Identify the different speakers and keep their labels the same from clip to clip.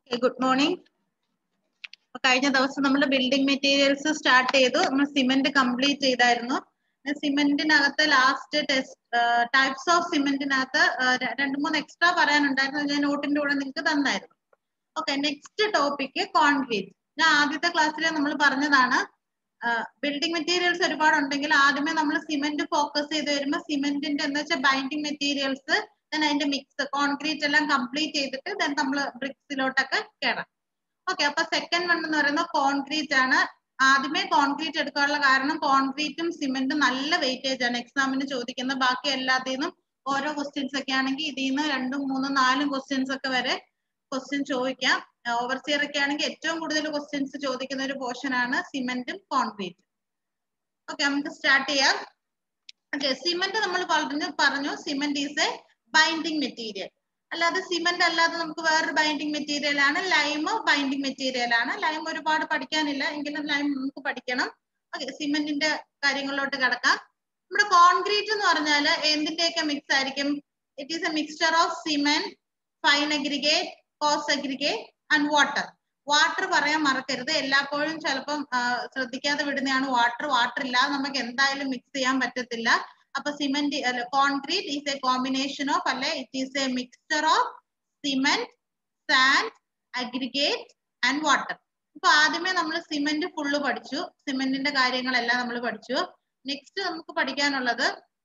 Speaker 1: Good morning കഴിഞ്ഞ ദിവസം നമ്മൾ ബിൽഡിംഗ് മെറ്റീരിയൽസ് സ്റ്റാർട്ട് ചെയ്തു നമ്മൾ സിമെന്റ് കംപ്ലീറ്റ് ചെയ്തായിരുന്നു സിമെന്റിനകത്ത് ലാസ്റ്റ് ടെസ്റ്റ് ടൈപ്സ് ഓഫ് സിമെന്റിനകത്ത് രണ്ട് മൂന്ന് എക്സ്ട്രാ പറയാനുണ്ടായിരുന്നു ഞാൻ നോട്ടിന്റെ കൂടെ നിങ്ങൾക്ക് തന്നായിരുന്നു ഓക്കെ നെക്സ്റ്റ് ടോപ്പിക് കോൺക്രീറ്റ് ഞാൻ ആദ്യത്തെ ക്ലാസ്സിൽ നമ്മൾ പറഞ്ഞതാണ് ബിൽഡിംഗ് മെറ്റീരിയൽസ് ഒരുപാട് ഉണ്ടെങ്കിൽ ആദ്യമേ നമ്മൾ സിമെന്റ് ഫോക്കസ് ചെയ്ത് വരുമ്പോൾ സിമെന്റിന്റെ എന്താ വെച്ചാൽ ബൈൻഡിങ് മെറ്റീരിയൽസ് ദെൻ അതിന്റെ മിക്സ് കോൺക്രീറ്റ് എല്ലാം കംപ്ലീറ്റ് ചെയ്തിട്ട് ദെൻ നമ്മൾ ബ്രിക്സിലോട്ടൊക്കെ കയറാം ഓക്കെ അപ്പൊ സെക്കൻഡ് വൺ എന്ന് പറയുന്നത് കോൺക്രീറ്റ് ആണ് ആദ്യമേ കോൺക്രീറ്റ് എടുക്കാനുള്ള കാരണം കോൺക്രീറ്റും സിമെന്റും നല്ല വെയിറ്റേജ് ആണ് എക്സാമിന് ചോദിക്കുന്ന ബാക്കി എല്ലാത്തിൽ നിന്നും ഓരോ ക്വസ്റ്റ്യൻസ് ഒക്കെ ആണെങ്കിൽ ഇതിൽ നിന്ന് രണ്ടും മൂന്നും നാലും ക്വസ്റ്റ്യൻസ് ഒക്കെ വരെ ക്വസ്റ്റ്യൻ ചോദിക്കാം ഓവർസിയർ ഒക്കെ ആണെങ്കിൽ ഏറ്റവും കൂടുതൽ ക്വസ്റ്റ്യൻസ് ചോദിക്കുന്ന ഒരു പോർഷൻ ആണ് സിമെന്റും കോൺക്രീറ്റും ഓക്കെ നമുക്ക് സ്റ്റാർട്ട് ചെയ്യാം ഓക്കെ സിമെന്റ് നമ്മൾ പറഞ്ഞു പറഞ്ഞു cement is a binding material അല്ലാതെ സിമെന്റ് അല്ലാതെ നമുക്ക് വേറൊരു ബൈൻഡിങ് മെറ്റീരിയൽ ആണ് ലൈം ബൈൻഡിങ് മെറ്റീരിയൽ ആണ് ലൈം ഒരുപാട് പഠിക്കാനില്ല എങ്കിലും ലൈം നമുക്ക് പഠിക്കണം ഓക്കെ സിമെന്റിന്റെ കാര്യങ്ങളിലോട്ട് കിടക്കാം നമ്മുടെ കോൺക്രീറ്റ് എന്ന് പറഞ്ഞാൽ എന്തിന്റെയൊക്കെ മിക്സ് ആയിരിക്കും it is a mixture of cement fine aggregate coarse aggregate and water water പറയാൻ മറക്കരുത് എല്ലായ്പ്പോഴും ചിലപ്പം ശ്രദ്ധിക്കാതെ വിടുന്നതാണ് വാട്ടർ വാട്ടർ ഇല്ലാതെ നമുക്ക് എന്തായാലും മിക്സ് ചെയ്യാൻ പറ്റത്തില്ല അപ്പൊ സിമെന്റ് അല്ല concrete is a combination of അല്ലെ it is a mixture of cement sand aggregate and water ഇപ്പൊ ആദ്യമേ നമ്മൾ സിമെന്റ് ഫുള്ള് പഠിച്ചു സിമെന്റിന്റെ കാര്യങ്ങളെല്ലാം നമ്മൾ പഠിച്ചു നെക്സ്റ്റ് നമുക്ക് പഠിക്കാനുള്ളത്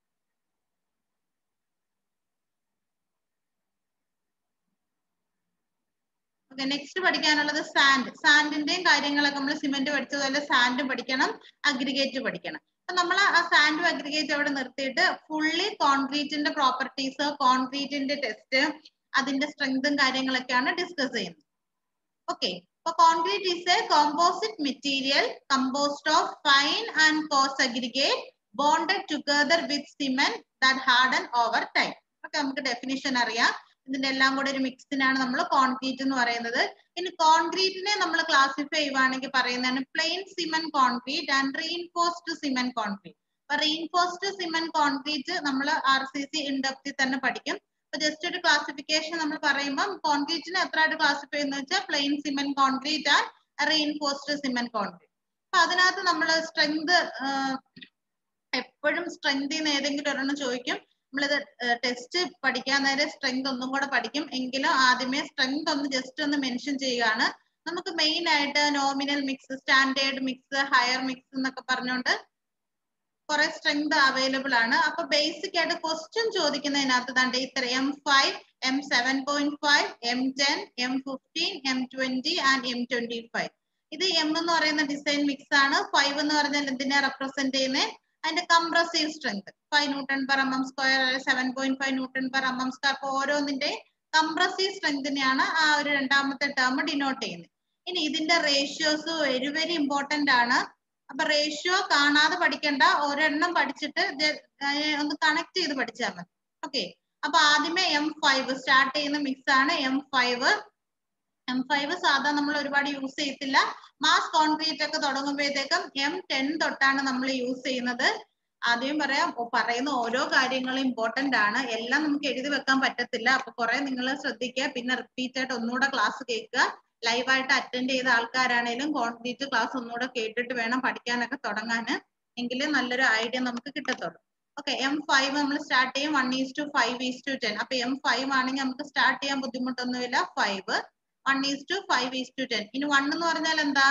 Speaker 1: ഓക്കെ നെക്സ്റ്റ് പഠിക്കാനുള്ളത് സാൻഡ് സാൻഡിന്റെയും കാര്യങ്ങളൊക്കെ നമ്മൾ സിമെന്റ് പഠിച്ചതുപോലെ സാൻഡ് പഠിക്കണം അഗ്രിഗേറ്റ് പഠിക്കണം അപ്പൊ നമ്മൾ ആ സാൻഡും അഗ്രിഗേറ്റ് അവിടെ നിർത്തിയിട്ട് ഫുള്ളി കോൺക്രീറ്റിന്റെ പ്രോപ്പർട്ടീസ് കോൺക്രീറ്റിന്റെ ടെസ്റ്റ് അതിന്റെ സ്ട്രെങ്തും കാര്യങ്ങളൊക്കെയാണ് ഡിസ്കസ് ചെയ്യുന്നത് ഓക്കെ അപ്പൊ concrete is a composite material composed of fine and coarse aggregate bonded together with cement that harden over time okay നമുക്ക് ഡെഫിനിഷൻ അറിയാം ഇതിന്റെ എല്ലാം കൂടെ ഒരു മിക്സിനാണ് നമ്മൾ കോൺക്രീറ്റ് എന്ന് പറയുന്നത് ഇനി കോൺക്രീറ്റിനെ നമ്മൾ ക്ലാസിഫൈ ചെയ്യുവാണെങ്കിൽ പറയുന്നതാണ് plain cement concrete and reinforced cement concrete അപ്പൊ റീഇൻഫോഴ്സ്ഡ് സിമെന്റ് കോൺക്രീറ്റ് നമ്മൾ ആർ സി സി ഇൻഡപ്തിൽ തന്നെ പഠിക്കും അപ്പൊ ജസ്റ്റ് ഒരു ക്ലാസിഫിക്കേഷൻ നമ്മൾ പറയുമ്പോൾ കോൺക്രീറ്റിനെ എത്രയായിട്ട് ക്ലാസിഫൈ ചെയ്യുന്ന വെച്ചാൽ plain cement concrete and reinforced cement concrete അപ്പൊ അതിനകത്ത് നമ്മൾ സ്ട്രെങ്ത് എപ്പോഴും സ്ട്രെങ്ത് ഏതെങ്കിലും ഒരെണ്ണം ചോദിക്കും നമ്മളിത് ടെസ്റ്റ് പഠിക്കാൻ നേരം സ്ട്രെങ്ത് ഒന്നും കൂടെ പഠിക്കും എങ്കിലും ആദ്യമേ സ്ട്രെങ്ത് ഒന്ന് ജസ്റ്റ് ഒന്ന് മെൻഷൻ ചെയ്യുകയാണ് നമുക്ക് മെയിൻ ആയിട്ട് nominal mix standard mix higher mix എന്നൊക്കെ പറഞ്ഞുകൊണ്ട് കുറെ സ്ട്രെങ്ത് അവൈലബിൾ ആണ് അപ്പൊ ബേസിക് ആയിട്ട് ക്വസ്റ്റ്യൻ ചോദിക്കുന്നതിനകത്ത് തണ്ട് ഇത്ര M five M seven point five M ten M fifteen M twenty and M twenty five ഇത് എം എന്ന് പറയുന്ന ഡിസൈൻ മിക്സ് ആണ് ഫൈവ് എന്ന് പറഞ്ഞാൽ എന്തിനെ റെപ്രസെന്റ് ചെയ്യുന്നത് അതിന്റെ compressive strength five newton per M M square seven point five newton per M M square അപ്പൊ ഓരോന്നിന്റെ കംപ്രസീവ് സ്ട്രെങ്തിനെയാണ് ആ ഒരു രണ്ടാമത്തെ ടേം ഡിനോട്ട് ചെയ്യുന്നത് ഇനി ഇതിന്റെ റേഷ്യോസ് വെരി വെരി ഇമ്പോർട്ടന്റ് ആണ് അപ്പൊ റേഷ്യോ കാണാതെ പഠിക്കണ്ട ഒരെണ്ണം പഠിച്ചിട്ട് ഒന്ന് കണക്ട് ചെയ്ത് പഠിച്ചാൽ മതി ഓക്കെ അപ്പൊ ആദ്യമേ എം ഫൈവ് സ്റ്റാർട്ട് ചെയ്യുന്ന മിക്സ് ആണ് എം ഫൈവ് എം ഫൈവ് സാധാ നമ്മൾ ഒരുപാട് യൂസ് ചെയ്യത്തില്ല മാസ് കോൺക്രീറ്റ് ഒക്കെ തുടങ്ങുമ്പോഴത്തേക്കും എം ടെൻ തൊട്ടാണ് നമ്മൾ യൂസ് ചെയ്യുന്നത് ആദ്യം പറയാം പറയുന്ന ഓരോ കാര്യങ്ങളും ഇമ്പോർട്ടന്റ് ആണ് എല്ലാം നമുക്ക് എഴുതി വെക്കാൻ പറ്റത്തില്ല അപ്പൊ കുറെ നിങ്ങൾ ശ്രദ്ധിക്കുക പിന്നെ റിപ്പീറ്റ് ആയിട്ട് ഒന്നുകൂടെ ക്ലാസ് കേൾക്കുക ലൈവായിട്ട് അറ്റൻഡ് ചെയ്ത ആൾക്കാരാണേലും കോൺക്രീറ്റ് ക്ലാസ് ഒന്നുകൂടെ കേട്ടിട്ട് വേണം പഠിക്കാനൊക്കെ തുടങ്ങാൻ എങ്കിലേ നല്ലൊരു ഐഡിയ നമുക്ക് കിട്ടത്തുള്ളൂ ഓക്കെ എം ഫൈവ് നമ്മൾ സ്റ്റാർട്ട് ചെയ്യും one is to five is to ten അപ്പൊ എം ഫൈവ് ആണെങ്കിൽ നമുക്ക് സ്റ്റാർട്ട് ചെയ്യാൻ ബുദ്ധിമുട്ടൊന്നുമില്ല five one is to five is to ten ഇനി വൺ എന്ന് പറഞ്ഞാൽ എന്താ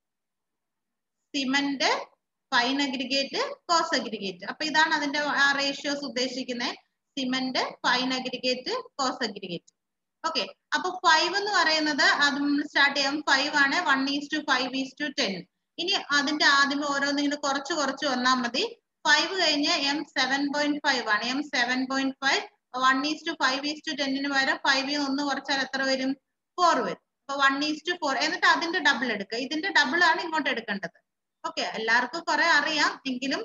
Speaker 1: cement fine aggregate coarse aggregate അപ്പൊ ഇതാണ് അതിന്റെ ആ റേഷ്യോസ് ഉദ്ദേശിക്കുന്നത് cement fine aggregate coarse aggregate okay അപ്പൊ ഫൈവ് എന്ന് പറയുന്നത് അത് നമ്മൾ സ്റ്റാർട്ട് ചെയ്യാം ഫൈവ് ആണ് one is to five is to ten ഇനി അതിന്റെ ആദ്യം ഓരോന്നിങ്ങനെ കുറച്ച് കുറച്ച് വന്നാൽ മതി ഫൈവ് കഴിഞ്ഞ് എം സെവൻ പോയിന്റ് ഫൈവ് ആണ് M seven point five one is to five is to ടെന്നിന് പകരം ഫൈവിൽ ഒന്ന് കുറച്ചാൽ എത്ര വരും ഫോർ വരും അപ്പൊ വൺ ഈസ് ടു ഫോർ എന്നിട്ട് അതിന്റെ ഡബിൾ എടുക്കുക ഇതിന്റെ ഡബിൾ ആണ് ഇങ്ങോട്ട് എടുക്കേണ്ടത് ഓക്കെ എല്ലാവർക്കും കുറെ അറിയാം എങ്കിലും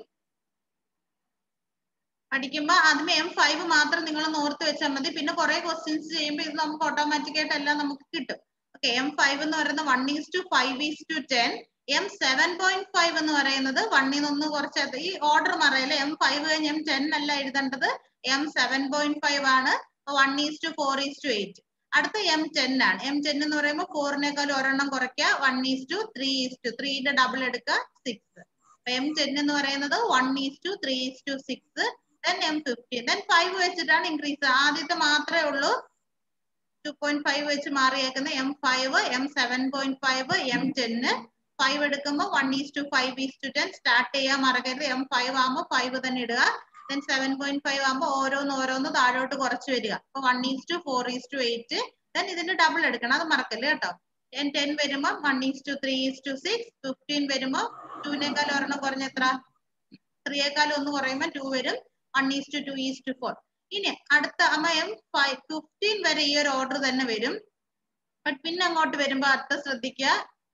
Speaker 1: പഠിക്കുമ്പോ ആദ്യമേ എം ഫൈവ് മാത്രം നിങ്ങൾ ഓർത്ത് വെച്ചാൽ മതി പിന്നെ കുറെ ക്വസ്റ്റ്യൻസ് ചെയ്യുമ്പോൾ ഇത് നമുക്ക് ഓട്ടോമാറ്റിക് ആയിട്ട് എല്ലാം നമുക്ക് കിട്ടും ഓക്കെ എം ഫൈവ് എന്ന് പറയുന്നത് one is to five is to ten M seven point five എന്ന് പറയുന്നത് വണ്ണിൽ നിന്ന് കുറച്ച് ഈ ഓർഡർ മറയല്ലേ എം ഫൈവ് കഴിഞ്ഞ് എം ടെൻ അല്ല എഴുതേണ്ടത് എം സെവൻ പോയിന്റ് ഫൈവ് ആണ് one is to four is to eight അടുത്ത എം ടെൻ ആണ് എം ടെൻ എന്ന് പറയുമ്പോൾ ഫോറിനേക്കാൾ ഒരെണ്ണം കുറയ്ക്കുക one is to three is to ത്രീന്റെ ഡബിൾ എടുക്കുക സിക്സ് എം ടെൻ എന്ന് പറയുന്നത് one is to three is to six then M fifteen then five വെച്ചിട്ടാണ് ഇൻക്രീസ് ആദ്യത്തെ മാത്രമേ ഉള്ളൂ ടു പോയിന്റ് ഫൈവ് വെച്ച് മാറിയേക്കുന്നത് M five M seven point five M ടെന്ന് ഫൈവ് എടുക്കുമ്പോൾ one is to five is to ten start ചെയ്യാൻ മറക്കരുത് എം ഫൈവ് ആകുമ്പോൾ ഫൈവ് തന്നെ ഇടുക ദെൻ സെവൻ പോയിന്റ് ഫൈവ് ആകുമ്പോൾ ഓരോന്ന് ഓരോന്ന് താഴോട്ട് കുറച്ച് വരിക അപ്പൊ one is to four is to eight then ഇതിന്റെ ഡബിൾ എടുക്കണം അത് മറക്കല്ലേ കേട്ടോ ടെൻ ടെൻ വരുമ്പോൾ one is to three is to six fifteen വരുമ്പോൾ ടൂവിനേക്കാൾ ഒരെണ്ണം കുറഞ്ഞ എത്ര ത്രീയേക്കാൾ ഒന്ന് കുറയുമ്പോൾ ടു വരും one is to two is to four ഇനി അടുത്ത അമ്മ എം ഫൈവ് ഫിഫ്റ്റീൻ വരെ ഈ ഒരു ഓർഡർ തന്നെ വരും ബട്ട് പിന്നെ അങ്ങോട്ട് വരുമ്പോ അടുത്ത ശ്രദ്ധിക്കുക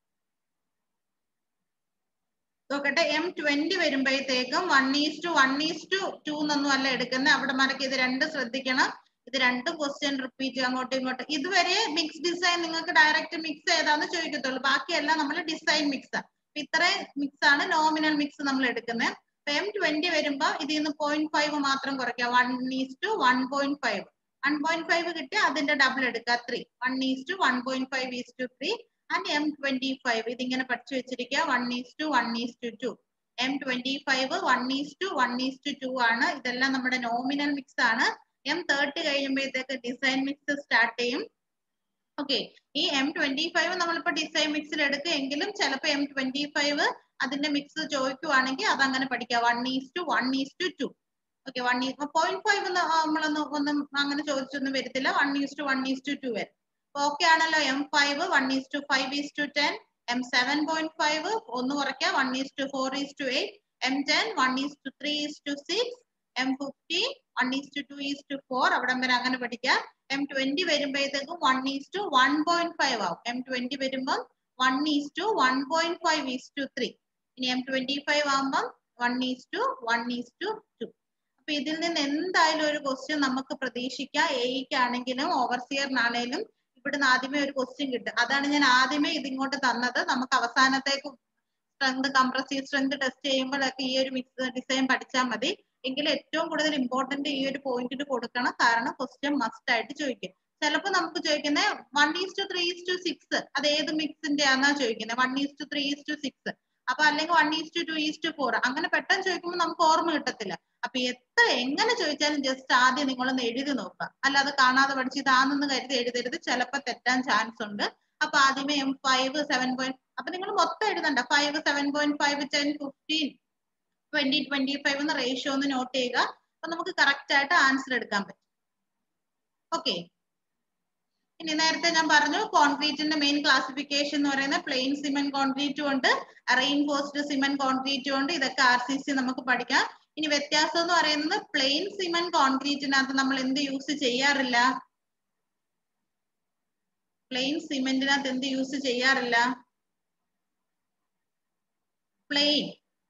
Speaker 1: നോക്കട്ടെ എം ട്വന്റി വരുമ്പോഴത്തേക്കും one is to one is to two എന്നൊന്നും അല്ല എടുക്കുന്നത് അവിടെ മറക്ക് ഇത് രണ്ട് ശ്രദ്ധിക്കണം ഇത് രണ്ട് ക്വസ്റ്റ്യൻ റിപ്പീറ്റ് അങ്ങോട്ടും ഇങ്ങോട്ടും ഇതുവരെ മിക്സ് ഡിസൈൻ നിങ്ങൾക്ക് ഡയറക്റ്റ് മിക്സ് ഏതാന്ന് ചോദിക്കത്തുള്ളൂ ബാക്കിയെല്ലാം നമ്മൾ ഡിസൈൻ മിക്സ് ഇത്രയും മിക്സ് ആണ് നോമിനൽ മിക്സ് നമ്മൾ എടുക്കുന്നത് എം ട്വന്റി വരുമ്പോ ഇതിൽ നിന്ന് പോയിന്റ് ഫൈവ് മാത്രം കുറയ്ക്കുക one is to one point five one point five കിട്ടി അതിന്റെ ഡബിൾ എടുക്കുക three one is to one point five is to three and M twenty five ഇതിങ്ങനെ പഠിച്ചു വെച്ചിരിക്കുക one is to one is to two M twenty five one is to one is to two ആണ് ഇതെല്ലാം നമ്മുടെ nominal mix ആണ് M thirty കഴിയുമ്പോഴത്തേക്ക് design mix start ചെയ്യും okay ഈ എം ട്വന്റി ഫൈവ് നമ്മളിപ്പോ ഡിസൈൻ മിക്സിൽ എടുക്കുമെങ്കിലും ചിലപ്പോൾ എം ട്വന്റി ഫൈവ് അതിന്റെ മിക്സ് ചോദിക്കുവാണെങ്കിൽ അത് അങ്ങനെ പഠിക്കുക one is to one is to two okay one ഈ പോയിന്റ് ഫൈവ് നമ്മളൊന്നും ഒന്നും അങ്ങനെ ചോദിച്ചൊന്നും വരത്തില്ല one is to one is to two വരും ഓക്കെ ആണല്ലോ M five one is to five is to ten M seven point five ഒന്ന് കുറയ്ക്കുക one is to four is to eight M ten one is to three is to six M fifteen one is to two is to four അവിടം വരെ അങ്ങനെ പഠിക്കുക M twenty വരുമ്പോഴത്തേക്കും one is to one point five ആവും M twenty വരുമ്പം one is to one point five is to three ഇനി M twenty five ആകുമ്പം one is to one is to two അപ്പൊ ഇതിൽ നിന്ന് എന്തായാലും ഒരു ക്വസ്റ്റ്യൻ നമുക്ക് പ്രതീക്ഷിക്കാം എയ്ക്കാണെങ്കിലും ഓവർസിയറിനാണേലും ഇവിടുന്ന് ആദ്യമേ ഒരു ക്വസ്റ്റ്യൻ കിട്ടും അതാണ് ഞാൻ ആദ്യമേ ഇതിങ്ങോട്ട് തന്നത് നമുക്ക് അവസാനത്തേക്ക് സ്ട്രെങ്ത് കംപ്രസീവ് സ്ട്രെങ്ത് ടെസ്റ്റ് ചെയ്യുമ്പോഴൊക്കെ ഈ ഒരു മിക്സ് ഡിസൈൻ പഠിച്ചാൽ മതി എങ്കിൽ ഏറ്റവും കൂടുതൽ ഇമ്പോർട്ടന്റ് ഈ ഒരു പോയിന്റിന് കൊടുക്കണം കാരണം ക്വസ്റ്റ്യൻ മസ്റ്റ് ആയിട്ട് ചോദിക്കും ചിലപ്പോൾ നമുക്ക് ചോദിക്കുന്നത് one is to three is to six അത് ഏത് മിക്സിന്റെ ആണെന്നാ ചോദിക്കുന്നത് one is to three is to six അപ്പൊ അല്ലെങ്കിൽ one is to two is to four അങ്ങനെ പെട്ടെന്ന് ചോദിക്കുമ്പോൾ നമുക്ക് ഓർമ്മ കിട്ടത്തില്ല അപ്പൊ എത്ര എങ്ങനെ ചോദിച്ചാലും ജസ്റ്റ് ആദ്യം നിങ്ങളൊന്ന് എഴുതി നോക്കുക അല്ലാതെ കാണാതെ പഠിച്ച് ഇതാണെന്ന് കരുതി എഴുതരുത് ചിലപ്പോൾ തെറ്റാൻ ചാൻസ് ഉണ്ട് അപ്പൊ ആദ്യമേ എം ഫൈവ് സെവൻ പോയിന്റ് അപ്പൊ നിങ്ങൾ മൊത്തം എഴുതണ്ട five seven point five ten fifteen twenty twenty five എന്ന റേഷ്യോ ഒന്ന് നോട്ട് ചെയ്യുക അപ്പൊ നമുക്ക് കറക്റ്റ് ആയിട്ട് ആൻസർ എടുക്കാൻ പറ്റും ഓക്കെ ഇനി നേരത്തെ ഞാൻ പറഞ്ഞു കോൺക്രീറ്റിന്റെ മെയിൻ ക്ലാസിഫിക്കേഷൻ എന്ന് പറയുന്നത് പ്ലെയിൻ സിമെന്റ് കോൺക്രീറ്റും ഉണ്ട് റെയിൻഫോഴ്സ്ഡ് സിമെന്റ് കോൺക്രീറ്റും ഉണ്ട് ഇതൊക്കെ ആർ സി സി നമുക്ക് പഠിക്കാം ഇനി വ്യത്യാസം എന്ന് പറയുന്നത് പ്ലെയിൻ സിമെന്റ് കോൺക്രീറ്റിനകത്ത് നമ്മൾ എന്ത് യൂസ് ചെയ്യാറില്ല പ്ലെയിൻ സിമെന്റിനകത്ത് എന്ത് യൂസ് ചെയ്യാറില്ല പ്ലെയിൻ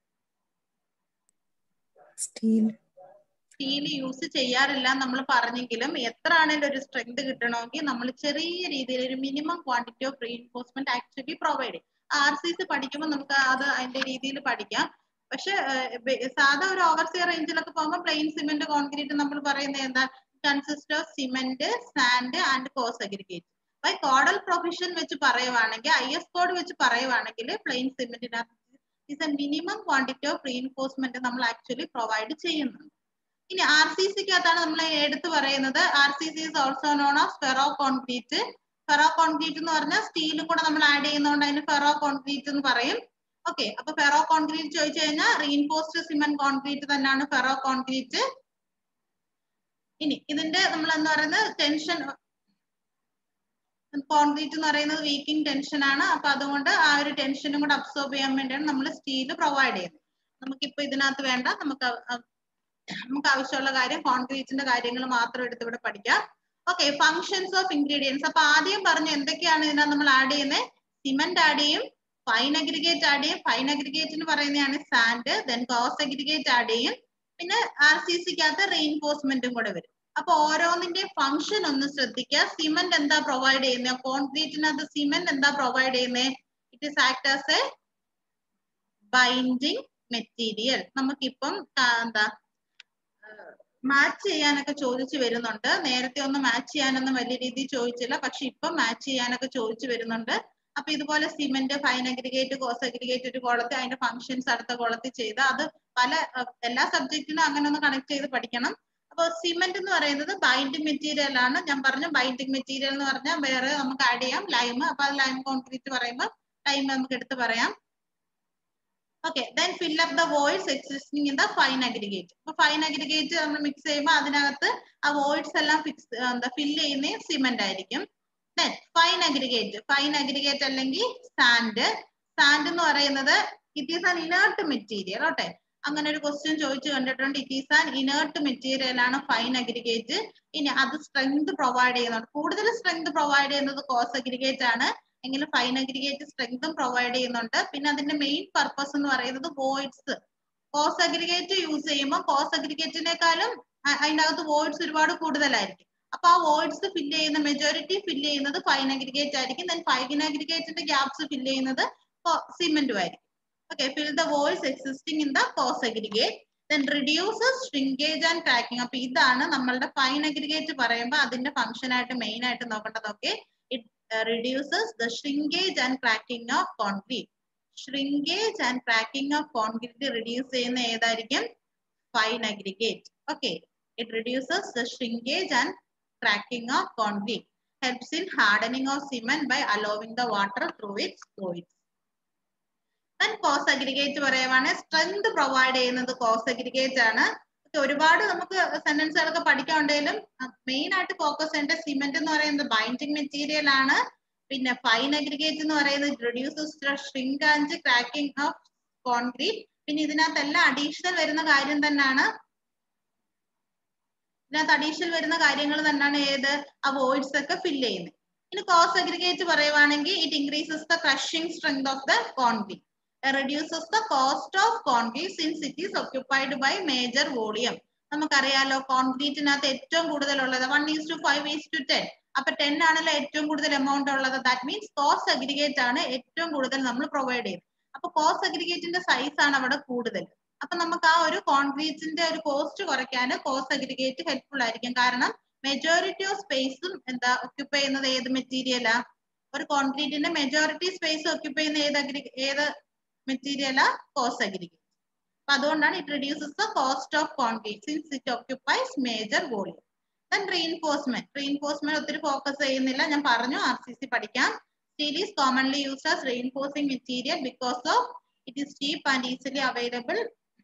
Speaker 2: സ്റ്റീൽ
Speaker 1: സ്റ്റീൽ യൂസ് ചെയ്യാറില്ല നമ്മൾ പറഞ്ഞെങ്കിലും എത്ര ആണെങ്കിലും ഒരു സ്ട്രെങ്ത് കിട്ടണമെങ്കിൽ നമ്മൾ ചെറിയ രീതിയിൽ ഒരു minimum quantity of reinforcement actually provide ചെയ്യും ആർ സി സി പഠിക്കുമ്പോൾ നമുക്ക് അത് അതിന്റെ രീതിയിൽ പഠിക്കാം പക്ഷെ സാധാ ഒരു ഓവർസിയർ റേഞ്ചിലൊക്കെ പോകുമ്പോൾ പ്ലെയിൻ സിമെന്റ് കോൺക്രീറ്റ് നമ്മൾ പറയുന്നത് എന്താ consist of cement sand and coarse aggregate by codal provision വെച്ച് പറയുവാണെങ്കിൽ ഐ എസ് കോഡ് വെച്ച് പറയുവാണെങ്കിൽ പ്ലെയിൻ സിമെന്റിനകത്ത് is a minimum quantity of reinforcement നമ്മൾ ആക്ച്വലി പ്രൊവൈഡ് ചെയ്യുന്നുണ്ട് ഇനി ആർ സി സിക്കകത്താണ് നമ്മൾ എടുത്തു പറയുന്നത് R C C is also known as ferro concrete ferro concrete എന്ന് പറഞ്ഞാൽ സ്റ്റീലും കൂടെ നമ്മൾ ആഡ് ചെയ്യുന്നതുകൊണ്ട് അതിന് ഫെറോ കോൺക്രീറ്റ് എന്ന് പറയും ഓക്കെ അപ്പൊ ഫെറോ കോൺക്രീറ്റ് ചോദിച്ചു കഴിഞ്ഞാൽ റീഇൻഫോഴ്സ്ഡ് സിമെന്റ് കോൺക്രീറ്റ് തന്നെയാണ് ഫെറോ കോൺക്രീറ്റ് ഇനി ഇതിന്റെ നമ്മൾ എന്താ പറയുന്നത് ടെൻഷൻ കോൺക്രീറ്റ് എന്ന് പറയുന്നത് വീക്കിംഗ് ടെൻഷൻ ആണ് അപ്പൊ അതുകൊണ്ട് ആ ഒരു ടെൻഷനും കൂടെ അബ്സോർബ് ചെയ്യാൻ വേണ്ടിയാണ് നമ്മൾ സ്റ്റീൽ പ്രൊവൈഡ് ചെയ്യുന്നത് നമുക്കിപ്പോ ഇതിനകത്ത് വേണ്ട നമുക്ക് നമുക്ക് ആവശ്യമുള്ള കാര്യം കോൺക്രീറ്റിന്റെ കാര്യങ്ങൾ മാത്രം എടുത്ത് ഇവിടെ പഠിക്കാം ഓക്കെ ഫങ്ഷൻസ് ഓഫ് ഇൻഗ്രീഡിയൻസ് അപ്പൊ ആദ്യം പറഞ്ഞു എന്തൊക്കെയാണ് ഇതിനകത്ത് നമ്മൾ ആഡ് ചെയ്യുന്നത് സിമെന്റ് ആഡ് ചെയ്യും ഫൈൻ അഗ്രിഗേറ്റ് ആഡ് ചെയ്യും ഫൈൻ അഗ്രിഗേറ്റ് എന്ന് പറയുന്നതാണ് sand then coarse aggregate add ചെയ്യും പിന്നെ ആർ സി സിക്കകത്ത് റീഇൻഫോഴ്സ്മെന്റും കൂടെ വരും അപ്പൊ ഓരോന്നിന്റെ ഫംഗ്ഷൻ ഒന്ന് ശ്രദ്ധിക്കുക സിമെന്റ് എന്താ പ്രൊവൈഡ് ചെയ്യുന്നത് കോൺക്രീറ്റിനകത്ത് സിമെന്റ് എന്താ പ്രൊവൈഡ് ചെയ്യുന്നത് it is act as a binding material നമുക്കിപ്പം എന്താ മാച്ച് ചെയ്യാനൊക്കെ ചോദിച്ചു വരുന്നുണ്ട് നേരത്തെ ഒന്നും മാച്ച് ചെയ്യാനൊന്നും വലിയ രീതിയിൽ ചോദിച്ചില്ല പക്ഷെ ഇപ്പൊ മാച്ച് ചെയ്യാനൊക്കെ ചോദിച്ചു വരുന്നുണ്ട് അപ്പൊ ഇതുപോലെ cement fine aggregate coarse aggregate ഒരു കോളത്തിൽ അതിന്റെ ഫംഗ്ഷൻസ് അടുത്ത കോളത്തിൽ ചെയ്ത് അത് പല അഹ് എല്ലാ സബ്ജക്റ്റിനും അങ്ങനെ ഒന്ന് കണക്ട് ചെയ്ത് പഠിക്കണം അപ്പൊ സിമെന്റ് എന്ന് പറയുന്നത് ബൈൻഡിങ് മെറ്റീരിയൽ ആണ് ഞാൻ പറഞ്ഞു ബൈൻഡിങ് മെറ്റീരിയൽ എന്ന് പറഞ്ഞാൽ വേറെ നമുക്ക് ആഡ് ചെയ്യാം ലൈം അപ്പൊ അത് ലൈം കോൺക്രീറ്റ് പറയുമ്പോൾ ലൈം നമുക്ക് എടുത്ത് പറയാം okay then fill up the voids existing in the fine aggregate അപ്പൊ ഫൈൻ അഗ്രിഗേറ്റ് നമ്മൾ മിക്സ് ചെയ്യുമ്പോൾ അതിനകത്ത് ആ വോയിഡ്സ് എല്ലാം ഫിക്സ് എന്താ ഫില്ല് ചെയ്യുന്ന സിമെന്റ് ആയിരിക്കും then fine aggregate fine aggregate അല്ലെങ്കിൽ സാൻഡ് സാൻഡ് എന്ന് പറയുന്നത് it is an inert material ഓട്ടെ അങ്ങനെ ഒരു ക്വസ്റ്റ്യൻ ചോദിച്ചു കണ്ടിട്ടുണ്ട് it is an inert material ആണ് ഫൈൻ അഗ്രിഗേറ്റ് ഇനി അത് സ്ട്രെങ്ത് പ്രൊവൈഡ് ചെയ്യുന്നുണ്ട് കൂടുതൽ സ്ട്രെങ്ത് പ്രൊവൈഡ് ചെയ്യുന്നത് കോസ് അഗ്രിഗേറ്റ് ആണ് എങ്കിലും ഫൈൻ അഗ്രിഗേറ്റ് സ്ട്രെങ്തും പ്രൊവൈഡ് ചെയ്യുന്നുണ്ട് പിന്നെ അതിന്റെ മെയിൻ പർപ്പസ് എന്ന് പറയുന്നത് വോയിഡ്സ് കോസ് അഗ്രിഗേറ്റ് യൂസ് ചെയ്യുമ്പോൾ കോസ് അഗ്രിഗേറ്റിനേക്കാളും അതിൻ്റെ അകത്ത് വോയിഡ്സ് ഒരുപാട് കൂടുതലായിരിക്കും അപ്പൊ ആ വോയിഡ്സ് ഫില്ല് ചെയ്യുന്ന മെജോറിറ്റി ഫില്ല് ചെയ്യുന്നത് ഫൈൻ അഗ്രിഗേറ്റ് ആയിരിക്കും ദെൻ ഫൈൻ അഗ്രിഗേറ്റിന്റെ ഗ്യാപ്സ് ഫില്ല് ചെയ്യുന്നത് സിമെന്റും ആയിരിക്കും okay fill the voids existing in the coarse aggregate then reduces shrinkage and cracking അപ്പൊ ഇതാണ് നമ്മളുടെ ഫൈൻ അഗ്രിഗേറ്റ് പറയുമ്പോൾ അതിന്റെ ഫംഗ്ഷൻ ആയിട്ട് മെയിൻ ആയിട്ട് നോക്കേണ്ടത് okay it reduces the shrinkage and cracking of concrete shrinkage and cracking of concrete reduce ചെയ്യുന്ന ഏതായിരിക്കും fine aggregate okay it reduces the shrinkage and cracking of concrete helps in hardening of cement by allowing the water through its voids. Then cos aggregate പറയുവാണ് strength provide ചെയ്യുന്നത് coarse aggregate ആണ് ഒരുപാട് നമുക്ക് സെന്റൻസുകളൊക്കെ പഠിക്കാനുണ്ടെങ്കിലും main ആയിട്ട് focus ചെയ്യേണ്ട cement എന്ന് പറയുന്നത് binding material ആണ് പിന്നെ ഫൈൻ അഗ്രിഗേറ്റ് എന്ന് പറയുന്നത് reduces shrink and cracking of concrete പിന്നെ ഇതിനകത്തെല്ലാം അഡീഷണൽ വരുന്ന കാര്യം തന്നെയാണ് ഇതിനകത്ത് അഡീഷണൽ വരുന്ന കാര്യങ്ങൾ തന്നെയാണ് ഏത് ആ വോയിഡ്സ് ഒക്കെ ഫില്ല് ചെയ്യുന്നത് ഇനി കോസ് അഗ്രിഗേറ്റ് പറയുവാണെങ്കിൽ it increases the crushing strength of the concrete reduces the cost of concrete since it is occupied by major volume നമുക്കറിയാലോ കോൺക്രീറ്റിനകത്ത് ഏറ്റവും കൂടുതൽ ഉള്ളത് one is to five is to ten അപ്പൊ ടെൻ ആണല്ലോ ഏറ്റവും കൂടുതൽ എമൗണ്ട് ഉള്ളത് ദാറ്റ് മീൻസ് കോസ് അഗ്രിഗേറ്റ് ആണ് ഏറ്റവും കൂടുതൽ നമ്മൾ പ്രൊവൈഡ് ചെയ്യുന്നത് അപ്പൊ കോസ് അഗ്രിഗേറ്റിന്റെ സൈസ് ആണ് അവിടെ കൂടുതൽ അപ്പൊ നമുക്ക് ആ ഒരു കോൺക്രീറ്റിന്റെ ഒരു കോസ്റ്റ് കുറയ്ക്കാൻ കോസ് അഗ്രിഗേറ്റ് ഹെൽപ്ഫുൾ ആയിരിക്കും കാരണം മെജോറിറ്റി ഓഫ് സ്പേസും എന്താ ഒക്യുപ്പൈ ചെയ്യുന്നത് ഏത് മെറ്റീരിയലാ ഒരു കോൺക്രീറ്റിന്റെ മെജോറിറ്റി സ്പേസ് ഒക്യുപ്പൈ ചെയ്യുന്ന ഏത് അഗ്രി ഏത് മെറ്റീരിയലാ കോസ് അഗ്രിഗേറ്റ് അപ്പൊ അതുകൊണ്ടാണ് it reduces the cost of concrete since it occupies major volume then reinforcement reinforcement ഒത്തിരി ഫോക്കസ് ചെയ്യുന്നില്ല ഞാൻ പറഞ്ഞു ആർ സി സി പഠിക്കാം steel is commonly used as reinforcing material because of it is cheap and easily available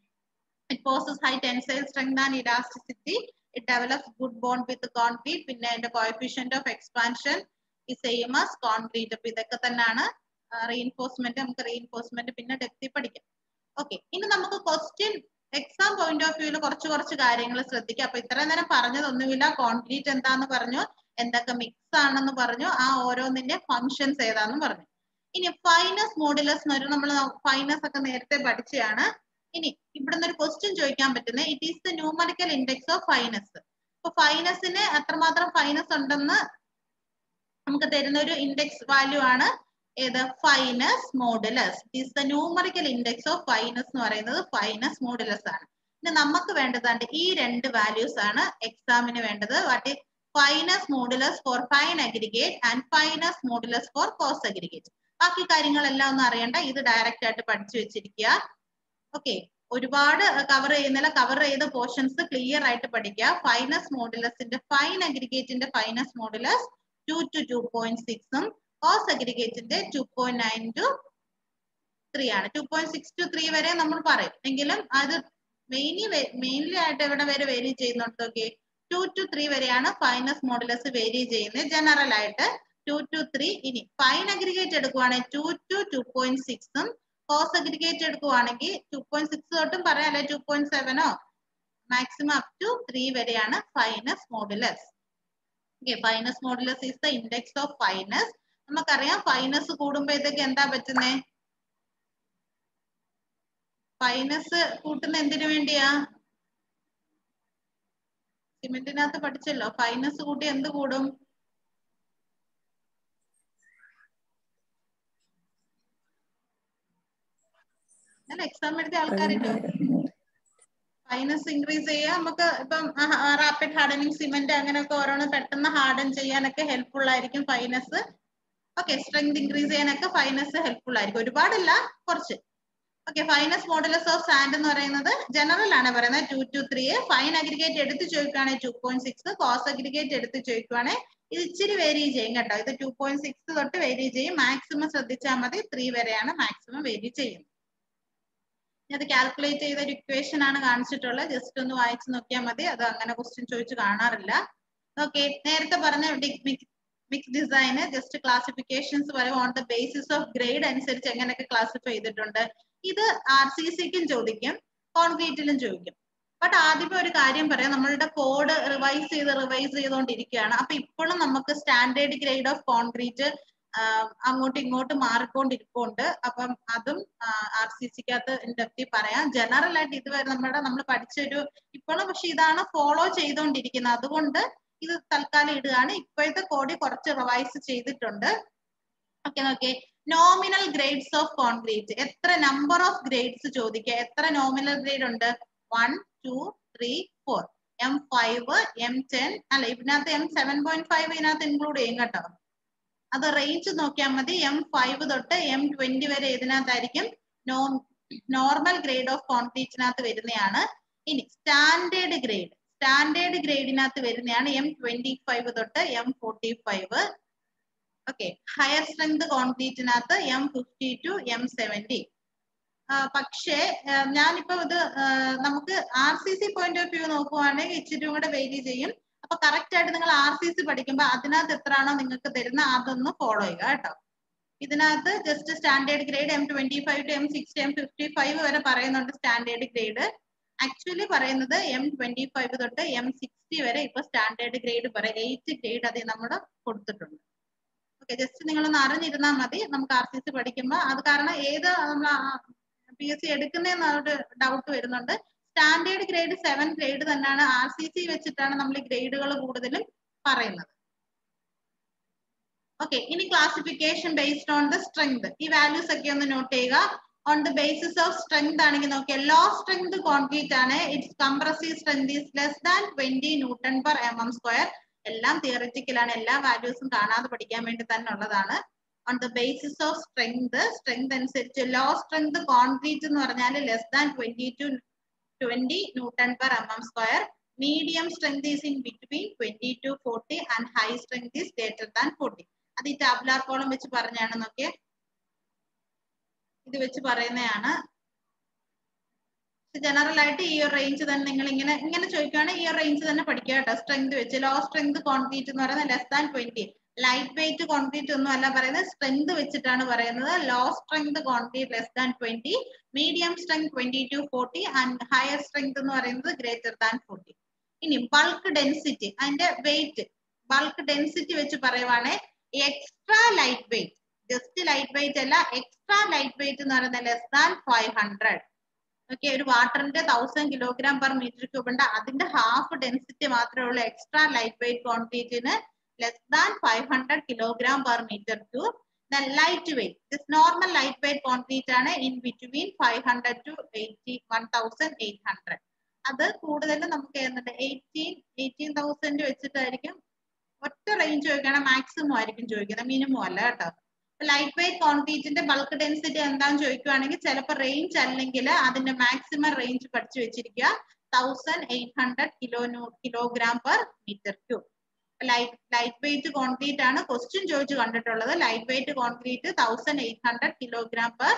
Speaker 1: it possesses high tensile strength and elasticity. It develops good bond with the concrete. പിന്നെ അതിന്റെ coefficient of expansion is same as concrete. അപ്പൊ ഇതൊക്കെ തന്നെയാണ് reinforcement നമുക്ക് reinforcement പിന്നെ ഡെപ്തി പഠിക്കാം okay ഇനി നമുക്ക് ക്വസ്റ്റ്യൻ എക്സാം പോയിന്റ് ഓഫ് വ്യൂല് കുറച്ച് കുറച്ച് കാര്യങ്ങൾ ശ്രദ്ധിക്കാം അപ്പൊ ഇത്രയും നേരം പറഞ്ഞതൊന്നുമില്ല കോൺക്രീറ്റ് എന്താന്ന് പറഞ്ഞു എന്തൊക്കെ മിക്സ് ആണെന്ന് പറഞ്ഞു ആ ഓരോന്നിന്റെ ഫങ്ഷൻസ് ഏതാന്ന് പറഞ്ഞു ഇനി ഫൈനസ് മോഡുലസ് എന്നൊരു നമ്മൾ ഫൈനസ് ഒക്കെ നേരത്തെ പഠിച്ചതാണ് ഇനി ഇവിടുന്ന് ഒരു ക്വസ്റ്റ്യൻ ചോദിക്കാൻ പറ്റുന്നത് it is the numerical index of fineness അപ്പൊ ഫൈനസിന് എത്രമാത്രം ഫൈനസ് ഉണ്ടെന്ന് നമുക്ക് തരുന്ന ഒരു ഇൻഡെക്സ് വാല്യൂ ആണ് ഏത് fineness modulus it is the numerical index of fineness എന്ന് പറയുന്നത് ഫൈനസ് മോഡുലസ് ആണ് ഇനി നമുക്ക് വേണ്ടതാണ്ട് ഈ രണ്ട് വാല്യൂസ് ആണ് എക്സാമിന് വേണ്ടത് what fineness modulus for fine aggregate and fineness modulus for coarse aggregate ബാക്കി കാര്യങ്ങളെല്ലാം ഒന്നും അറിയണ്ട ഇത് ഡയറക്റ്റ് ആയിട്ട് പഠിച്ചു വെച്ചിരിക്കുക ഓക്കെ ഒരുപാട് കവർ ചെയ്യുന്നില്ല കവർ ചെയ്ത പോർഷൻസ് ക്ലിയർ ആയിട്ട് പഠിക്കുക ഫൈനസ് മോഡുലസിന്റെ ഫൈൻ അഗ്രിഗേറ്റിന്റെ fineness modulus two two two point സിക്സും കോസ് അഗ്രിഗേറ്റിന്റെ two point nine two three ആണ് two point six two three വരെ നമ്മൾ പറയും എങ്കിലും അത് മെയിൻലി മെയിൻലി ആയിട്ട് എവിടെ വരെ വേരി ചെയ്യുന്നുണ്ട് ഓക്കെ ടു ടു ത്രീ വരെയാണ് ഫൈനസ് മോഡുലസ് വേരി ചെയ്യുന്നത് ജനറൽ ആയിട്ട് ടു ടു ത്രീ ഇനി ഫൈൻ അഗ്രിഗേറ്റ് എടുക്കുവാണെങ്കിൽ ടു ടു ടു പോയിന്റ് സിക്സും കോസ് അഗ്രിഗേറ്റ് എടുക്കുവാണെങ്കിൽ ടു പോയിന്റ് സിക്സ് തൊട്ടും പറയാം അല്ലെ ടു പോയിന്റ് സെവനോ മാക്സിമം അപ് ടു ത്രീ വരെയാണ് fineness modulus okay fineness modulus is the index of fineness നമുക്കറിയാം ഫൈനസ് കൂടുമ്പോഴത്തേക്ക് എന്താ പറ്റുന്നേ ഫൈനസ് കൂട്ടുന്ന എന്തിനു വേണ്ടിയാ സിമെന്റിനകത്ത് പഠിച്ചല്ലോ ഫൈനസ് കൂട്ടി എന്ത് കൂടും ഞാൻ എക്സാം എഴുതിയ ആൾക്കാരുണ്ടോ ഫൈനസ് ഇൻക്രീസ് ചെയ്യാൻ നമുക്ക് ഇപ്പം റാപ്പിഡ് ഹാർഡനിങ് സിമെന്റ് അങ്ങനെയൊക്കെ ഓരോന്ന് പെട്ടെന്ന് ഹാർഡൻ ചെയ്യാനൊക്കെ ഹെൽപ്ഫുൾ ആയിരിക്കും ഫൈനസ് ഓക്കെ സ്ട്രെങ്ത് ഇൻക്രീസ് ചെയ്യാനൊക്കെ ഫൈനസ് ഹെൽപ്ഫുൾ ആയിരിക്കും ഒരുപാടില്ല കുറച്ച് okay fineness modulus of sand എന്ന് പറയുന്നത് ജനറൽ ആണ് പറയുന്നത് two two three fine aggregate എടുത്ത് ചോദിക്കുകയാണെങ്കിൽ two point six coarse aggregate എടുത്ത് ചോദിക്കുകയാണെങ്കിൽ ഇത് ഇച്ചിരി വേരി ചെയ്യും കേട്ടോ ഇത് ടു പോയിന്റ് സിക്സ് തൊട്ട് വേരി ചെയ്യും മാക്സിമം ശ്രദ്ധിച്ചാൽ മതി ത്രീ വരെയാണ് മാക്സിമം വേരി ചെയ്യുന്നത് അത് കാൽക്കുലേറ്റ് ചെയ്ത ഒരു ഇക്വേഷൻ ആണ് കാണിച്ചിട്ടുള്ളത് ജസ്റ്റ് ഒന്ന് വായിച്ചു നോക്കിയാൽ മതി അത് അങ്ങനെ ക്വസ്റ്റ്യൻ ചോദിച്ചു കാണാറില്ല ഓക്കെ നേരത്തെ പറഞ്ഞ മിക്സ് ഡിസൈന് ജസ്റ്റ് ക്ലാസിഫിക്കേഷൻസ് പറയും on the basis of grade അനുസരിച്ച് എങ്ങനെയൊക്കെ ക്ലാസിഫൈ ചെയ്തിട്ടുണ്ട് ഇത് ആർ സി സിക്കും ചോദിക്കും കോൺക്രീറ്റിലും ചോദിക്കും ബട്ട് ആദ്യമേ ഒരു കാര്യം പറയാം നമ്മളുടെ കോഡ് റിവൈസ് ചെയ്ത് റിവൈസ് ചെയ്തുകൊണ്ടിരിക്കുകയാണ് അപ്പൊ ഇപ്പോഴും നമുക്ക് സ്റ്റാൻഡേർഡ് ഗ്രേഡ് ഓഫ് കോൺക്രീറ്റ് അങ്ങോട്ടും ഇങ്ങോട്ടും മാറിക്കൊണ്ടിരിക്കുന്നുണ്ട് അപ്പം അതും ആർ സി സിക്കകത്ത് ഡെപ്തി പറയാം ജനറൽ ആയിട്ട് ഇതുവരെ നമ്മുടെ നമ്മൾ പഠിച്ചൊരു ഇപ്പോഴും പക്ഷെ ഇതാണ് ഫോളോ ചെയ്തുകൊണ്ടിരിക്കുന്നത് അതുകൊണ്ട് ഇത് തൽക്കാലം ഇടുകയാണ് ഇപ്പോഴത്തെ കോഡി കുറച്ച് റിവൈസ് ചെയ്തിട്ടുണ്ട് ഓക്കെ നോക്കിയേ നോമിനൽ ഗ്രേഡ്സ് ഓഫ് കോൺക്രീറ്റ് എത്ര നമ്പർ ഓഫ് ഗ്രേഡ്സ് ചോദിക്കുക എത്ര നോമിനൽ ഗ്രേഡ് ഉണ്ട് one two three four M five M ten അല്ല ഇതിനകത്ത് എം സെവൻ പോയിന്റ് ഫൈവ് ഇതിനകത്ത് ഇൻക്ലൂഡ് ചെയ്യും കേട്ടോ അത് റേഞ്ച് നോക്കിയാൽ മതി എം ഫൈവ് തൊട്ട് എം ട്വന്റി വരെ ഇതിനകത്തായിരിക്കും നോ നോർമൽ ഗ്രേഡ് ഓഫ് കോൺക്രീറ്റിനകത്ത് വരുന്നതാണ് ഇനി സ്റ്റാൻഡേർഡ് ഗ്രേഡ് സ്റ്റാൻഡേർഡ് ഗ്രേഡിനകത്ത് വരുന്നതാണ് എം ട്വന്റി ഫൈവ് തൊട്ട് M forty five okay higher strength കോൺക്രീറ്റിനകത്ത് M fifty two M seventy പക്ഷേ ഞാനിപ്പോ ഇത് നമുക്ക് R C C point of view നോക്കുവാണെങ്കിൽ ഇച്ചിരി കൂടെ വേരി ചെയ്യും അപ്പൊ കറക്റ്റ് ആയിട്ട് നിങ്ങൾ ആർ സി സി പഠിക്കുമ്പോൾ അതിനകത്ത് എത്രയാണോ നിങ്ങൾക്ക് തരുന്ന അതൊന്ന് ഫോളോ ചെയ്യുക കേട്ടോ ഇതിനകത്ത് just standard grade M twenty five to M sixty M fifty five വരെ പറയുന്നുണ്ട് സ്റ്റാൻഡേർഡ് ഗ്രേഡ് ആക്ച്വലി പറയുന്നത് എം ട്വന്റി ഫൈവ് തൊട്ട് എം സിക്സ്റ്റി വരെ ഇപ്പൊ സ്റ്റാൻഡേർഡ് ഗ്രേഡ് പറയും എയ്റ്റ് ഗ്രേഡ് അതിൽ നമ്മൾ കൊടുത്തിട്ടുണ്ട് ഓക്കെ ജസ്റ്റ് നിങ്ങളൊന്ന് അറിഞ്ഞിരുന്നാൽ മതി നമുക്ക് ആർ സി സി പഠിക്കുമ്പോൾ അത് കാരണം ഏത് നമ്മൾ പി എസ് സി എടുക്കുന്നതെന്നൊരു ഡൗട്ട് വരുന്നുണ്ട് സ്റ്റാൻഡേർഡ് ഗ്രേഡ് സെവൻ ഗ്രേഡ് തന്നെയാണ് ആർ സി സി വെച്ചിട്ടാണ് നമ്മൾ ഈ ഗ്രേഡുകൾ കൂടുതലും പറയുന്നത് ഓക്കെ ഇനി classification based on the strength ഈ വാല്യൂസ് ഒക്കെ ഒന്ന് നോട്ട് ചെയ്യുക on the basis of strength ആണെങ്കിൽ നോക്കിയാൽ ലോ സ്ട്രെങ്ത് കോൺക്രീറ്റ് ആണ് it's compressive strength is less than twenty newton per M M square എല്ലാം തിയററ്റിക്കലാണ് എല്ലാ വാല്യൂസും കാണാതെ പഠിക്കാൻ വേണ്ടി തന്നെ ഉള്ളതാണ് on the basis of strength strength അനുസരിച്ച് ലോ സ്ട്രെങ്ത് കോൺക്രീറ്റ് എന്ന് പറഞ്ഞാൽ less than twenty to twenty newton per M M square medium strength is in between twenty to forty and high strength is greater than forty അത് ഈ tabular column വെച്ച് പറഞ്ഞാണ് നോക്കിയേ ഇത് വെച്ച് പറയുന്നതാണ് ജനറൽ ആയിട്ട് ഈ ഒരു റേഞ്ച് തന്നെ നിങ്ങൾ ഇങ്ങനെ ഇങ്ങനെ ചോദിക്കുകയാണെങ്കിൽ ഈ ഒരു റേഞ്ച് തന്നെ പഠിക്കുക കേട്ടോ സ്ട്രെങ്ത് വെച്ച് ലോ സ്ട്രെങ്ത് കോൺക്രീറ്റ് എന്ന് പറയുന്നത് less than twenty light weight concrete ഒന്നും അല്ല പറയുന്നത് സ്ട്രെങ്ത് വെച്ചിട്ടാണ് പറയുന്നത് low strength concrete less than twenty medium strength twenty to forty and higher strength എന്ന് പറയുന്നത് ഗ്രേറ്റർ ദാൻ ഫോർട്ടി ഇനി ബൾക്ക് ഡെൻസിറ്റി അതിന്റെ വെയിറ്റ് ബൾക്ക് ഡെൻസിറ്റി വെച്ച് പറയുവാണെങ്കിൽ extra light weight just light weight അല്ല എക്സ്ട്രാ ലൈറ്റ് വെയിറ്റ് എന്ന് പറയുന്നത് less than five hundred okay ഒരു വാട്ടറിന്റെ thousand kilogram per metre cube ഉണ്ട് അതിന്റെ ഹാഫ് ഡെൻസിറ്റി മാത്രമേ ഉള്ളൂ എക്സ്ട്രാ ലൈറ്റ് വെയിറ്റ് ക്വാണ്ടിറ്റിന് less than five hundred kilogram per metre cube light weight this normal light weight concrete ആണ് in between five hundred to eighty one thousand eight hundred അത് കൂടുതലും നമുക്ക് ചെയ്യുന്നുണ്ട് എയ്റ്റീൻ എയ്റ്റീൻ തൗസൻഡ് വെച്ചിട്ടായിരിക്കും ഒറ്റ range ചോദിക്കുകയാണെങ്കിൽ maximum ആയിരിക്കും ചോദിക്കുന്നത് മിനിമം അല്ല കേട്ടോ ലൈറ്റ് വെയിറ്റ് കോൺക്രീറ്റിന്റെ ബൾക്ക് ഡെൻസിറ്റി എന്താന്ന് ചോദിക്കുവാണെങ്കിൽ ചിലപ്പോൾ റേഞ്ച് അല്ലെങ്കിൽ അതിന്റെ മാക്സിമം റേഞ്ച് പഠിച്ചു വെച്ചിരിക്കുക thousand eight hundred kilo kilogram per metre cube light light weight concrete ആണ് ക്വസ്റ്റ്യൻ ചോദിച്ചു കണ്ടിട്ടുള്ളത് light weight concrete thousand eight hundred kilogram per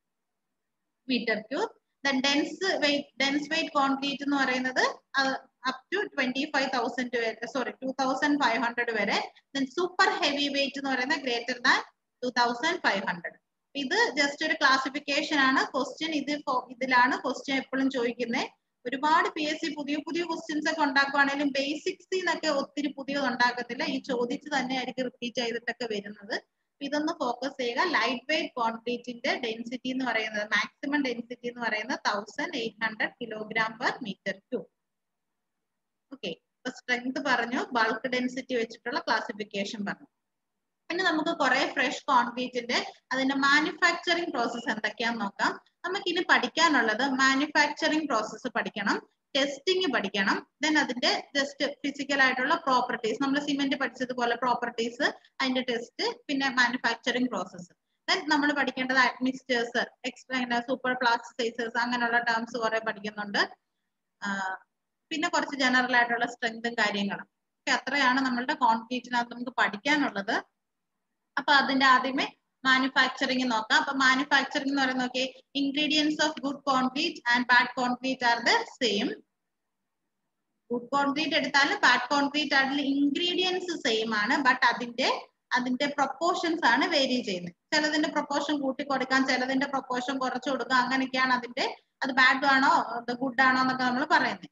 Speaker 1: metre cube dense weight dense weight concrete എന്ന് പറയുന്നത് up to twenty five thousand വരെ sorry two thousand five hundred വരെ then super heavy weight എന്ന് പറയുന്നത് greater than two thousand five hundred ഇത് just ഒരു classification ആണ് question ഇത് ഇതിലാണ് ക്വസ്റ്റ്യൻ എപ്പോഴും ചോദിക്കുന്നത് ഒരുപാട് പി എസ് സി പുതിയ പുതിയ ക്വസ്റ്റ്യൻസ് ഒക്കെ ഉണ്ടാക്കുവാണെങ്കിലും ബേസിക്സിൽ നിന്നൊക്കെ ഒത്തിരി പുതിയത് ഉണ്ടാക്കത്തില്ല ഈ ചോദിച്ച് തന്നെ ആയിരിക്കും റിപ്പീറ്റ് ചെയ്തിട്ടൊക്കെ വരുന്നത് ഇതൊന്ന് ഫോക്കസ് ചെയ്യുക ലൈറ്റ് വെയിറ്റ് കോൺക്രീറ്റിന്റെ ഡെൻസിറ്റി എന്ന് പറയുന്നത് മാക്സിമം ഡെൻസിറ്റി എന്ന് പറയുന്നത് thousand eight hundred kilogram per metre cube okay ഇപ്പൊ സ്ട്രെങ്ത് പറഞ്ഞു ബൾക്ക് ഡെൻസിറ്റി വെച്ചിട്ടുള്ള ക്ലാസിഫിക്കേഷൻ പറഞ്ഞു പിന്നെ നമുക്ക് കുറെ ഫ്രഷ് കോൺക്രീറ്റിന്റെ അതിന്റെ മാനുഫാക്ചറിങ് പ്രോസസ്സ് എന്തൊക്കെയാന്ന് നോക്കാം നമുക്ക് ഇനി പഠിക്കാനുള്ളത് മാനുഫാക്ചറിങ് പ്രോസസ്സ് പഠിക്കണം ടെസ്റ്റിംഗ് പഠിക്കണം ദെൻ അതിന്റെ ജസ്റ്റ് ഫിസിക്കൽ ആയിട്ടുള്ള പ്രോപ്പർട്ടീസ് നമ്മൾ സിമെന്റ് പഠിച്ചതുപോലെ പ്രോപ്പർട്ടീസ് അതിന്റെ ടെസ്റ്റ് പിന്നെ മാനുഫാക്ചറിങ് പ്രോസസ്സ് ദെൻ നമ്മൾ പഠിക്കേണ്ടത് അഡ്മിക്സ്റ്റേഴ്സ് എക്സ്ട്രാ സൂപ്പർ പ്ലാസ്റ്റിസൈസേഴ്സ് അങ്ങനെയുള്ള ടേംസ് കുറെ പഠിക്കുന്നുണ്ട് പിന്നെ കുറച്ച് ജനറൽ ആയിട്ടുള്ള സ്ട്രെങ്തും കാര്യങ്ങളും ഒക്കെ അത്രയാണ് നമ്മളുടെ കോൺക്രീറ്റിനകത്ത് നമുക്ക് പഠിക്കാനുള്ളത് അപ്പൊ അതിന്റെ ആദ്യമേ മാനുഫാക്ചറിങ് നോക്കാം അപ്പൊ മാനുഫാക്ചറിങ് എന്ന് പറയുന്നത് നോക്കി ingredients of good concrete and bad concrete are the same good concrete എടുത്താലും ബാഡ് കോൺക്രീറ്റ് ആയിട്ടുള്ള ഇൻഗ്രീഡിയൻസ് സെയിം ആണ് ബട്ട് അതിന്റെ അതിന്റെ പ്രൊപ്പോർഷൻസ് ആണ് വേരി ചെയ്യുന്നത് ചിലതിന്റെ പ്രൊപ്പോർഷൻ കൂട്ടി കൊടുക്കാം ചിലതിന്റെ പ്രൊപ്പോർഷൻ കുറച്ചു കൊടുക്കാം അങ്ങനെയൊക്കെയാണ് അതിന്റെ അത് ബാഡ് ആണോ ഗുഡ് ആണോ എന്നൊക്കെ നമ്മൾ പറയുന്നത്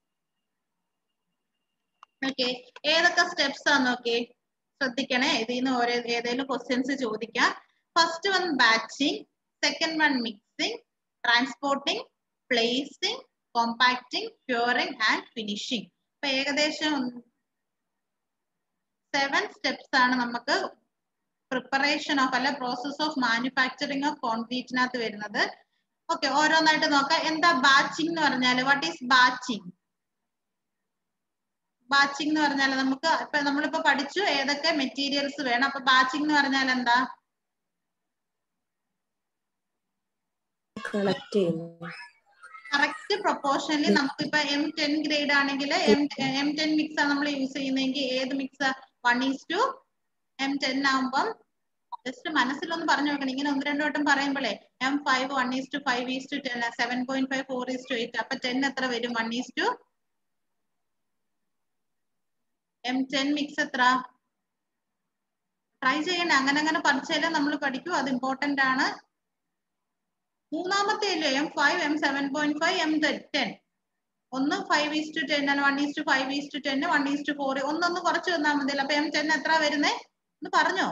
Speaker 1: ഓക്കെ ഏതൊക്കെ സ്റ്റെപ്സ് ആണ് നോക്കി ശ്രദ്ധിക്കണേ ഇതിൽ നിന്ന് ഓരോ ഏതെങ്കിലും ക്വസ്റ്റ്യൻസ് ചോദിക്കാം first one batching second one mixing transporting placing compacting curing and finishing അപ്പൊ ഏകദേശം സെവൻ സ്റ്റെപ്സ് ആണ് നമുക്ക് പ്രിപ്പറേഷൻ ഓഫ് അല്ലെ പ്രോസസ് ഓഫ് മാനുഫാക്ചറിങ് ഓഫ് കോൺക്രീറ്റിനകത്ത് വരുന്നത് ഓക്കെ ഓരോന്നായിട്ട് നോക്കാം എന്താ ബാച്ചിങ് എന്ന് പറഞ്ഞാൽ വാട്ട് ഈസ് ബാച്ചിങ് ബാച്ചിങ് എന്ന് പറഞ്ഞാൽ നമുക്ക് ഇപ്പൊ നമ്മളിപ്പോ പഠിച്ചു ഏതൊക്കെ മെറ്റീരിയൽസ് വേണം അപ്പൊ ബാച്ചിങ് എന്ന് പറഞ്ഞാൽ എന്താ
Speaker 2: കളക്ട് ചെയ്യുന്നു
Speaker 1: കറക്റ്റ് പ്രൊപ്പോർഷനിൽ നമുക്കിപ്പോ എം ടെൻ ഗ്രേഡ് ആണെങ്കിൽ എം എം ടെൻ മിക്സ് ആണ് നമ്മൾ യൂസ് ചെയ്യുന്നതെങ്കിൽ ഏത് mix one is to M ten ആകുമ്പം ജസ്റ്റ് മനസ്സിലൊന്ന് പറഞ്ഞു നോക്കണം ഇങ്ങനെ ഒന്ന് രണ്ടു വട്ടം പറയുമ്പോഴേ M five one is to five is to ten seven point five four is to eight അപ്പൊ ടെൻ എത്ര വരും one is to M ten mix എത്ര ട്രൈ ചെയ്യണേ അങ്ങനെ അങ്ങനെ പഠിച്ചാലേ നമ്മൾ പഠിക്കൂ അത് ഇമ്പോർട്ടന്റ് ആണ് മൂന്നാമത്തെ അല്ലേ M five M seven point five M ten ഒന്ന് ഫൈവ് ഈസ് ടു ടെൻ ആണ് one is to five is to ten one is to four ഒന്നൊന്ന് കുറച്ച് വന്നാൽ മതിയല്ലോ അപ്പൊ എം ടെൻ എത്ര വരുന്നേ ഒന്ന് പറഞ്ഞോ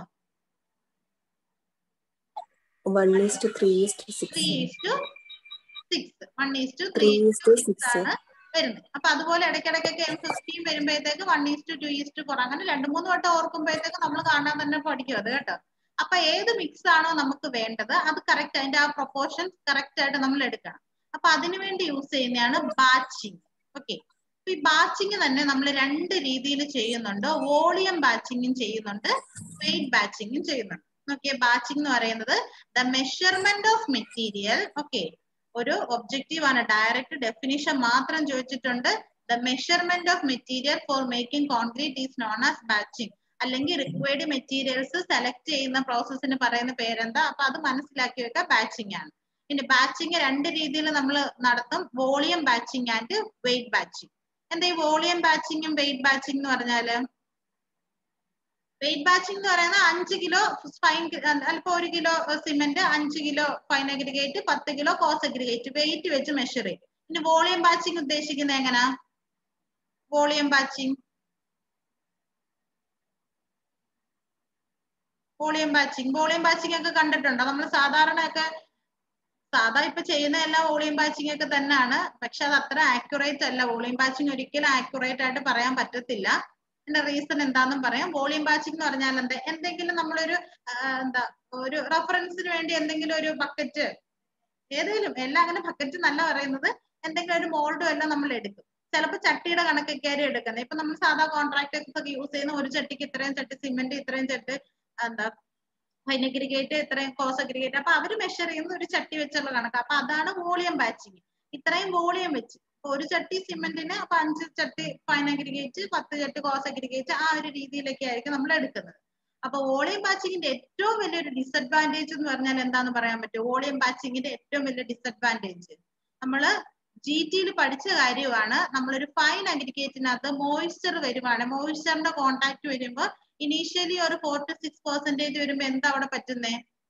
Speaker 2: one is to three is to
Speaker 1: three
Speaker 2: six
Speaker 1: is to six one is to three
Speaker 2: three
Speaker 1: is
Speaker 2: is
Speaker 1: to
Speaker 2: to
Speaker 1: six
Speaker 2: six
Speaker 1: ആണ് വരുന്നത് അപ്പൊ അതുപോലെ ഇടയ്ക്കിടയ്ക്കൊക്കെ എം ഫിഫ്റ്റീൻ വരുമ്പോഴത്തേക്ക് one is to two is to four അങ്ങനെ രണ്ട് മൂന്ന് വട്ടം ഓർക്കുമ്പോഴത്തേക്ക് നമ്മൾ കാണാൻ തന്നെ പഠിക്കും അത് കേട്ടോ അപ്പൊ ഏത് മിക്സ് ആണോ നമുക്ക് വേണ്ടത് അത് കറക്റ്റ് അതിന്റെ ആ പ്രൊപ്പോർഷൻ കറക്റ്റ് ആയിട്ട് നമ്മൾ എടുക്കണം അപ്പൊ അതിനു വേണ്ടി യൂസ് ചെയ്യുന്നതാണ് ബാച്ചിങ് ഓക്കെ ഈ ബാച്ചിങ് തന്നെ നമ്മൾ രണ്ട് രീതിയിൽ ചെയ്യുന്നുണ്ട് വോളിയം ബാച്ചിങ്ങും ചെയ്യുന്നുണ്ട് വെയിറ്റ് ബാച്ചിങ്ങും ചെയ്യുന്നുണ്ട് ഓക്കെ ബാച്ചിങ് എന്ന് പറയുന്നത് the measurement of material okay ഒരു ഒബ്ജക്റ്റീവ് ആണ് ഡയറക്റ്റ് ഡെഫിനിഷൻ മാത്രം ചോദിച്ചിട്ടുണ്ട് the measurement of material for making concrete is known as batching അല്ലെങ്കിൽ റിക്വയർഡ് മെറ്റീരിയൽസ് സെലക്ട് ചെയ്യുന്ന പ്രോസസ്സിന് പറയുന്ന പേരെന്താ അപ്പൊ അത് മനസ്സിലാക്കി വെക്കുക ബാച്ചിങ് ആണ് പിന്നെ ബാച്ചിങ് രണ്ട് രീതിയിൽ നമ്മൾ നടത്തും volume batching and weight batching എന്താ ഈ വോളിയം ബാച്ചിങ്ങും വെയിറ്റ് ബാച്ചിങ് എന്ന് പറഞ്ഞാല് വെയിറ്റ് ബാച്ചിങ് എന്ന് പറയുന്നത് അഞ്ച് കിലോ ഫൈൻ അല്പം ഒരു കിലോ സിമെന്റ് അഞ്ച് കിലോ ഫൈൻ അഗ്രിഗേറ്റ് പത്ത് കിലോ കോസ് അഗ്രിഗേറ്റ് വെയിറ്റ് വെച്ച് മെഷർ ചെയ്യും പിന്നെ വോളിയം ബാച്ചിങ് ഉദ്ദേശിക്കുന്നത് എങ്ങനാ volume batching volume batching volume batching ഒക്കെ കണ്ടിട്ടുണ്ടോ നമ്മൾ സാധാരണ ഒക്കെ സാധാ ഇപ്പൊ ചെയ്യുന്ന എല്ലാം വോളിയം ബാച്ചിങ് ഒക്കെ തന്നെയാണ് പക്ഷെ അത് അത്ര ആക്യുറേറ്റ് അല്ല വോളിയം ബാച്ചിങ് ഒരിക്കലും ആക്യുറേറ്റ് ആയിട്ട് പറയാൻ പറ്റത്തില്ല ഇതിന്റെ റീസൺ എന്താണെന്നും പറയാം വോളിയം ബാച്ചിങ് എന്ന് പറഞ്ഞാൽ എന്താ എന്തെങ്കിലും നമ്മളൊരു ആ, എന്താ ഒരു റെഫറൻസിന് വേണ്ടി എന്തെങ്കിലും ഒരു ബക്കറ്റ് ഏതെങ്കിലും എല്ലാം അങ്ങനെ ബക്കറ്റ് നല്ല പറയുന്നത് എന്തെങ്കിലും ഒരു മോൾഡും എല്ലാം നമ്മൾ എടുക്കും ചിലപ്പോൾ ചട്ടിയുടെ കണക്കൊക്കെ ആയിരിക്കും എടുക്കുന്നത് ഇപ്പൊ നമ്മൾ സാധാ കോൺട്രാക്ടേഴ്സ് ഒക്കെ യൂസ് ചെയ്യുന്ന ഒരു ചട്ടിക്ക് ഇത്രയും ചട്ടി സിമെന്റ് ഇത്രയും ചട്ടി എന്താ ഫൈനഗ്രിഗേറ്റ് ഇത്രയും കോസ് അഗ്രിഗേറ്റ് അപ്പൊ അവര് മെഷർ ചെയ്യുന്ന ഒരു ചട്ടി വെച്ചുള്ള കണക്ക് അപ്പൊ അതാണ് വോളിയം ബാച്ചിങ് ഇത്രയും വോളിയം വെച്ച് ഇപ്പൊ ഒരു ചട്ടി സിമെന്റിന് അപ്പൊ അഞ്ച് ചട്ടി ഫൈൻ അഗ്രിഗേറ്റ് പത്ത് ചട്ടി കോസ് അഗ്രിഗേറ്റ് ആ ഒരു രീതിയിലൊക്കെ ആയിരിക്കും നമ്മൾ എടുക്കുന്നത് അപ്പൊ വോളിയം ബാച്ചിങ്ങിന്റെ ഏറ്റവും വലിയൊരു ഡിസഡ്വാൻറ്റേജ് എന്ന് പറഞ്ഞാൽ എന്താന്ന് പറയാൻ പറ്റും വോളിയം ബാച്ചിങ്ങിന്റെ ഏറ്റവും വലിയ ഡിസഡ്വാൻറ്റേജ് നമ്മള് ജി ടിയിൽ പഠിച്ച കാര്യമാണ് നമ്മളൊരു ഫൈൻ അഗ്രിഗേറ്റിനകത്ത് മോയിസ്ചർ വരുവാണ് മോയിസ്ചറിന്റെ കോണ്ടാക്ട് വരുമ്പോൾ ഇനീഷ്യലി ഒരു ഫോർ ടു സിക്സ് പെർസെന്റേജ് വരുമ്പോ എന്താ അവിടെ പറ്റുന്നേ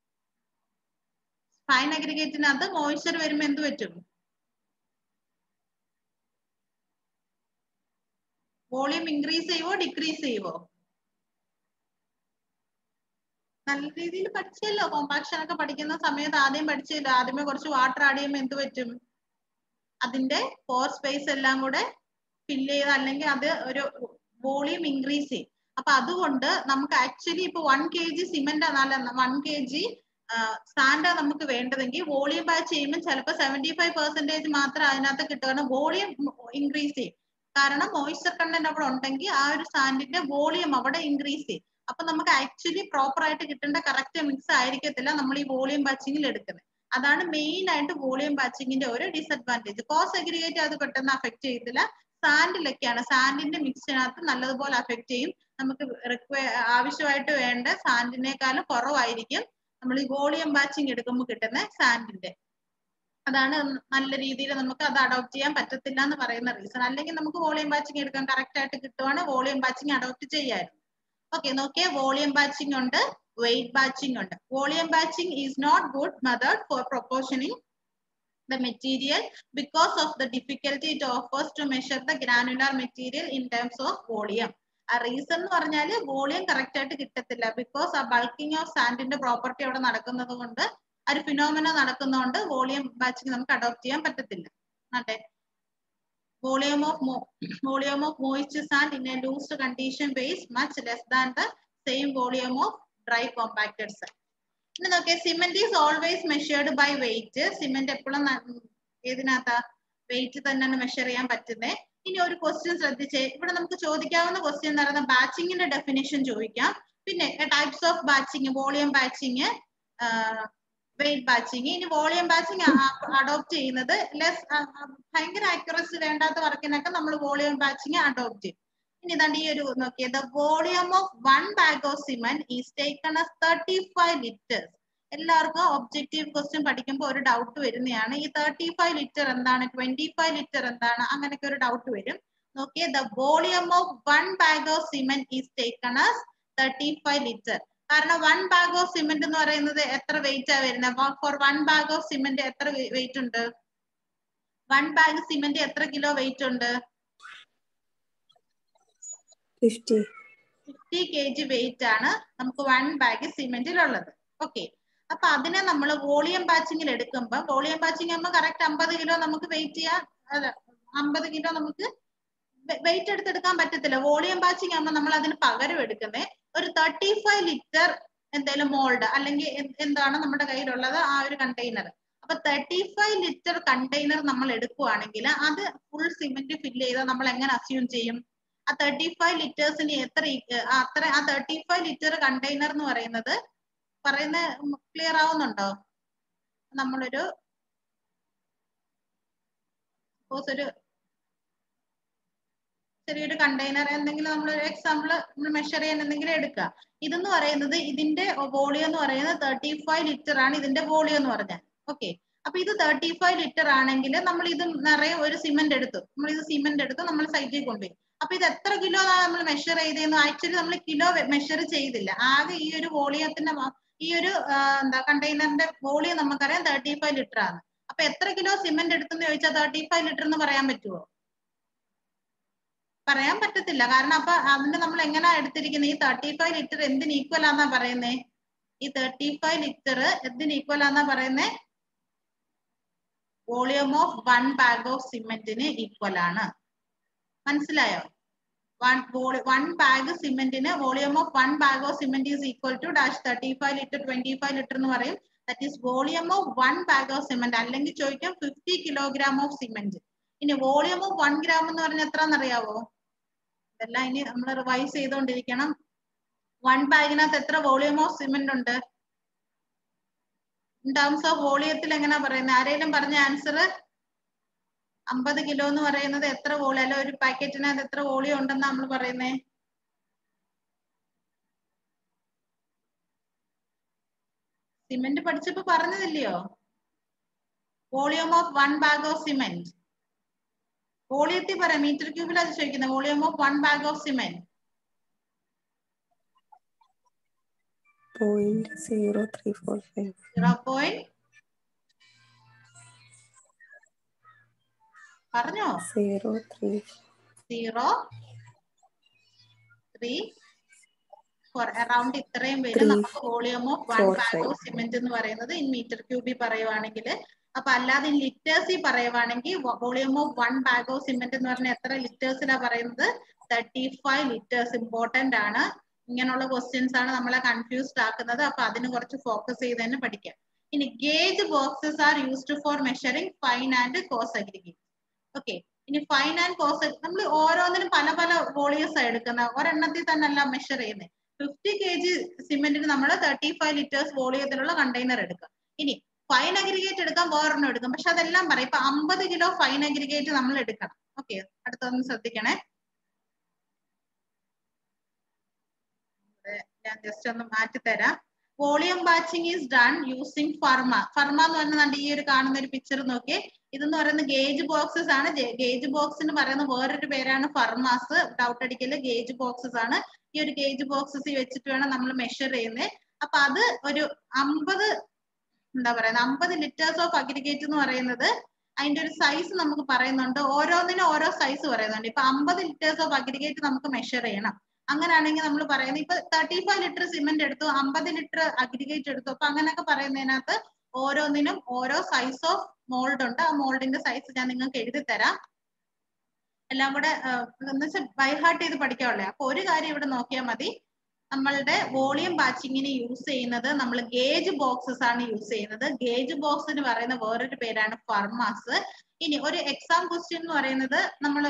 Speaker 1: ഫൈൻ അഗ്രിഗേറ്റിനകത്ത് മോയിസ്ചർ വരുമ്പോ എന്ത് പറ്റും വോളിയം ഇൻക്രീസ് ചെയ്യുവോ ഡിക്രീസ് ചെയ്യുവോ നല്ല രീതിയിൽ പഠിച്ചല്ലോ കോമ്പാക്ഷൻ ഒക്കെ പഠിക്കുന്ന സമയത്ത് ആദ്യം പഠിച്ചല്ലോ ആദ്യമേ കുറച്ച് വാട്ടർ ആഡ് ചെയ്യുമ്പോൾ എന്ത് പറ്റും അതിന്റെ പോർ സ്പേസ് എല്ലാം കൂടെ ഫില്ല് ചെയ്ത് അല്ലെങ്കിൽ അത് ഒരു വോളിയം ഇൻക്രീസ് ചെയ്യും അപ്പൊ അതുകൊണ്ട് നമുക്ക് ആക്ച്വലി ഇപ്പൊ വൺ കെ ജി സിമെന്റ് നല്ല വൺ കെ ജി സാൻഡാ നമുക്ക് വേണ്ടതെങ്കിൽ വോളിയം ബാച്ച് ചെയ്യുമ്പോൾ ചിലപ്പോൾ സെവന്റി ഫൈവ് പെർസെന്റേജ് മാത്രം അതിനകത്ത് കിട്ടുകയാണ് വോളിയം ഇൻക്രീസ് ചെയ്യും കാരണം മോയ്സ്ചർ കണ്ടന്റ് അവിടെ ഉണ്ടെങ്കിൽ ആ ഒരു സാൻഡിന്റെ വോളിയം അവിടെ ഇൻക്രീസ് ചെയ്യും അപ്പൊ നമുക്ക് ആക്ച്വലി പ്രോപ്പർ ആയിട്ട് കിട്ടേണ്ട കറക്റ്റ് മിക്സ് ആയിരിക്കത്തില്ല നമ്മൾ ഈ വോളിയം ബാച്ചിങ്ങിൽ എടുക്കുന്നത് അതാണ് മെയിൻ ആയിട്ട് വോളിയം ബാച്ചിങ്ങിന്റെ ഒരു ഡിസഡ്വാൻറ്റേജ് കോസ് അഗ്രിഗേറ്റ് അത് പെട്ടെന്ന് അഫക്ട് ചെയ്യത്തില്ല സാൻഡിലൊക്കെയാണ് സാൻഡിന്റെ മിക്സിനകത്ത് നല്ലതുപോലെ അഫക്ട് ചെയ്യും നമുക്ക് റിക്വയർ ആവശ്യമായിട്ട് വേണ്ട സാൻഡിനേക്കാളും കുറവായിരിക്കും നമ്മൾ ഈ വോളിയം ബാച്ചിങ് എടുക്കുമ്പോൾ കിട്ടുന്ന സാൻഡിന്റെ അതാണ് നല്ല രീതിയിൽ നമുക്ക് അത് അഡോപ്റ്റ് ചെയ്യാൻ പറ്റത്തില്ല എന്ന് പറയുന്ന റീസൺ അല്ലെങ്കിൽ നമുക്ക് വോളിയം ബാച്ചിങ് എടുക്കാൻ കറക്റ്റ് ആയിട്ട് കിട്ടുവാണ് വോളിയം ബാച്ചിങ് അഡോപ്റ്റ് ചെയ്യായിരുന്നു ഓക്കെ നോക്കിയേ വോളിയം ബാച്ചിങ് ഉണ്ട് വെയിറ്റ് ബാച്ചിങ് ഉണ്ട് volume batching is not good method for proportioning the material because of the difficulty it offers to measure the granular material in terms of volume. ആ reason എന്ന് പറഞ്ഞാൽ volume correct ആയിട്ട് കിട്ടത്തില്ല because ആ bulking of സാൻഡിന്റെ property അവിടെ നടക്കുന്നത് കൊണ്ട് ആ ഒരു ഫിനോമിന നടക്കുന്നതുകൊണ്ട് വോളിയം ബാച്ചിങ് നമുക്ക് അഡോപ്റ്റ് ചെയ്യാൻ പറ്റത്തില്ല അതെ volume of volume of moist sand in a loosed condition base much less than the same volume of dry compacted sand ഇനി നോക്കിയാൽ cement is always measured by weight cement എപ്പോഴും ഏതിനകത്താ wait തന്നെയാണ് measure ചെയ്യാൻ പറ്റുന്നത് ഇനി ഒരു ക്വസ്റ്റ്യൻ ശ്രദ്ധിച്ചേ ഇവിടെ നമുക്ക് ചോദിക്കാവുന്ന ക്വസ്റ്റ്യൻ എന്ന് പറയുന്നത് ബാച്ചിങ്ങിന്റെ ഡെഫിനേഷൻ ചോദിക്കാം പിന്നെ types of batching volume batching weight batching ഇനി വോളിയം ബാച്ചിങ് അഡോപ്റ്റ് ചെയ്യുന്നത് ലെസ് ഭയങ്കര ആക്യുറസി വേണ്ടാത്ത വർക്കിനൊക്കെ നമ്മൾ വോളിയം ബാച്ചിങ് അഡോപ്റ്റ് ചെയ്യും ഇനി ഇതാണ്ട് ഈ ഒരു നോക്കിയേ the volume of one bag of cement is taken as thirty five litres എല്ലാവർക്കും ഒബ്ജക്റ്റീവ് ക്വസ്റ്റ്യൻ പഠിക്കുമ്പോൾ ഒരു ഡൗട്ട് വരുന്നതാണ് ഈ തേർട്ടി ഫൈവ് ലിറ്റർ എന്താണ് ട്വന്റി ഫൈവ് ലിറ്റർ എന്താണ് അങ്ങനെയൊക്കെ ഒരു ഡൗട്ട് വരും നോക്കിയേ the volume of one bag of cement is taken as thirty five litre കാരണം വൺ ബാഗ് ഓഫ് സിമെന്റ് എന്ന് പറയുന്നത് എത്ര വെയിറ്റ് ആ വരുന്നത് for one bag of cement എത്ര വെയിറ്റ് ഉണ്ട് വൺ ബാഗ് സിമെന്റ് എത്ര കിലോ വെയിറ്റ് ഉണ്ട്
Speaker 2: fifty
Speaker 1: fifty K G weight ആണ് നമുക്ക് വൺ ബാഗ് സിമെന്റിലുള്ളത് ഓക്കെ അപ്പൊ അതിനെ നമ്മൾ വോളിയം ബാച്ചിങ്ങിൽ എടുക്കുമ്പോൾ വോളിയം ബാച്ചിങ് ആകുമ്പോൾ കറക്റ്റ് അമ്പത് കിലോ നമുക്ക് വെയിറ്റ് ചെയ്യാൻ അല്ല അമ്പത് കിലോ നമുക്ക് വെയിറ്റ് എടുത്തെടുക്കാൻ പറ്റത്തില്ല വോളിയം ബാച്ചിങ് ആകുമ്പോൾ നമ്മൾ അതിന് പകരം എടുക്കുന്നത് ഒരു തേർട്ടി ഫൈവ് ലിറ്റർ എന്തെങ്കിലും മോൾഡ് അല്ലെങ്കിൽ എന്താണ് നമ്മുടെ കയ്യിലുള്ളത് ആ ഒരു കണ്ടെയ്നർ അപ്പൊ തേർട്ടി ഫൈവ് ലിറ്റർ കണ്ടെയ്നർ നമ്മൾ എടുക്കുവാണെങ്കിൽ അത് ഫുൾ സിമെന്റ് ഫില്ല് ചെയ്താൽ നമ്മൾ എങ്ങനെ അസ്യൂം ചെയ്യും ആ തേർട്ടി ഫൈവ് ലിറ്റേഴ്സിന് എത്ര അത്ര ആ തേർട്ടി ഫൈവ് ലിറ്റർ കണ്ടെയ്നർ എന്ന് പറയുന്നത് പറയുന്ന ക്ലിയർ ആവുന്നുണ്ടോ നമ്മളൊരു സപ്പോസ് ഒരു ചെറിയൊരു കണ്ടെയ്നർ എന്തെങ്കിലും നമ്മൾ ഒരു എക്സാമ്പിൾ നമ്മൾ മെഷർ ചെയ്യാൻ എന്തെങ്കിലും എടുക്കുക ഇതെന്ന് പറയുന്നത് ഇതിന്റെ വോളിയം എന്ന് പറയുന്നത് തേർട്ടി ഫൈവ് ലിറ്റർ ആണ് ഇതിന്റെ വോളിയം എന്ന് പറഞ്ഞാൽ ഓക്കെ അപ്പൊ ഇത് തേർട്ടി ഫൈവ് ലിറ്റർ ആണെങ്കിൽ നമ്മൾ ഇത് നിറയെ ഒരു സിമെന്റ് എടുത്തു നമ്മൾ ഇത് സിമെന്റ് എടുത്ത് നമ്മൾ സൈറ്റിൽ കൊണ്ടുപോയി അപ്പൊ ഇത് എത്ര കിലോ നമ്മൾ മെഷർ ചെയ്തെന്ന് ആക്ച്വലി നമ്മൾ കിലോ മെഷർ ചെയ്തില്ല ആകെ ഈ ഒരു വോളിയത്തിന്റെ ഈ ഒരു എന്താ കണ്ടെയ്നറിന്റെ വോളിയം നമുക്കറിയാം തേർട്ടി ഫൈവ് ലിറ്റർ ആണ് അപ്പൊ എത്ര കിലോ സിമെന്റ് എടുത്തെന്ന് ചോദിച്ചാൽ തേർട്ടി ഫൈവ് ലിറ്റർ എന്ന് പറയാൻ പറ്റുമോ പറയാൻ പറ്റത്തില്ല കാരണം അപ്പൊ അതിന് നമ്മൾ എങ്ങനെയാ എടുത്തിരിക്കുന്നത് ഈ തേർട്ടി ഫൈവ് ലിറ്റർ എന്തിന് ഈക്വൽ ആന്നാ പറയുന്നേ ഈ തേർട്ടി ഫൈവ് ലിറ്റർ എന്തിന് ഈക്വൽ ആന്നാ പറയുന്നേ volume of one bag of സിമെന്റിന് ഈക്വൽ ആണ് മനസ്സിലായോ വൺ വൺ ബാഗ് സിമെന്റിന് volume of one bag of cement is equal to dash thirty five litre twenty five litre എന്ന് പറയും that is volume of one bag of cement അല്ലെങ്കിൽ ചോദിക്കാം fifty kilogram of cement ഇനി volume of one gram എന്ന് പറഞ്ഞാൽ എത്രയെന്നറിയാവോ ഇതെല്ലാം ഇനി നമ്മൾ റിവൈസ് ചെയ്തുകൊണ്ടിരിക്കണം വൺ ബാഗിനകത്ത് എത്ര വോളിയം ഓഫ് സിമെന്റ് ഉണ്ട് ഇൻ ടേംസ് ഓഫ് വോളിയത്തിൽ എങ്ങനെയാ പറയുന്നത് ആരെങ്കിലും പറഞ്ഞ ആൻസർ അമ്പത് കിലോ എന്ന് പറയുന്നത് എത്ര വോളി അല്ല ഒരു പാക്കറ്റിനകത്ത് എത്ര വോളിയം ഉണ്ടെന്നാ നമ്മൾ പറയുന്നേ സിമെന്റ് പഠിച്ചപ്പോ പറഞ്ഞതില്ലയോ volume of one bag of cement വോളിയത്തിൽ പറയാം മീറ്റർ ക്യൂബിൽ അത് ചോദിക്കുന്നത് volume of one bag of cement
Speaker 2: point zero three four five
Speaker 1: zero point പറഞ്ഞോ
Speaker 2: zero three
Speaker 1: zero three four around ഇത്രയും വരും
Speaker 2: Three,
Speaker 1: നമുക്ക് volume of one
Speaker 2: four,
Speaker 1: bag
Speaker 2: five.
Speaker 1: Of cement എന്ന് പറയുന്നത് ഇൻ മീറ്റർ ക്യൂബിൽ പറയുവാണെങ്കിൽ അപ്പൊ അല്ലാതെ ഇൻ ലിറ്റേഴ്സിൽ പറയുവാണെങ്കിൽ volume of one bag of cement എന്ന് പറഞ്ഞാൽ എത്ര ലിറ്റേഴ്സിലാ പറയുന്നത് തേർട്ടി ഫൈവ് ലിറ്റേഴ്സ് ഇമ്പോർട്ടന്റ് ആണ് ഇങ്ങനെയുള്ള ക്വസ്റ്റ്യൻസ് ആണ് നമ്മളെ കൺഫ്യൂസ്ഡ് ആക്കുന്നത് അപ്പൊ അതിന് കുറച്ച് ഫോക്കസ് ചെയ്ത് തന്നെ പഠിക്കാം ഇനി gauge boxes are used for measuring fine and coarse aggregate okay ഇനി ഫൈൻ ആൻഡ് കോസ് നമ്മൾ ഓരോന്നിനും പല പല വോളിയസ് എടുക്കുന്ന ഒരെണ്ണത്തിൽ തന്നെ അല്ല മെഷർ ചെയ്യുന്നത് ഫിഫ്റ്റി കെ ജി സിമെന്റിന് നമ്മൾ തേർട്ടി ഫൈവ് ലിറ്റേഴ്സ് വോളിയത്തിലുള്ള കണ്ടെയ്നർ എടുക്കുക ഇനി ഫൈൻ അഗ്രിഗേറ്റ് എടുക്കാൻ വേറൊരെണ്ണം എടുക്കും പക്ഷെ അതെല്ലാം പറയും ഇപ്പൊ അമ്പത് കിലോ ഫൈൻ അഗ്രിഗേറ്റ് നമ്മൾ എടുക്കണം ഓക്കെ അടുത്തൊന്ന് ശ്രദ്ധിക്കണേ ഞാൻ ജസ്റ്റ് ഒന്ന് മാറ്റി തരാം volume batching is done using ഫർമ ഫർമ എന്ന് പറഞ്ഞാൽ ഈ ഒരു കാണുന്ന ഒരു പിക്ചർ നോക്കി ഇതെന്ന് പറയുന്നത് ഗേജ് ബോക്സസ് ആണ് ഗേജ് ബോക്സ് എന്ന് പറയുന്ന വേറൊരു പേരാണ് ഫർമാസ് ഡൗട്ട് അടിക്കല് ഗേജ് ബോക്സസ് ആണ് ഈ ഒരു ഗേജ് ബോക്സസ് വെച്ചിട്ട് വേണം നമ്മൾ മെഷർ ചെയ്യുന്നത് അപ്പൊ അത് ഒരു അമ്പത് എന്താ പറയുന്നത് അമ്പത് ലിറ്റേഴ്സ് ഓഫ് അഗ്രിഗേറ്റ് എന്ന് പറയുന്നത് അതിന്റെ ഒരു സൈസ് നമുക്ക് പറയുന്നുണ്ട് ഓരോന്നിനും ഓരോ സൈസ് പറയുന്നുണ്ട് ഇപ്പൊ അമ്പത് ലിറ്റേഴ്സ് ഓഫ് അഗ്രിഗേറ്റ് നമുക്ക് മെഷർ ചെയ്യണം അങ്ങനെയാണെങ്കിൽ നമ്മൾ പറയുന്നത് ഇപ്പൊ തേർട്ടി ഫൈവ് ലിറ്റർ സിമെന്റ് എടുത്തു അമ്പത് ലിറ്റർ അഗ്രിഗേറ്റ് എടുത്തു അപ്പൊ അങ്ങനെയൊക്കെ പറയുന്നതിനകത്ത് ഓരോന്നിനും ഓരോ സൈസ് ഓഫ് മോൾഡ് ഉണ്ട് ആ മോൾഡിന്റെ സൈസ് ഞാൻ നിങ്ങൾക്ക് എഴുതി തരാം എല്ലാം കൂടെ എന്ന് വെച്ചാൽ ബൈഹാർട്ട് ചെയ്ത് പഠിക്കാനുള്ളത് അപ്പൊ ഒരു കാര്യം ഇവിടെ നോക്കിയാൽ മതി നമ്മളുടെ വോളിയം ബാച്ചിങ്ങിന് യൂസ് ചെയ്യുന്നത് നമ്മൾ ഗേജ് ബോക്സസ് ആണ് യൂസ് ചെയ്യുന്നത് ഗേജ് ബോക്സ് എന്ന് പറയുന്ന വേറൊരു പേരാണ് ഫർമാസ് ഇനി ഒരു എക്സാം ക്വസ്റ്റ്യൻ എന്ന് പറയുന്നത് നമ്മൾ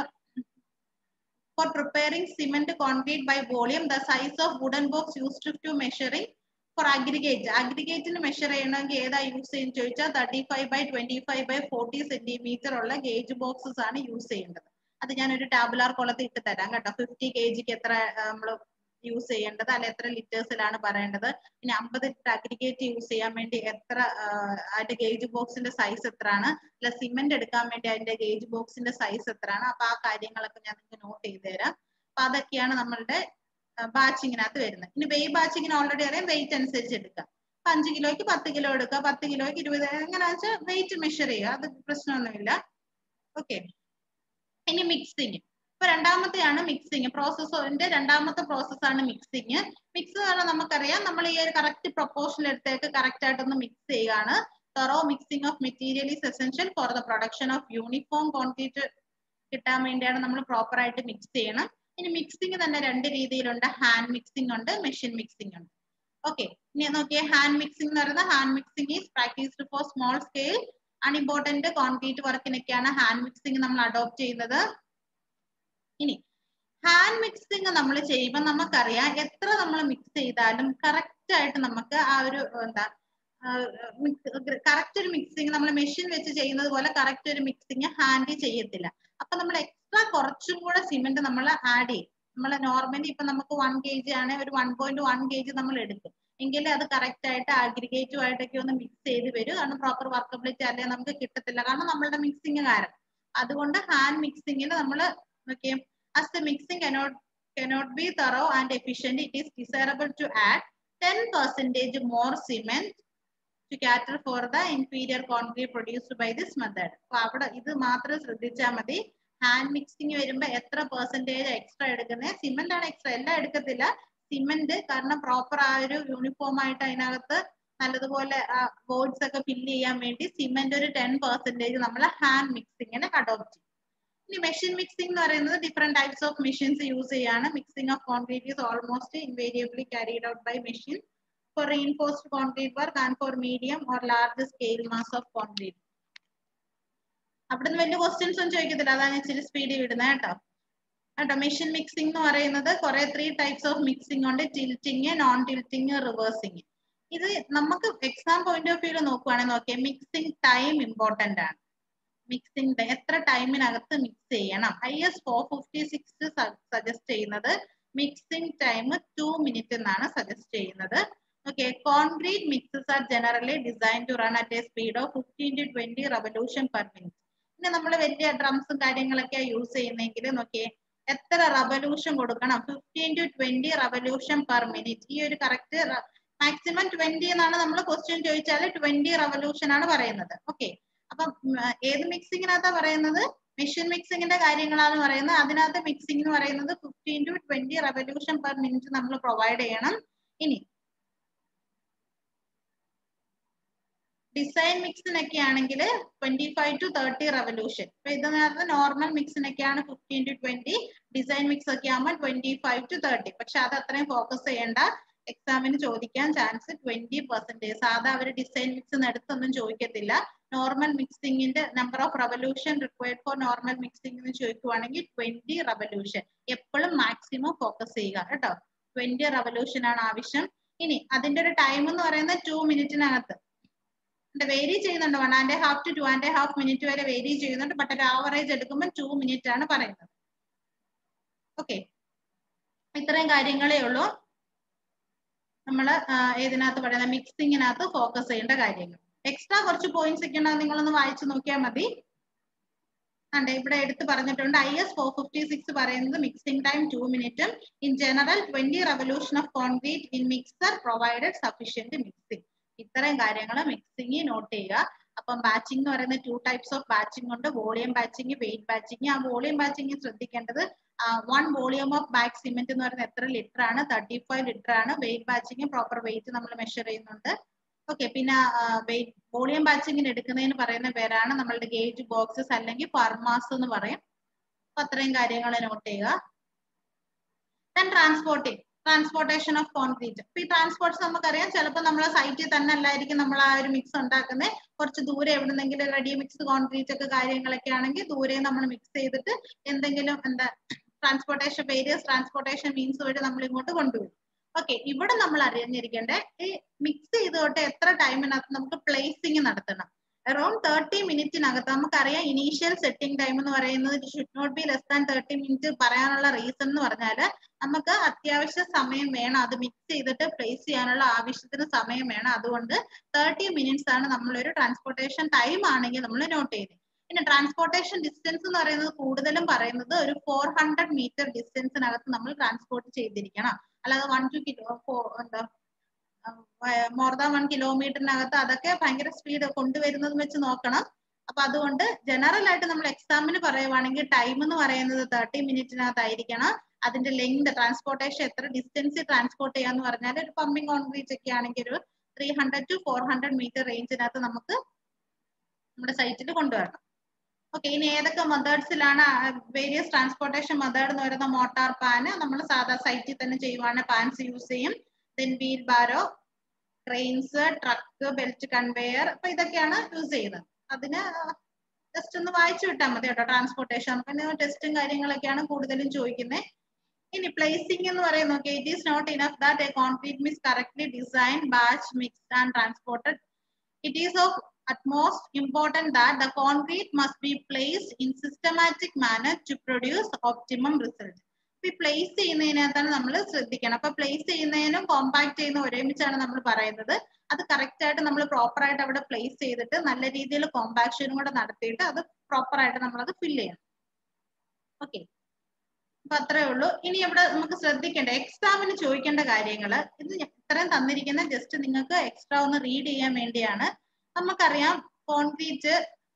Speaker 1: for preparing cement concrete by volume the size of wooden box used to measuring for aggregate aggregate ന് മെഷർ ചെയ്യണമെങ്കിൽ ഏതാ യൂസ് ചെയ്യുന്നത് ചോദിച്ചാൽ thirty five by twenty five by forty centimetre ഉള്ള ഗേജ് ബോക്സസ് ആണ് യൂസ് ചെയ്യേണ്ടത് അത് ഞാൻ ഒരു ടാബുലാർ കൊളത്തിൽ ഇട്ട് തരാം കേട്ടോ ഫിഫ്റ്റി കെ ജിക്ക് എത്ര നമ്മൾ യൂസ് ചെയ്യേണ്ടത് അല്ല എത്ര ലിറ്റേഴ്സിലാണ് പറയേണ്ടത് പിന്നെ അമ്പത് ലിറ്റർ അഗ്രിഗേറ്റ് യൂസ് ചെയ്യാൻ വേണ്ടി എത്ര അതിന്റെ ഗേജ് ബോക്സിന്റെ സൈസ് എത്രയാണ് അല്ല സിമെന്റ് എടുക്കാൻ വേണ്ടി അതിന്റെ ഗേജ് ബോക്സിന്റെ സൈസ് എത്രയാണ് അപ്പൊ ആ കാര്യങ്ങളൊക്കെ ഞാൻ നിങ്ങൾക്ക് നോട്ട് ചെയ്ത് തരാം അപ്പൊ അതൊക്കെയാണ് നമ്മളുടെ ബാച്ചിങ്ങിനകത്ത് വരുന്നത് ഇനി വെയ് ബാച്ചിങ്ങിന് ഓൾറെഡി അറിയാം വെയിറ്റ് അനുസരിച്ച് എടുക്കാം അപ്പൊ അഞ്ച് കിലോയ്ക്ക് പത്ത് കിലോ എടുക്കുക പത്ത് കിലോയ്ക്ക് ഇരുപത് എങ്ങനെയാ വെച്ചാൽ വെയിറ്റ് മെഷർ ചെയ്യുക അത് പ്രശ്നമൊന്നുമില്ല ഓക്കെ ഇനി മിക്സിങ് ഇപ്പൊ രണ്ടാമത്തെയാണ് മിക്സിങ് പ്രോസസ്സിന്റെ രണ്ടാമത്തെ പ്രോസസ്സാണ് മിക്സിങ് മിക്സ് എന്ന് പറഞ്ഞാൽ നമുക്കറിയാം നമ്മൾ ഈ ഒരു കറക്റ്റ് പ്രൊപ്പോർഷൻ എടുത്തേക്ക് കറക്റ്റ് ആയിട്ടൊന്ന് മിക്സ് ചെയ്യുകയാണ് thorough mixing of material is essential for the production of uniform quantity കിട്ടാൻ വേണ്ടിയാണ് നമ്മൾ പ്രോപ്പർ ആയിട്ട് മിക്സ് ചെയ്യണം ഇനി മിക്സിംഗ് തന്നെ രണ്ട് രീതിയിലുണ്ട് ഹാൻഡ് മിക്സിംഗ് ഉണ്ട് മെഷീൻ മിക്സിംഗ് ഉണ്ട് ഓക്കെ ഇനി നോക്കിയേ ഹാൻഡ് മിക്സിംഗ് എന്ന് പറയുന്നത് hand mixing is practised for small scale unimportant concrete വർക്കിനൊക്കെയാണ് ഹാൻഡ് മിക്സിംഗ് നമ്മൾ അഡോപ്റ്റ് ചെയ്യുന്നത് ഇനി ഹാൻഡ് മിക്സിംഗ് നമ്മൾ ചെയ്യുമ്പോൾ നമുക്കറിയാം എത്ര നമ്മൾ മിക്സ് ചെയ്താലും കറക്റ്റ് ആയിട്ട് നമുക്ക് ആ ഒരു എന്താ കറക്റ്റ് ഒരു മിക്സിംഗ് നമ്മൾ മെഷീൻ വെച്ച് ചെയ്യുന്നത് പോലെ കറക്റ്റ് ഒരു മിക്സിംഗ് ഹാൻഡിൽ ചെയ്യത്തില്ല അപ്പൊ നമ്മൾ എക്സ്ട്രാ കുറച്ചും കൂടെ സിമെന്റ് നമ്മൾ ആഡ് ചെയ്യും നമ്മൾ നോർമലി ഇപ്പൊ നമുക്ക് വൺ കെ ജി ആണെങ്കിൽ ഒരു one point one K G നമ്മൾ എടുക്കും എങ്കിലേ അത് കറക്റ്റ് ആയിട്ട് അഗ്രിഗേറ്റും ആയിട്ടൊക്കെ ഒന്ന് മിക്സ് ചെയ്ത് വരും കാരണം പ്രോപ്പർ വർക്കബിലിറ്റി അല്ലെങ്കിൽ നമുക്ക് കിട്ടത്തില്ല കാരണം നമ്മളുടെ മിക്സിങ് കാരണം അതുകൊണ്ട് ഹാൻഡ് മിക്സിങ്ങിന് നമ്മൾ നോക്കിയേ as the mixing cannot cannot be thorough and efficient it is desirable to add 10 percentage more cement to cater for the inferior concrete produced by this method അപ്പൊ അവിടെ ഇത് മാത്രം ശ്രദ്ധിച്ചാൽ മതി ഹാൻഡ് മിക്സിങ് വരുമ്പോ എത്ര പെർസെന്റേജ് എക്സ്ട്രാ എടുക്കുന്നത് cement ആണ് എക്സ്ട്രാ എല്ലാം എടുക്കത്തില്ല സിമെന്റ് കാരണം പ്രോപ്പർ ആ ഒരു യൂണിഫോം ആയിട്ട് അതിനകത്ത് നല്ലതുപോലെ ബോർഡ്സ് ഒക്കെ ഫില്ല് ചെയ്യാൻ വേണ്ടി സിമെന്റ് ഒരു ടെൻ പെർസെന്റേജ് നമ്മൾ ഹാൻഡ് മിക്സിങ്ങിന് അഡോപ്റ്റ് ചെയ്യും ഇനി മെഷീൻ മിക്സിംഗ് എന്ന് പറയുന്നത് different types of machines use ചെയ്യാണ് mixing of concrete is almost invariably carried out by machine for reinforced concrete work and for medium or large scale mass of concrete അവിടുന്ന് വലിയ questions ഒന്നും ചോദിക്കത്തില്ല അതാണ് ഇച്ചിരി സ്പീഡിൽ വിടുന്നത് കേട്ടോ കേട്ടോ മെഷീൻ മിക്സിംഗ് എന്ന് പറയുന്നത് കുറെ ത്രീ ടൈപ്സ് ഓഫ് മിക്സിംഗ് ഉണ്ട് ടിൽറ്റിങ് നോൺ ടിൽറ്റിങ് റിവേഴ്സിങ് ഇത് നമുക്ക് എക്സാം പോയിന്റ് ഓഫ് വ്യൂ നോക്കുവാണെങ്കിൽ നോക്കിയാൽ മിക്സിംഗ് ടൈം ഇമ്പോർട്ടന്റ് ആണ് മിക്സിംഗ് എത്ര ടൈമിനകത്ത് മിക്സ് ചെയ്യണം I S four fifty six suggest ചെയ്യുന്നത് മിക്സിംഗ് ടൈം ടു മിനിറ്റ് എന്നാണ് സജസ്റ്റ് ചെയ്യുന്നത് okay concrete mixes are generally design to run at a speed of fifteen to twenty revolution per minute പിന്നെ നമ്മൾ വലിയ ഡ്രംസും കാര്യങ്ങളൊക്കെ യൂസ് ചെയ്യുന്നെങ്കിൽ നോക്കിയേ എത്ര റവല്യൂഷൻ കൊടുക്കണം fifteen to twenty revolution per minute ഈ ഒരു കറക്റ്റ് മാക്സിമം ട്വന്റി എന്നാണ് നമ്മൾ ക്വസ്റ്റ്യൻ ചോദിച്ചാൽ ട്വന്റി റവല്യൂഷൻ ആണ് പറയുന്നത് ഓക്കെ അപ്പം ഏത് മിക്സിങ്ങിനകത്താ പറയുന്നത് മെഷീൻ മിക്സിങ്ങിന്റെ കാര്യങ്ങളാണ് പറയുന്നത് അതിനകത്ത് മിക്സിംഗ് എന്ന് പറയുന്നത് fifteen to twenty revolution per minute നമ്മൾ പ്രൊവൈഡ് ചെയ്യണം ഇനി ഡിസൈൻ മിക്സിനൊക്കെ ആണെങ്കിൽ twenty five to thirty revolution ഇപ്പൊ ഇതിനകത്ത് നോർമൽ മിക്സിനൊക്കെയാണ് fifteen to twenty design mix ഒക്കെ ആകുമ്പോൾ ട്വന്റി ഫൈവ് ടു തേർട്ടി പക്ഷെ അത് അത്രയും ഫോക്കസ് ചെയ്യേണ്ട എക്സാമിന് ചോദിക്കാൻ ചാൻസ് ട്വന്റി പെർസെന്റേജ് സാധാ അവർ ഡിസൈൻ മിക്സ് എടുത്തൊന്നും ചോദിക്കത്തില്ല നോർമൽ മിക്സിംഗിന്റെ number of revolution required for normal mixing എന്ന് ചോദിക്കുവാണെങ്കിൽ ട്വന്റി റവല്യൂഷൻ എപ്പോഴും മാക്സിമം ഫോക്കസ് ചെയ്യുക കേട്ടോ ട്വന്റി റവല്യൂഷൻ ആണ് ആവശ്യം ഇനി അതിന്റെ ഒരു ടൈം എന്ന് പറയുന്നത് ടു മിനിറ്റിനകത്ത് വേരി ചെയ്യുന്നുണ്ട് one and half to two and half minute വരെ വേരി ചെയ്യുന്നുണ്ട് ബട്ട് ഒരു ആവറേജ് എടുക്കുമ്പോൾ ടു മിനിറ്റ് ആണ് പറയുന്നത് ഓക്കെ ഇത്രയും കാര്യങ്ങളേ ഉള്ളൂ നമ്മൾ ഏതിനകത്ത് പറയുന്ന മിക്സിങ്ങിനകത്ത് ഫോക്കസ് ചെയ്യേണ്ട കാര്യങ്ങൾ എക്സ്ട്രാ കുറച്ച് പോയിന്റ്സ് ഒക്കെ ഉണ്ടെങ്കിൽ നിങ്ങളൊന്ന് വായിച്ചു നോക്കിയാൽ മതി അതെ ഇവിടെ എടുത്ത് പറഞ്ഞിട്ടുണ്ട് I S four fifty six പറയുന്നത് മിക്സിംഗ് ടൈം ടു മിനിറ്റും in general twenty revolution of concrete in mixer provided sufficient mixing ഇത്തരം കാര്യങ്ങൾ മിക്സിംഗ് നോട്ട് ചെയ്യുക അപ്പം ബാച്ചിങ് എന്ന് പറയുന്ന ടു ടൈപ്സ് ഓഫ് ബാച്ചിങ് ഉണ്ട് വോളിയം ബാച്ചിങ് വെയിറ്റ് ബാച്ചിങ് ആ വോളിയം ബാച്ചിങ് ശ്രദ്ധിക്കേണ്ടത് one volume of bag cement എന്ന് പറയുന്നത് എത്ര ലിറ്റർ ആണ് തേർട്ടി ഫൈവ് ലിറ്റർ ആണ് വെയിറ്റ് ബാച്ചിങ് പ്രോപ്പർ വെയിറ്റ് നമ്മൾ മെഷർ ചെയ്യുന്നുണ്ട് ഓക്കെ പിന്നെ വെയിറ്റ് വോളിയം ബാച്ചിങ്ങിന് എടുക്കുന്നതിന് പറയുന്ന പേരാണ് നമ്മളുടെ ഗേജ് ബോക്സസ് അല്ലെങ്കിൽ ഫർമാസ് എന്ന് പറയും അപ്പൊ അത്രയും കാര്യങ്ങൾ നോട്ട് ചെയ്യുക then transporting transportation of concrete ഇപ്പൊ ഈ ട്രാൻസ്പോർട്ട്സ് നമുക്കറിയാം ചിലപ്പോൾ നമ്മളെ സൈറ്റിൽ തന്നെ അല്ലായിരിക്കും നമ്മൾ ആ ഒരു മിക്സ് ഉണ്ടാക്കുന്നത് കുറച്ച് ദൂരെ എവിടുന്നെങ്കിലും റെഡി മിക്സ് കോൺക്രീറ്റ് ഒക്കെ കാര്യങ്ങളൊക്കെ ആണെങ്കിൽ ദൂരെ നമ്മൾ മിക്സ് ചെയ്തിട്ട് എന്തെങ്കിലും എന്താ ട്രാൻസ്പോർട്ടേഷൻ വേരിയസ് ട്രാൻസ്പോർട്ടേഷൻ മീൻസ് വഴി നമ്മൾ ഇങ്ങോട്ട് കൊണ്ടുവരും ഓക്കെ ഇവിടെ നമ്മൾ അറിഞ്ഞിരിക്കേണ്ട ഈ മിക്സ് ചെയ്തോട്ടെ എത്ര ടൈമിനകത്ത് നമുക്ക് പ്ലേസിങ് നടത്തണം അറൌണ്ട് തേർട്ടി മിനിറ്റിനകത്ത് നമുക്കറിയാം ഇനീഷ്യൽ സെറ്റിംഗ് ടൈം എന്ന് പറയുന്നത് should not be less than thirty minute പറയാനുള്ള റീസൺ എന്ന് പറഞ്ഞാൽ നമുക്ക് അത്യാവശ്യ സമയം വേണം അത് മിക്സ് ചെയ്തിട്ട് പ്ലേസ് ചെയ്യാനുള്ള ആവശ്യത്തിന് സമയം വേണം അതുകൊണ്ട് തേർട്ടി മിനിറ്റ്സ് ആണ് നമ്മളൊരു ട്രാൻസ്പോർട്ടേഷൻ ടൈം ആണെങ്കിൽ നമ്മൾ നോട്ട് ചെയ്യുന്നത് പിന്നെ ട്രാൻസ്പോർട്ടേഷൻ ഡിസ്റ്റൻസ് എന്ന് പറയുന്നത് കൂടുതലും പറയുന്നത് ഒരു ഫോർ ഹൺഡ്രഡ് മീറ്റർ ഡിസ്റ്റൻസിനകത്ത് നമ്മൾ ട്രാൻസ്പോർട്ട് ചെയ്തിരിക്കണം അല്ലാതെ വൺ ടു കിലോ എന്താ മോർ ദാൻ വൺ കിലോമീറ്ററിനകത്ത് അതൊക്കെ ഭയങ്കര സ്പീഡ് കൊണ്ടുവരുന്നത് വെച്ച് നോക്കണം അപ്പൊ അതുകൊണ്ട് ജനറൽ ആയിട്ട് നമ്മൾ എക്സാമിന് പറയുവാണെങ്കിൽ ടൈം എന്ന് പറയുന്നത് തേർട്ടി മിനിറ്റിനകത്തായിരിക്കണം അതിന്റെ ലെങ്ത് ട്രാൻസ്പോർട്ടേഷൻ എത്ര ഡിസ്റ്റൻസ് ട്രാൻസ്പോർട്ട് ചെയ്യാന്ന് പറഞ്ഞാൽ ഒരു പമ്പിംഗ് കോൺക്രീറ്റ് ഒക്കെ ആണെങ്കിൽ ഒരു three hundred to four hundred metre റേഞ്ചിനകത്ത് നമുക്ക് നമ്മുടെ സൈറ്റിൽ കൊണ്ടുവരണം ഓക്കെ ഇനി ഏതൊക്കെ മെത്തേഡ്സിലാണ് വേരിയസ് ട്രാൻസ്പോർട്ടേഷൻ മെത്തേഡ് എന്ന് പറയുന്ന മോട്ടാർ പാന് നമ്മൾ സാധാ സൈറ്റിൽ തന്നെ ചെയ്യുവാണെങ്കിൽ പാൻസ് യൂസ് ചെയ്യും then wheelbarrow trains truck belt conveyor അപ്പൊ ഇതൊക്കെയാണ് യൂസ് ചെയ്യുന്നത് അതിന് ജസ്റ്റ് ഒന്ന് വായിച്ചു വിട്ടാൽ മതി കേട്ടോ ട്രാൻസ്പോർട്ടേഷൻ നമുക്ക് ടെസ്റ്റും കാര്യങ്ങളൊക്കെയാണ് കൂടുതലും ചോദിക്കുന്നത് ഇനി പ്ലേസിംഗ് എന്ന് പറയുന്നത് okay it is not enough that a concrete means correctly design batch mixed and transported it is of utmost important that the concrete must be placed in systematic manner to produce optimum result. ഈ place ചെയ്യുന്നതിനകത്താണ് നമ്മൾ ശ്രദ്ധിക്കണം അപ്പൊ place ചെയ്യുന്നതിനും compact ചെയ്യുന്ന ഒരുമിച്ചാണ് നമ്മൾ പറയുന്നത് അത് കറക്റ്റ് ആയിട്ട് നമ്മൾ പ്രോപ്പർ ആയിട്ട് അവിടെ പ്ലേസ് ചെയ്തിട്ട് നല്ല രീതിയിൽ കോമ്പാക്ഷനും കൂടെ നടത്തിയിട്ട് അത് പ്രോപ്പർ ആയിട്ട് നമ്മൾ അത് ഫില്ല് ചെയ്യണം ഓക്കെ അപ്പൊ അത്രേ ഉള്ളൂ ഇനി ഇവിടെ നമുക്ക് ശ്രദ്ധിക്കേണ്ട എക്സാമിന് ചോദിക്കേണ്ട കാര്യങ്ങൾ ഇത് ഇത്രയും തന്നിരിക്കുന്ന ജസ്റ്റ് നിങ്ങൾക്ക് എക്സ്ട്രാ ഒന്ന് റീഡ് ചെയ്യാൻ വേണ്ടിയാണ് നമുക്കറിയാം കോൺക്രീറ്റ്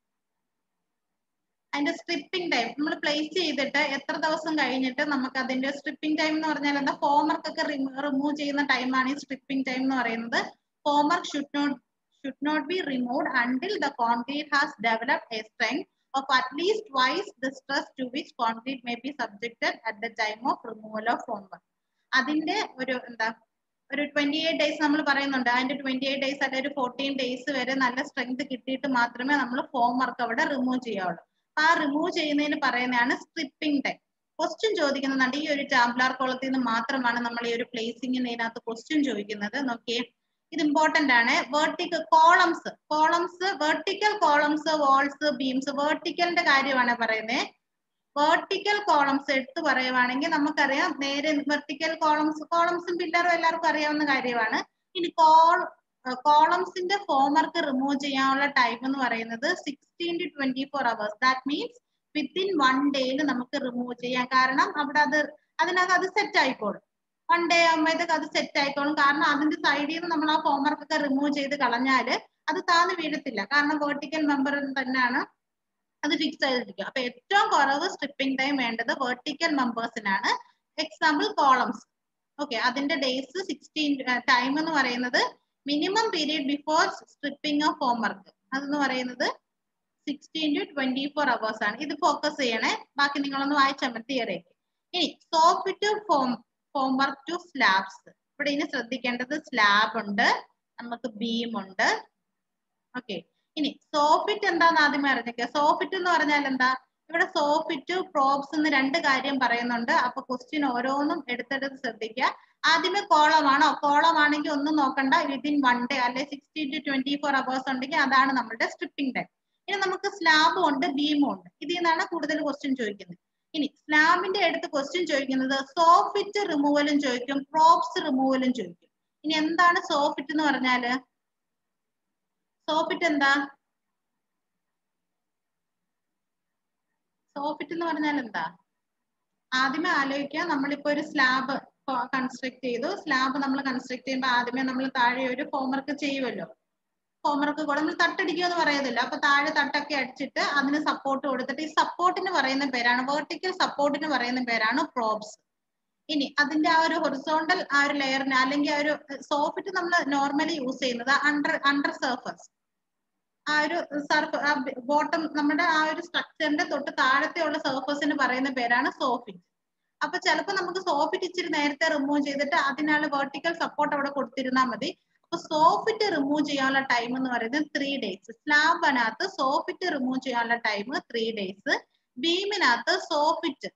Speaker 1: അതിന്റെ സ്ട്രിപ്പിംഗ് ടൈം നമ്മൾ പ്ലേസ് ചെയ്തിട്ട് എത്ര ദിവസം കഴിഞ്ഞിട്ട് നമുക്ക് അതിന്റെ സ്ട്രിപ്പിംഗ് ടൈം എന്ന് പറഞ്ഞാൽ എന്താ ഹോംവർക്ക് ഒക്കെ റിമൂവ് ചെയ്യുന്ന ടൈമാണ് ഈ സ്ട്രിപ്പിംഗ് ടൈം എന്ന് പറയുന്നത് formwork should not should not be removed until the concrete has developed a strength of at least twice the stress to which concrete may be subjected at the time of removal of homework. അതിന്റെ ഒരു എന്താ ഒരു twenty eight days നമ്മൾ പറയുന്നുണ്ട് അതിന്റെ twenty eight days അല്ലെങ്കിൽ ഒരു fourteen days വരെ നല്ല സ്ട്രെങ്ത് കിട്ടിയിട്ട് മാത്രമേ നമ്മൾ ഫോം വർക്ക് അവിടെ റിമൂവ് ചെയ്യാവുള്ളൂ അപ്പൊ ആ റിമൂവ് ചെയ്യുന്നതിന് പറയുന്നതാണ് സ്ട്രിപ്പിംഗ് ടൈം ക്വസ്റ്റ്യൻ ചോദിക്കുന്നുണ്ട് ഈ ഒരു ടാബ്ലാർ കോളത്തിൽ നിന്ന് മാത്രമാണ് നമ്മൾ ഈ ഒരു പ്ലേസിംഗിന് ഇതിനകത്ത് ക്വസ്റ്റ്യൻ ചോദിക്കുന്നത് നോക്കിയേ ഇത് ഇമ്പോർട്ടന്റ് ആണ് vertical columns columns vertical columns walls beams വേർട്ടിക്കലിന്റെ കാര്യമാണ് പറയുന്നത് വേർട്ടിക്കൽ കോളംസ് എടുത്തു പറയുവാണെങ്കിൽ നമുക്കറിയാം നേരെ വെർട്ടിക്കൽ കോളംസ് കോളംസും പില്ലറും എല്ലാവർക്കും അറിയാവുന്ന കാര്യമാണ് ഇനി കോൾ കോളംസിന്റെ ഫോംവർക്ക് റിമൂവ് ചെയ്യാനുള്ള ടൈം എന്ന് പറയുന്നത് sixteen to twenty four hours that means within one ഡേയിൽ നമുക്ക് റിമൂവ് ചെയ്യാം കാരണം അവിടെ അത് അതിനകത്ത് അത് സെറ്റ് ആയിക്കോളും വൺ ഡേ ആകുമ്പോഴത്തേക്ക് അത് സെറ്റ് ആയിക്കോളും കാരണം അതിന്റെ സൈഡിൽ നിന്ന് നമ്മൾ ആ ഫോംവർക്ക് ഒക്കെ റിമൂവ് ചെയ്ത് കളഞ്ഞാല് അത് താന്ന് വീഴത്തില്ല കാരണം വേർട്ടിക്കൽ മെമ്പർ തന്നെയാണ് അത് ഫിക്സ് ചെയ്തിരിക്കും അപ്പൊ ഏറ്റവും കുറവ് സ്ട്രിപ്പിംഗ് ടൈം വേണ്ടത് വേർട്ടിക്കൽ മെമ്പേഴ്സിനാണ് എക്സാമ്പിൾ കോളംസ് ഓക്കെ അതിന്റെ ഡേയ്സ് സിക്സ്റ്റീൻ ടൈം എന്ന് പറയുന്നത് minimum period before stripping of formwork അതെന്ന് പറയുന്നത് sixteen to twenty four hours ആണ് ഇത് ഫോക്കസ് ചെയ്യണേ ബാക്കി നിങ്ങളൊന്ന് വായിച്ചമർത്തിയേറേക്ക് ഇനി soffit form formwork to slabs ഇവിടെ ഇനി ശ്രദ്ധിക്കേണ്ടത് സ്ലാബ് ഉണ്ട് നമുക്ക് ബീം ഉണ്ട് ഓക്കെ ഇനി സോഫിറ്റ് എന്താന്ന് ആദ്യമേ അറിഞ്ഞിക്കുക സോഫിറ്റ് എന്ന് പറഞ്ഞാൽ എന്താ ഇവിടെ സോഫിറ്റ് പ്രോബ്സ് എന്ന് രണ്ട് കാര്യം പറയുന്നുണ്ട് അപ്പൊ ക്വസ്റ്റ്യൻ ഓരോന്നും എടുത്തെടുത്ത് ശ്രദ്ധിക്കുക ആദ്യമേ കോളമാണോ കോളം ആണെങ്കിൽ ഒന്നും നോക്കണ്ട വിതിൻ വൺ ഡേ അല്ലെ sixty to twenty four hours ഉണ്ടെങ്കിൽ അതാണ് നമ്മുടെ സ്ട്രിപ്പിംഗ് ടൈം ഇനി നമുക്ക് സ്ലാബും ഉണ്ട് ബീമും ഉണ്ട് ഇതിൽ നിന്നാണ് കൂടുതൽ ക്വസ്റ്റ്യൻ ചോദിക്കുന്നത് ഇനി സ്ലാബിന്റെ അടുത്ത് ക്വസ്റ്റ്യൻ ചോദിക്കുന്നത് സോഫിറ്റ് റിമൂവലും ചോദിക്കും പ്രോപ്സ് റിമൂവലും ചോദിക്കും ഇനി എന്താണ് സോഫിറ്റ് എന്ന് പറഞ്ഞാല് സോഫിറ്റ് എന്താ സോഫിറ്റ് എന്ന് പറഞ്ഞാൽ എന്താ ആദ്യമേ ആലോചിക്കുക നമ്മളിപ്പോ ഒരു സ്ലാബ് കൺസ്ട്രക്ട് ചെയ്തു സ്ലാബ് നമ്മൾ കൺസ്ട്രക്ട് ചെയ്യുമ്പോൾ ആദ്യമേ നമ്മൾ താഴെ ഒരു ഹോംവർക്ക് ചെയ്യുമല്ലോ ഹോംവർക്ക് കൂടെ നമ്മൾ തട്ടടിക്കുക എന്ന് പറയുന്നില്ല അപ്പൊ താഴെ തട്ടൊക്കെ അടിച്ചിട്ട് അതിന് സപ്പോർട്ട് കൊടുത്തിട്ട് ഈ സപ്പോർട്ടിന് പറയുന്ന പേരാണ് വെർട്ടിക്കൽ സപ്പോർട്ടിന് പറയുന്ന പേരാണ് പ്രോബ്സ് ഇനി അതിന്റെ ആ ഒരു ഹൊറിസോണ്ടൽ ആ ഒരു ലെയറിന് അല്ലെങ്കിൽ ആ ഒരു സോഫിറ്റ് നമ്മൾ നോർമലി യൂസ് ചെയ്യുന്നത് അണ്ടർ അണ്ടർ സർഫസ് ആ ഒരു സർഫ് ബോട്ടം നമ്മുടെ ആ ഒരു സ്ട്രക്ചറിന്റെ തൊട്ട് താഴത്തെ ഉള്ള സർഫസിന് പറയുന്ന പേരാണ് സോഫിറ്റ് അപ്പൊ ചിലപ്പോൾ നമുക്ക് സോഫിറ്റ് ഇച്ചിരി നേരത്തെ റിമൂവ് ചെയ്തിട്ട് അതിനുള്ള വെർട്ടിക്കൽ സപ്പോർട്ട് അവിടെ കൊടുത്തിരുന്നാൽ മതി അപ്പൊ സോഫിറ്റ് റിമൂവ് ചെയ്യാനുള്ള ടൈം എന്ന് പറയുന്നത് ത്രീ ഡേയ്സ് സ്ലാബിനകത്ത് സോഫിറ്റ് റിമൂവ് ചെയ്യാനുള്ള ടൈം ത്രീ ഡേയ്സ് ബീമിനകത്ത് സോഫിറ്റ്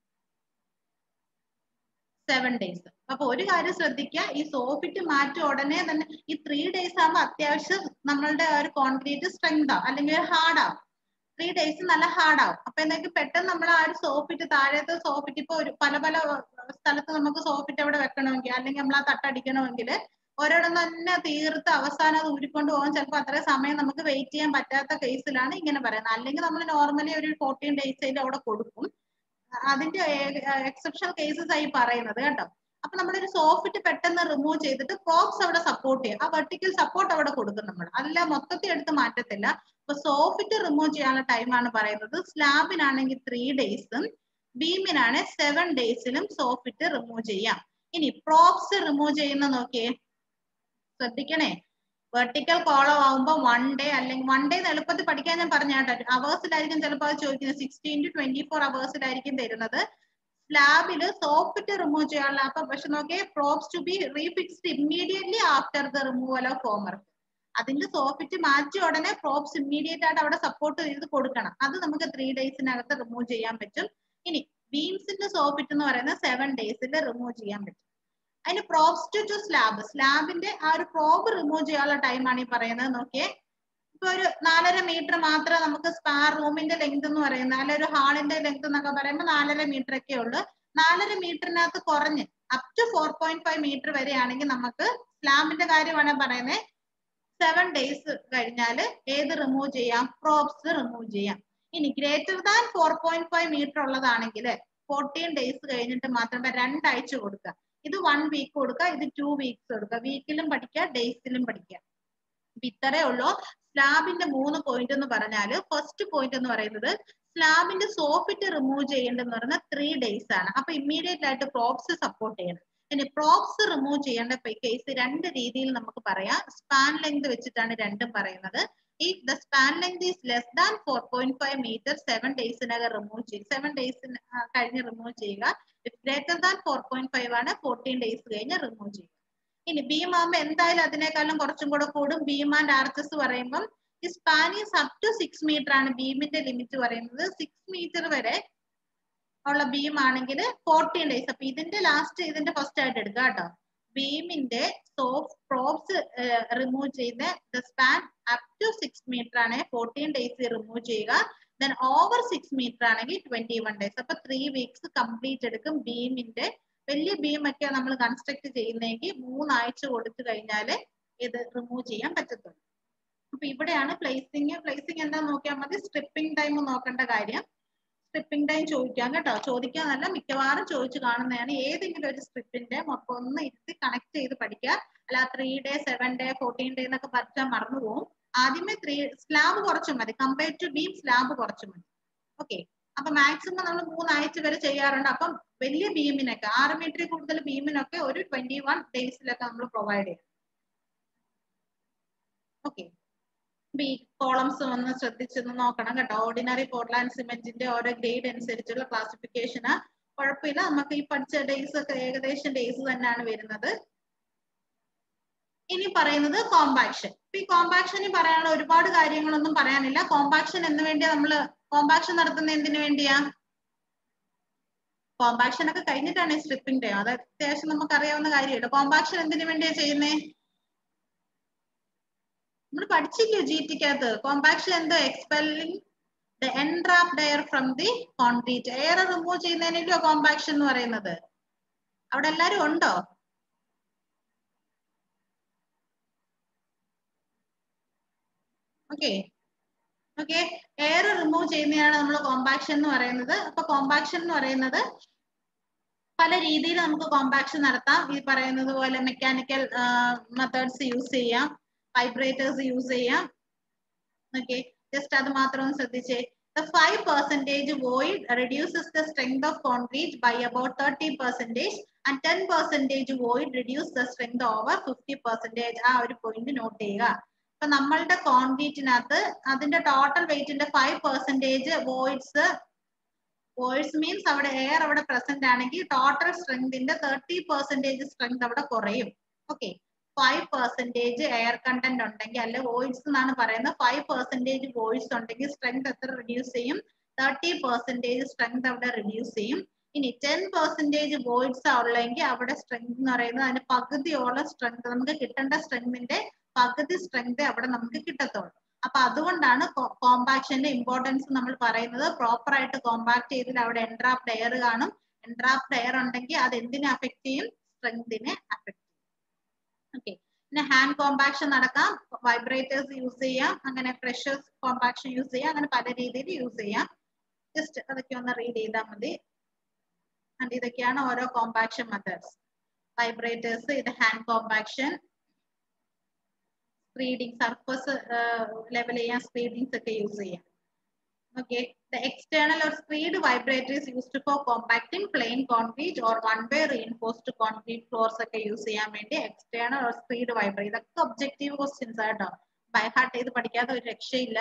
Speaker 1: സെവൻ ഡേയ്സ് അപ്പൊ ഒരു കാര്യം ശ്രദ്ധിക്കുക ഈ സോഫിറ്റ് മാറ്റി ഉടനെ തന്നെ ഈ ത്രീ ഡേയ്സ് ആകുമ്പോൾ അത്യാവശ്യം നമ്മളുടെ ആ ഒരു കോൺക്രീറ്റ് സ്ട്രെങ്ത് ആവും അല്ലെങ്കിൽ ഹാർഡ് ആവും ത്രീ ഡേയ്സ് നല്ല ഹാർഡ് ആവും അപ്പൊ എന്തെങ്കിലും പെട്ടെന്ന് നമ്മൾ ആ ഒരു സോഫിറ്റ് താഴത്തെ സോഫിറ്റ് ഇപ്പൊ ഒരു പല പല സ്ഥലത്ത് നമുക്ക് സോഫിറ്റ് അവിടെ വെക്കണമെങ്കിൽ അല്ലെങ്കിൽ നമ്മൾ ആ തട്ടടിക്കണമെങ്കിൽ ഒരിടം തന്നെ തീർത്ത് അവസാനം അത് ഊരിക്കൊണ്ട് പോകാൻ ചിലപ്പോൾ അത്രയും സമയം നമുക്ക് വെയിറ്റ് ചെയ്യാൻ പറ്റാത്ത കേസിലാണ് ഇങ്ങനെ പറയുന്നത് അല്ലെങ്കിൽ നമ്മൾ നോർമലി ഒരു ഫോർട്ടീൻ ഡേയ്സിൽ അവിടെ കൊടുക്കും അതിന്റെ എക്സെപ്ഷണൽ കേസസ് ആയി പറയുന്നത് കേട്ടോ അപ്പൊ നമ്മളൊരു സോഫിറ്റ് പെട്ടെന്ന് റിമൂവ് ചെയ്തിട്ട് പ്രോപ്സ് അവിടെ സപ്പോർട്ട് ചെയ്യും ആ വെർട്ടിക്കൽ സപ്പോർട്ട് അവിടെ കൊടുക്കും നമ്മൾ അല്ല മൊത്തത്തിൽ എടുത്ത് മാറ്റത്തില്ല അപ്പൊ സോഫിറ്റ് റിമൂവ് ചെയ്യാനുള്ള ടൈമാണ് പറയുന്നത് സ്ലാബിനാണെങ്കിൽ ത്രീ ഡേയ്സും ബീമിനാണ് സെവൻ ഡേയ്സിലും സോഫിറ്റ് റിമൂവ് ചെയ്യാം ഇനി പ്രോപ്സ് റിമൂവ് ചെയ്യുന്ന നോക്കിയേ ശ്രദ്ധിക്കണേ വെർട്ടിക്കൽ കോളം ആവുമ്പോൾ വൺ ഡേ അല്ലെങ്കിൽ വൺ ഡേ എളുപ്പത്തിൽ പഠിക്കാൻ ഞാൻ പറഞ്ഞ കേട്ടോ അവേഴ്സിലായിരിക്കും ചിലപ്പോൾ അത് ചോദിക്കുന്നത് സിക്സ്റ്റീൻ ടു ട്വന്റി ഫോർ അവേഴ്സിലായിരിക്കും തരുന്നത് സ്ലാബില് സോഫിറ്റ് റിമൂവ് ചെയ്യാനുള്ള അപ്പൊ പക്ഷെ നോക്കിയേ props to be refixed immediately after the removal of formwork അതിന്റെ സോഫിറ്റ് മാറ്റി ഉടനെ പ്രോപ്സ് ഇമ്മീഡിയറ്റ് ആയിട്ട് അവിടെ സപ്പോർട്ട് ചെയ്ത് കൊടുക്കണം അത് നമുക്ക് ത്രീ ഡേയ്സിനകത്ത് റിമൂവ് ചെയ്യാൻ പറ്റും ഇനി ബീംസിന്റെ സോഫിറ്റ് എന്ന് പറയുന്നത് സെവൻ ഡേയ്സിൽ റിമൂവ് ചെയ്യാൻ പറ്റും അതിന് പ്രോബ്സ് ടു ടു സ്ലാബ് സ്ലാബിന്റെ ആ ഒരു പ്രോബ് റിമൂവ് ചെയ്യാനുള്ള ടൈമാണ് ഈ പറയുന്നത് നോക്കിയേ ഇപ്പൊ ഒരു നാലര മീറ്റർ മാത്രമേ നമുക്ക് സ്പാ റൂമിന്റെ ലെങ്ത് എന്ന് പറയുന്നത് അല്ലെ ഒരു ഹാളിന്റെ ലെങ്ത് എന്നൊക്കെ പറയുമ്പോൾ നാലര മീറ്റർ ഒക്കെ ഉള്ളു നാലര മീറ്ററിനകത്ത് കുറഞ്ഞ് up to four point five metre വരെയാണെങ്കിൽ നമുക്ക് സ്ലാബിന്റെ കാര്യമാണ് പറയുന്നത് സെവൻ ഡേയ്സ് കഴിഞ്ഞാൽ ഏത് റിമൂവ് ചെയ്യാം പ്രോബ്സ് റിമൂവ് ചെയ്യാം ഇനി greater than four point five metre ഉള്ളതാണെങ്കിൽ ഫോർട്ടീൻ ഡേയ്സ് കഴിഞ്ഞിട്ട് മാത്രമേ രണ്ടാഴ്ച കൊടുക്കുക ഇത് വൺ വീക്ക് കൊടുക്കുക ഇത് ടു വീക്സ് കൊടുക്കുക വീക്കിലും പഠിക്കുക ഡേയ്സിലും പഠിക്കുക അപ്പൊ ഇത്രേ ഉള്ളൂ സ്ലാബിന്റെ മൂന്ന് പോയിന്റ് എന്ന് പറഞ്ഞാല് ഫസ്റ്റ് പോയിന്റ് എന്ന് പറയുന്നത് സ്ലാബിന്റെ സോഫിറ്റ് റിമൂവ് ചെയ്യേണ്ടതെന്ന് പറഞ്ഞാൽ ത്രീ ഡേയ്സ് ആണ് അപ്പൊ ഇമ്മീഡിയറ്റ് ആയിട്ട് പ്രോപ്സ് സപ്പോർട്ട് ചെയ്യണം ഇനി പ്രോപ്സ് റിമൂവ് ചെയ്യേണ്ട കേസ് രണ്ട് രീതിയിൽ നമുക്ക് പറയാം സ്പാൻ ലെങ്ത് വെച്ചിട്ടാണ് രണ്ടും പറയുന്നത് if the span length is less than four point five metre seven ഡേയ്സിനകം റിമൂവ് ചെയ്യും സെവൻ ഡേയ്സിന് കഴിഞ്ഞ് റിമൂവ് ചെയ്യുക if greater than four point five ആണ് ഫോർട്ടീൻ ഡേയ്സ് കഴിഞ്ഞ് റിമൂവ് ചെയ്യുക ഇനി ബീം ആകുമ്പോൾ എന്തായാലും അതിനേക്കാളും കുറച്ചും കൂടെ കൂടും ബീം ആൻഡ് ആർച്ചസ് പറയുമ്പം ഈ span is up to six metre ആണ് ബീമിന്റെ ലിമിറ്റ് പറയുന്നത് സിക്സ് മീറ്റർ വരെ ഉള്ള ബീം ആണെങ്കിൽ ഫോർട്ടീൻ ഡേയ്സ് അപ്പൊ ഇതിന്റെ ലാസ്റ്റ് ഇതിന്റെ ഫസ്റ്റ് ആയിട്ട് എടുക്കുക കേട്ടോ ബീമിന്റെ സോഫ്റ്റ് പ്രോബ്സ് റിമൂവ് ചെയ്ത് the span up to six metre ആണ് ഫോർട്ടീൻ ഡേയ്സ് റിമൂവ് ചെയ്യുക ദെൻ ഓവർ സിക്സ് മീറ്റർ ആണെങ്കിൽ ട്വന്റി വൺ ഡേയ്സ് അപ്പൊ ത്രീ വീക്സ് കംപ്ലീറ്റ് എടുക്കും ബീമിന്റെ വലിയ ബീം ഒക്കെ നമ്മൾ കൺസ്ട്രക്ട് ചെയ്യുന്നെങ്കിൽ മൂന്നാഴ്ച കൊടുത്തു കഴിഞ്ഞാൽ ഇത് റിമൂവ് ചെയ്യാൻ പറ്റത്തുള്ളൂ അപ്പൊ ഇവിടെയാണ് പ്ലേസിങ് പ്ലേസിങ് എന്താ നോക്കിയാൽ മതി സ്ട്രിപ്പിംഗ് ടൈം നോക്കേണ്ട കാര്യം സ്ട്രിപ്പിംഗ് ടൈം ചോദിക്കാം കേട്ടോ ചോദിക്കാന്നല്ല മിക്കവാറും ചോദിച്ചു കാണുന്നതാണ് ഏതെങ്കിലും ഒരു സ്ട്രിപ്പിന്റെ മൊത്തം ഒന്ന് ഇരുത്തി കണക്ട് ചെയ്ത് പഠിക്കുക അല്ല three day seven day fourteen day എന്നൊക്കെ പഠിച്ചാൽ മറന്നു പോകും ആദ്യമേ ത്രീ സ്ലാബ് കുറച്ച് മതി കമ്പയർ ടു ബീം സ്ലാബ് കുറച്ച് മതി ഓക്കെ അപ്പൊ മാക്സിമം നമ്മൾ മൂന്നാഴ്ച വരെ ചെയ്യാറുണ്ട് അപ്പം വലിയ ബീമിനൊക്കെ ആറ് മീറ്ററിൽ കൂടുതൽ ബീമിനൊക്കെ ഒരു ട്വന്റി വൺ ഡേയ്സിലൊക്കെ നമ്മൾ പ്രൊവൈഡ് ചെയ്യും ഓക്കെ ബി കോളംസ് ഒന്ന് ശ്രദ്ധിച്ചൊന്ന് നോക്കണം കേട്ടോ ഓർഡിനറി പോർട്ട്ലാൻഡ് സിമെന്റിന്റെ ഓരോ ഗ്രേഡ് അനുസരിച്ചുള്ള ക്ലാസിഫിക്കേഷന് കുഴപ്പമില്ല നമുക്ക് ഈ പഠിച്ച ഡേയ്സ് ഒക്കെ ഏകദേശം ഡേയ്സ് തന്നെയാണ് വരുന്നത് ഇനി പറയുന്നത് കോമ്പാക്ഷൻ ഈ കോമ്പാക്ഷനിൽ പറയാനുള്ള ഒരുപാട് കാര്യങ്ങളൊന്നും പറയാനില്ല കോമ്പാക്ഷൻ എന്ന് വേണ്ടിയാ നമ്മള് കോമ്പാക്ഷൻ നടത്തുന്ന എന്തിനു വേണ്ടിയാ കോമ്പാക്ഷൻ ഒക്കെ കഴിഞ്ഞിട്ടാണ് ഈ സ്ട്രിപ്പിംഗ് ഡേ അത് അത്യാവശ്യം നമുക്ക് അറിയാവുന്ന കാര്യമല്ല കോമ്പാക്ഷൻ എന്തിനു വേണ്ടിയാ ചെയ്യുന്നേ നമ്മൾ പഠിച്ചില്ലേ ജി ടിക്കകത്ത് കോമ്പാക്ഷൻ എന്തോ expelling the entrapped air from the concrete air remove ചെയ്യുന്നതിനല്ലോ കോമ്പാക്ഷൻ എന്ന് പറയുന്നത് അവിടെ എല്ലാരും ഉണ്ടോ ഓക്കെ ഓക്കെ എയർ റിമൂവ് ചെയ്യുന്നതാണ് നമ്മൾ കോമ്പാക്ഷൻ എന്ന് പറയുന്നത് അപ്പൊ കോമ്പാക്ഷൻ എന്ന് പറയുന്നത് പല രീതിയിൽ നമുക്ക് കോമ്പാക്ഷൻ നടത്താം ഈ പറയുന്നത് പോലെ മെക്കാനിക്കൽ മെത്തേഡ്സ് യൂസ് ചെയ്യാം വൈബ്രേറ്റേഴ്സ് യൂസ് ചെയ്യാം ഓക്കെ ജസ്റ്റ് അത് മാത്രം ഒന്ന് ശ്രദ്ധിച്ചേ The 5 percentage void reduces the strength of concrete by about 30 percentage and 10 percentage void reduce the strength over 50 percentage. ആ ഒരു പോയിന്റ് നോട്ട് ചെയ്യുക അപ്പൊ നമ്മളുടെ കോൺക്രീറ്റിനകത്ത് അതിന്റെ ടോട്ടൽ വെയിറ്റിന്റെ five percentage voids voids means അവിടെ എയർ അവിടെ പ്രസന്റ് ആണെങ്കിൽ ടോട്ടൽ സ്ട്രെങ്തിന്റെ തേർട്ടി പെർസെന്റേജ് സ്ട്രെങ്ത് അവിടെ കുറയും okay five percentage air content ഉണ്ടെങ്കിൽ അല്ലെ വോയിഡ്സ് എന്നാണ് പറയുന്നത് ഫൈവ് പെർസെന്റേജ് വോയിഡ്സ് ഉണ്ടെങ്കിൽ സ്ട്രെങ്ത് എത്ര റിഡ്യൂസ് ചെയ്യും തേർട്ടി പെർസെന്റേജ് സ്ട്രെങ്ത് അവിടെ റിഡ്യൂസ് ചെയ്യും ഇനി ടെൻ പെർസെന്റേജ് വോയിഡ്സ് ഉള്ളെങ്കിൽ അവിടെ സ്ട്രെങ്ത് എന്ന് പറയുന്നത് അതിന് പകുതിയോളം സ്ട്രെങ്ത് നമുക്ക് കിട്ടേണ്ട സ്ട്രെങ്തിന്റെ പകുതി സ്ട്രെങ്ത് അവിടെ നമുക്ക് കിട്ടത്തുള്ളൂ അപ്പൊ അതുകൊണ്ടാണ് കോമ്പാക്ഷന്റെ ഇമ്പോർട്ടൻസ് നമ്മൾ പറയുന്നത് പ്രോപ്പർ ആയിട്ട് കോമ്പാക്ട് ചെയ്തിൽ അവിടെ എൻട്രാപ്ഡ് എയർ കാണും എൻട്രാപ്ഡ് എയർ ഉണ്ടെങ്കിൽ അത് എന്തിനെ അഫക്ട് ചെയ്യും സ്ട്രെങ്തിനെ അഫക്ട് ചെയ്യും ഓക്കെ പിന്നെ ഹാൻഡ് കോമ്പാക്ഷൻ നടക്കാം വൈബ്രേറ്റേഴ്സ് യൂസ് ചെയ്യാം അങ്ങനെ പ്രഷേഴ്സ് കോമ്പാക്ഷൻ യൂസ് ചെയ്യാം അങ്ങനെ പല രീതിയിൽ യൂസ് ചെയ്യാം ജസ്റ്റ് അതൊക്കെ ഒന്ന് റീഡ് ചെയ്താൽ മതി ആൻഡ് ഇതൊക്കെയാണ് ഓരോ കോമ്പാക്ഷൻ മെത്തേഡ്സ് വൈബ്രേറ്റേഴ്സ് ഇത് hand compaction spreading surface level ചെയ്യാൻ സ്പ്രീഡിങ്സ് ഒക്കെ യൂസ് ചെയ്യാം Okay, the external or screed vibrator is used for compacting plain concrete or one-way reinforced concrete floors ഒക്കെ യൂസ് ചെയ്യാൻ വേണ്ടി external or screed vibrator ഇതൊക്കെ objective questions ആട്ടോ by heart ചെയ്ത് പഠിക്കാതെ ഒരു രക്ഷയില്ല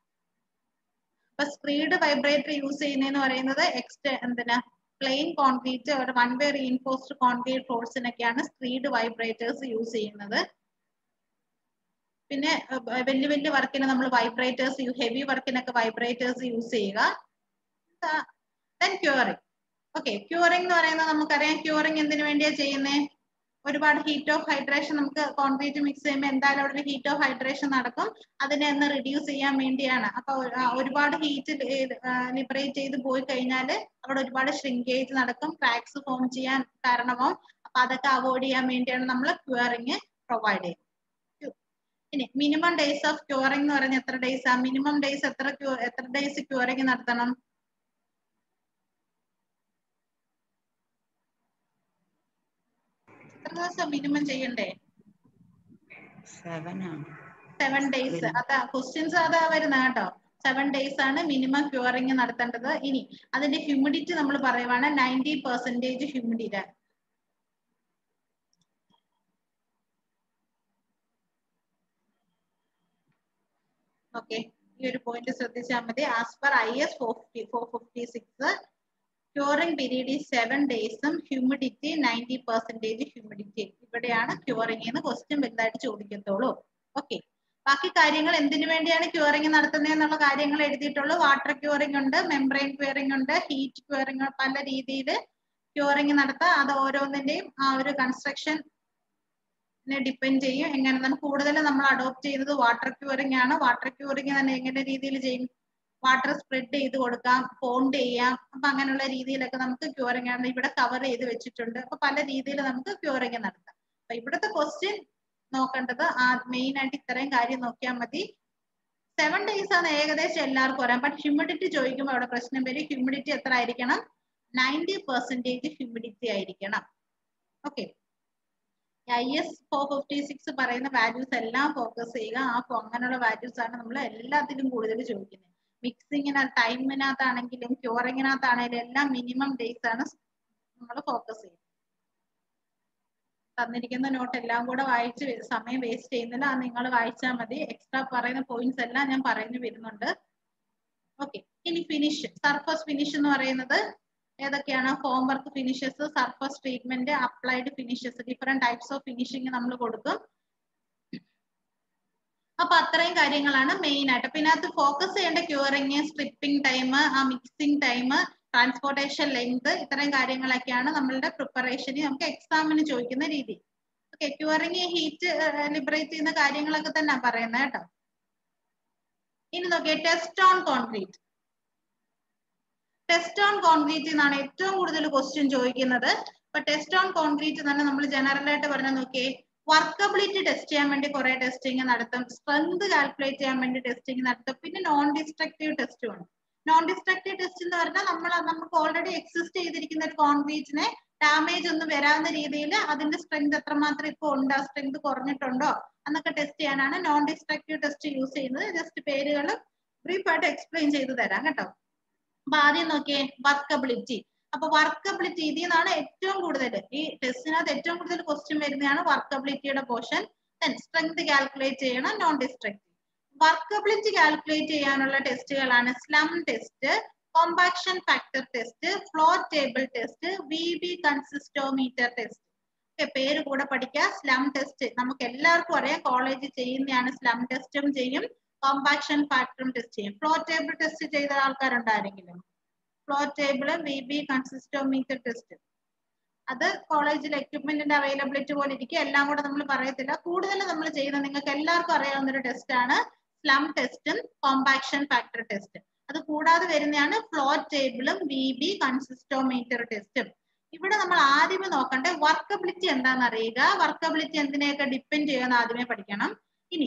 Speaker 1: അപ്പൊ സ്ക്രീഡ് വൈബ്രേറ്റർ യൂസ് ചെയ്യുന്നതെന്ന് പറയുന്നത് എക്സ്റ്റ എന്തിനാ പ്ലെയിൻ കോൺക്രീറ്റ് ഒരു വൺ വേ റീഇൻഫോഴ്സ്ഡ് കോൺക്രീറ്റ് ഫ്ലോർസിനൊക്കെയാണ് സ്ക്രീഡ് വൈബ്രേറ്റേഴ്സ് യൂസ് ചെയ്യുന്നത് പിന്നെ വലിയ വലിയ വർക്കിന് നമ്മൾ വൈബ്രേറ്റേഴ്സ് ഹെവി വർക്കിനൊക്കെ വൈബ്രേറ്റേഴ്സ് യൂസ് ചെയ്യുക ദെൻ ക്യൂറിംഗ് ഓക്കെ ക്യൂറിംഗ് എന്ന് പറയുന്നത് നമുക്കറിയാം ക്യൂറിംഗ് എന്തിനു വേണ്ടിയാ ചെയ്യുന്നേ ഒരുപാട് ഹീറ്റ് ഓഫ് ഹൈഡ്രേഷൻ നമുക്ക് കോൺക്രീറ്റ് മിക്സ് ചെയ്യുമ്പോൾ എന്തായാലും അവിടെ ഹീറ്റ് ഓഫ് ഹൈഡ്രേഷൻ നടക്കും അതിനെ ഒന്ന് റിഡ്യൂസ് ചെയ്യാൻ വേണ്ടിയാണ് അപ്പൊ ഒരുപാട് ഹീറ്റ് ലിബറേറ്റ് ചെയ്ത് പോയി കഴിഞ്ഞാൽ അവിടെ ഒരുപാട് ഷ്രിങ്കേജ് നടക്കും ക്രാക്സ് ഫോം ചെയ്യാൻ കാരണമാവും അപ്പൊ അതൊക്കെ അവോയ്ഡ് ചെയ്യാൻ വേണ്ടിയാണ് നമ്മൾ ക്യൂറിംഗ് പ്രൊവൈഡ് ചെയ്യുന്നത് ഇനി മിനിമം ഡേയ്സ് ഓഫ് ക്യൂറിംഗ് എന്ന് പറഞ്ഞ എത്ര ഡേയ്സ് ആ മിനിമം ഡേയ്സ് എത്ര എത്ര ഡേയ്സ് ക്യൂറിംഗ് നടത്തണം എത്ര ദിവസം മിനിമം ചെയ്യണ്ടേ
Speaker 3: സെവൻ ആണ്
Speaker 1: സെവൻ ഡേയ്സ് അതാ ക്വസ്റ്റ്യൻസ് അതാ വരുന്ന കേട്ടോ സെവൻ ഡേയ്സ് ആണ് മിനിമം ക്യൂറിംഗ് നടത്തേണ്ടത് ഇനി അതിന്റെ ഹ്യൂമിഡിറ്റി നമ്മൾ പറയുവാണ് നയൻറ്റി പെർസെന്റേജ് ഹ്യൂമിഡിറ്റി ഓക്കെ ഈ ഒരു പോയിന്റ് ശ്രദ്ധിച്ചാൽ മതി as per I S four fifty four fifty six curing period ഈ സെവൻ ഡേയ്സും ഹ്യൂമിഡിറ്റി നയൻറ്റി പെർസെന്റേജ് ഹ്യൂമിഡിറ്റി ഇവിടെയാണ് ക്യൂറിംഗ് എന്ന് ക്വസ്റ്റ്യൻ വലുതായിട്ട് ചോദിക്കത്തുള്ളൂ ഓക്കെ ബാക്കി കാര്യങ്ങൾ എന്തിനു വേണ്ടിയാണ് ക്യൂറിംഗ് നടത്തുന്നത് എന്നുള്ള കാര്യങ്ങൾ എഴുതിയിട്ടുള്ളൂ വാട്ടർ ക്യൂറിംഗ് ഉണ്ട് മെംബ്രെയിൻ ക്യൂറിംഗ് ഉണ്ട് ഹീറ്റ് ക്യൂറിംഗ് പല രീതിയിൽ ക്യൂറിംഗ് നടത്താം അത് ഓരോന്നിന്റെയും ആ ഒരു കൺസ്ട്രക്ഷൻ ഡിപ്പെൻഡ് ചെയ്യും എങ്ങനെ നമുക്ക് കൂടുതൽ നമ്മൾ അഡോപ്റ്റ് ചെയ്യുന്നത് വാട്ടർ ക്യൂറിംഗ് ആണ് വാട്ടർ ക്യൂറിംഗ് തന്നെ എങ്ങനെ രീതിയിൽ ചെയ്യും വാട്ടർ സ്പ്രെഡ് ചെയ്ത് കൊടുക്കാം പോണ്ട് ചെയ്യാം അപ്പൊ അങ്ങനെയുള്ള രീതിയിലൊക്കെ നമുക്ക് ക്യൂറിംഗ് ആണ് ഇവിടെ കവർ ചെയ്ത് വെച്ചിട്ടുണ്ട് അപ്പൊ പല രീതിയിൽ നമുക്ക് ക്യൂറിംഗ് നടത്താം അപ്പൊ ഇവിടുത്തെ ക്വസ്റ്റ്യൻ നോക്കേണ്ടത് ആ മെയിൻ ആയിട്ട് ഇത്രയും കാര്യം നോക്കിയാൽ മതി സെവൻ ഡേയ്സ് ആണ് ഏകദേശം എല്ലാവർക്കും പറയാം ബട്ട് ഹ്യൂമിഡിറ്റി ചോദിക്കുമ്പോൾ അവിടെ പ്രശ്നം വരും ഹ്യൂമിഡിറ്റി എത്ര ആയിരിക്കണം നയൻറ്റി പെർസെന്റേജ് ഹ്യൂമിഡിറ്റി ആയിരിക്കണം okay I S four fifty six പറയുന്ന വാല്യൂസ് എല്ലാം ഫോക്കസ് ചെയ്യുക ആ അങ്ങനെയുള്ള വാല്യൂസ് ആണ് നമ്മൾ എല്ലാത്തിലും കൂടുതൽ ചോദിക്കുന്നത് മിക്സിങ്ങിന് ടൈമിനകത്താണെങ്കിലും ക്യൂറിങ്ങിനകത്താണെങ്കിലും എല്ലാം മിനിമം ഡേയ്സ് ആണ് നമ്മൾ ഫോക്കസ് ചെയ്യുന്നത് തന്നിരിക്കുന്ന നോട്ട് എല്ലാം കൂടെ വായിച്ച് സമയം വേസ്റ്റ് ചെയ്യുന്നില്ല അത് നിങ്ങൾ വായിച്ചാൽ മതി എക്സ്ട്രാ പറയുന്ന പോയിന്റ്സ് എല്ലാം ഞാൻ പറഞ്ഞു വരുന്നുണ്ട് ഓക്കെ ഇനി ഫിനിഷ് സർഫസ് ഫിനിഷ് എന്ന് പറയുന്നത് ഏതൊക്കെയാണ് form work finishes surface treatment applied finishes different types of finishing നമ്മൾ കൊടുക്കും അപ്പൊ അത്രയും കാര്യങ്ങളാണ് മെയിൻ ആയിട്ട് പിന്നെ അത് ഫോക്കസ് ചെയ്യേണ്ട ക്യൂറിങ് സ്ട്രിപ്പിംഗ് ടൈം ആ മിക്സിംഗ് ടൈം ട്രാൻസ്പോർട്ടേഷൻ ലെങ്ത് ഇത്രയും കാര്യങ്ങളൊക്കെയാണ് നമ്മളുടെ പ്രിപ്പറേഷന് നമുക്ക് എക്സാമിന് ചോദിക്കുന്ന രീതി ഓക്കെ ക്യൂറിങ് ഹീറ്റ് ലിബറേറ്റ് ചെയ്യുന്ന കാര്യങ്ങളൊക്കെ തന്നെ പറയുന്നത് കേട്ടോ ഇനി നോക്കിയേ test on concrete test on concrete എന്നാണ് ഏറ്റവും കൂടുതൽ ക്വസ്റ്റ്യൻ ചോദിക്കുന്നത് അപ്പൊ ടെസ്റ്റ് ഓൺ കോൺക്രീറ്റ് തന്നെ നമ്മൾ ജനറൽ ആയിട്ട് പറഞ്ഞ നോക്കിയേ വർക്കബിലിറ്റി ടെസ്റ്റ് ചെയ്യാൻ വേണ്ടി കുറെ ടെസ്റ്റിംഗ് നടത്തും സ്ട്രെങ്ത് കാൽക്കുലേറ്റ് ചെയ്യാൻ വേണ്ടി ടെസ്റ്റിംഗ് നടത്തും പിന്നെ നോൺ ഡിസ്ട്രക്റ്റീവ് ടെസ്റ്റും ഉണ്ട് നോൺ ഡിസ്ട്രക്റ്റീവ് ടെസ്റ്റ് എന്ന് പറഞ്ഞാൽ നമ്മൾ നമുക്ക് ഓൾറെഡി എക്സിസ്റ്റ് ചെയ്തിരിക്കുന്ന ഒരു കോൺക്രീറ്റിനെ ഡാമേജ് ഒന്നും വരാവുന്ന രീതിയിൽ അതിന്റെ സ്ട്രെങ്ത് എത്രമാത്രം ഇപ്പൊ ഉണ്ട് ആ സ്ട്രെങ്ത് കുറഞ്ഞിട്ടുണ്ടോ എന്നൊക്കെ ടെസ്റ്റ് ചെയ്യാനാണ് നോൺ ഡിസ്ട്രക്റ്റീവ് ടെസ്റ്റ് യൂസ് ചെയ്യുന്നത് ജസ്റ്റ് പേരുകൾ ബ്രീഫ് ആയിട്ട് എക്സ്പ്ലെയിൻ ചെയ്ത് തരാം കേട്ടോ അപ്പൊ ആദ്യം നോക്കിയേ വർക്കബിലിറ്റി അപ്പൊ വർക്കബിലിറ്റി ഇതിൽ നിന്നാണ് ഏറ്റവും കൂടുതൽ ഈ ടെസ്റ്റിനകത്ത് ഏറ്റവും കൂടുതൽ ക്വസ്റ്റ്യൻ വരുന്നതാണ് വർക്കബിലിറ്റിയുടെ പോർഷൻ സ്ട്രെങ്ത് കാൽക്കുലേറ്റ് ചെയ്യണം നോൺ ഡിസ്ട്രക്റ്റീവ് വർക്കബിലിറ്റി കാൽക്കുലേറ്റ് ചെയ്യാനുള്ള ടെസ്റ്റുകളാണ് slump test compaction factor test flow table test V B consistometer test പേര് കൂടെ പഠിക്കുക സ്ലം ടെസ്റ്റ് നമുക്ക് എല്ലാവർക്കും അറിയാം കോളേജിൽ ചെയ്യുന്നതാണ് സ്ലം ടെസ്റ്റും ചെയ്യും കോമ്പാക്ഷൻ ഫാക്ടറും ടെസ്റ്റ് ചെയ്യും ഫ്ലോ ടേബിൾ ടെസ്റ്റ് ചെയ്ത ആൾക്കാരുണ്ടാരെങ്കിലും flow table V B consistometer test അത് കോളേജിൽ എക്യുപ്മെന്റിന്റെ അവൈലബിലിറ്റി പോലെ ഇരിക്കും എല്ലാം കൂടെ നമ്മൾ പറയത്തില്ല കൂടുതൽ നമ്മൾ ചെയ്യുന്ന നിങ്ങൾക്ക് എല്ലാവർക്കും അറിയാവുന്ന ഒരു ടെസ്റ്റ് ആണ് സ്ലം ടെസ്റ്റും കോമ്പാക്ഷൻ ഫാക്ടർ ടെസ്റ്റ് അത് കൂടാതെ വരുന്നതാണ് ഫ്ലോ ടേബിളും വി ബി കൺസിസ്റ്റോമീറ്റർ ടെസ്റ്റും ഇവിടെ നമ്മൾ ആദ്യമേ നോക്കണ്ടേ വർക്കബിലിറ്റി എന്താണെന്ന് അറിയുക വർക്കബിലിറ്റി എന്തിനെയൊക്കെ ഡിപ്പെൻഡ് ചെയ്യുമെന്ന് ആദ്യമേ പഠിക്കണം ഇനി